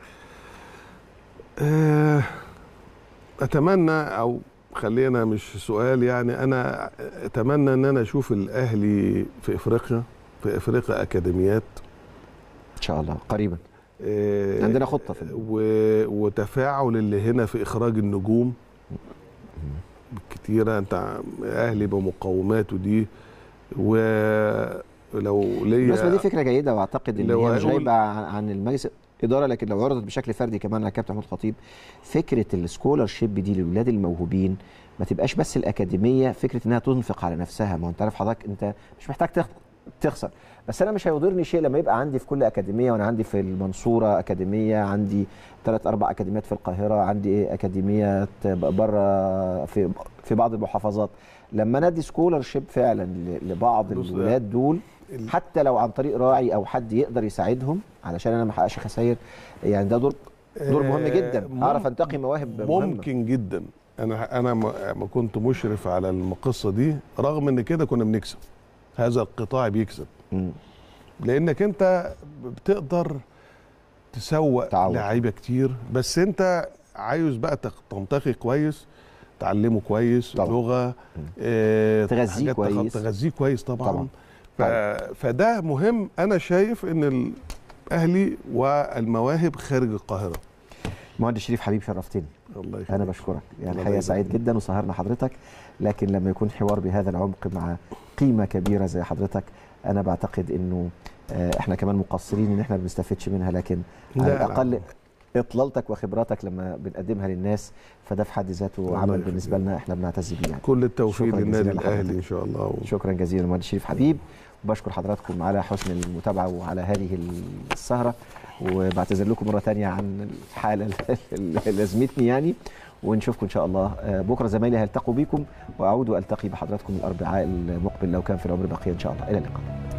آه، اتمنى او خلينا مش سؤال يعني انا اتمنى ان انا اشوف الاهلي في افريقيا في افريقيا اكاديميات ان شاء الله قريبا آه، عندنا خطه في و... وتفاعل اللي هنا في اخراج النجوم كتيرة انت اهلي بمقوماته دي ولو ليا بس دي فكره جيده واعتقد ان لو هي مش هقول- غايبه عن عن المجلس اداره لكن لو عرضت بشكل فردي كمان على كابتن محمود خطيب فكره السكولر شيب دي للاولاد الموهوبين ما تبقاش بس الاكاديميه فكره انها تنفق على نفسها ما هو انت عارف حضرتك انت مش محتاج تخ- تخسر بس انا مش هيضرني شيء لما يبقى عندي في كل اكاديميه وانا عندي في المنصوره اكاديميه عندي ثلاث اربع اكاديميات في القاهره عندي ايه اكاديميات بره في في بعض المحافظات لما ندي سكولر شيب فعلا ل- لبعض بص، الولاد دول حتى لو عن طريق راعي او حد يقدر يساعدهم علشان انا ما احققش خسائر يعني ده دور دور مهم آه، جدا مم- اعرف انتقي مواهب مهمه ممكن جدا انا انا ما ما كنت مشرف على القصه دي رغم ان كده كنا بنكسب هذا القطاع بيكسب مم. لانك انت بتقدر تسوق تعود. لعيبه كتير بس انت عايز بقى تق- تنتقي كويس تعلمه كويس طبعا. لغه آه، تغذيه حاجات تخ- كويس. تغذيه كويس طبعا, طبعا. ف... فده مهم انا شايف ان الاهلي والمواهب خارج القاهره مهندس شريف حبيب شرفتني الله يخليك انا بشكرك يعني الله الحقيقه يبارك سعيد فيك. جدا وسهرنا حضرتك لكن لما يكون حوار بهذا العمق مع قيمه كبيره زي حضرتك انا بعتقد انه آه، احنا كمان مقصرين ان احنا ما بنستفدش منها لكن على لا، لا. الاقل اطلالتك وخبراتك لما بنقدمها للناس فده في حد ذاته الله عمل يخليك. بالنسبه لنا احنا بنعتز بيه يعني كل التوفيق شكراً للنادي جزيلاً لحضرتك. الاهلي ان شاء الله و... شكرا جزيلا المهندس شريف حبيب وبشكر حضراتكم على حسن المتابعه وعلى هذه السهره وبعتذر لكم مره ثانيه عن الحاله اللي لازمتني يعني ونشوفكم ان شاء الله آه، بكره زمايلي هيلتقوا بيكم واعود والتقي بحضراتكم الاربعاء المقبل لو كان في العمر بقيه ان شاء الله الى اللقاء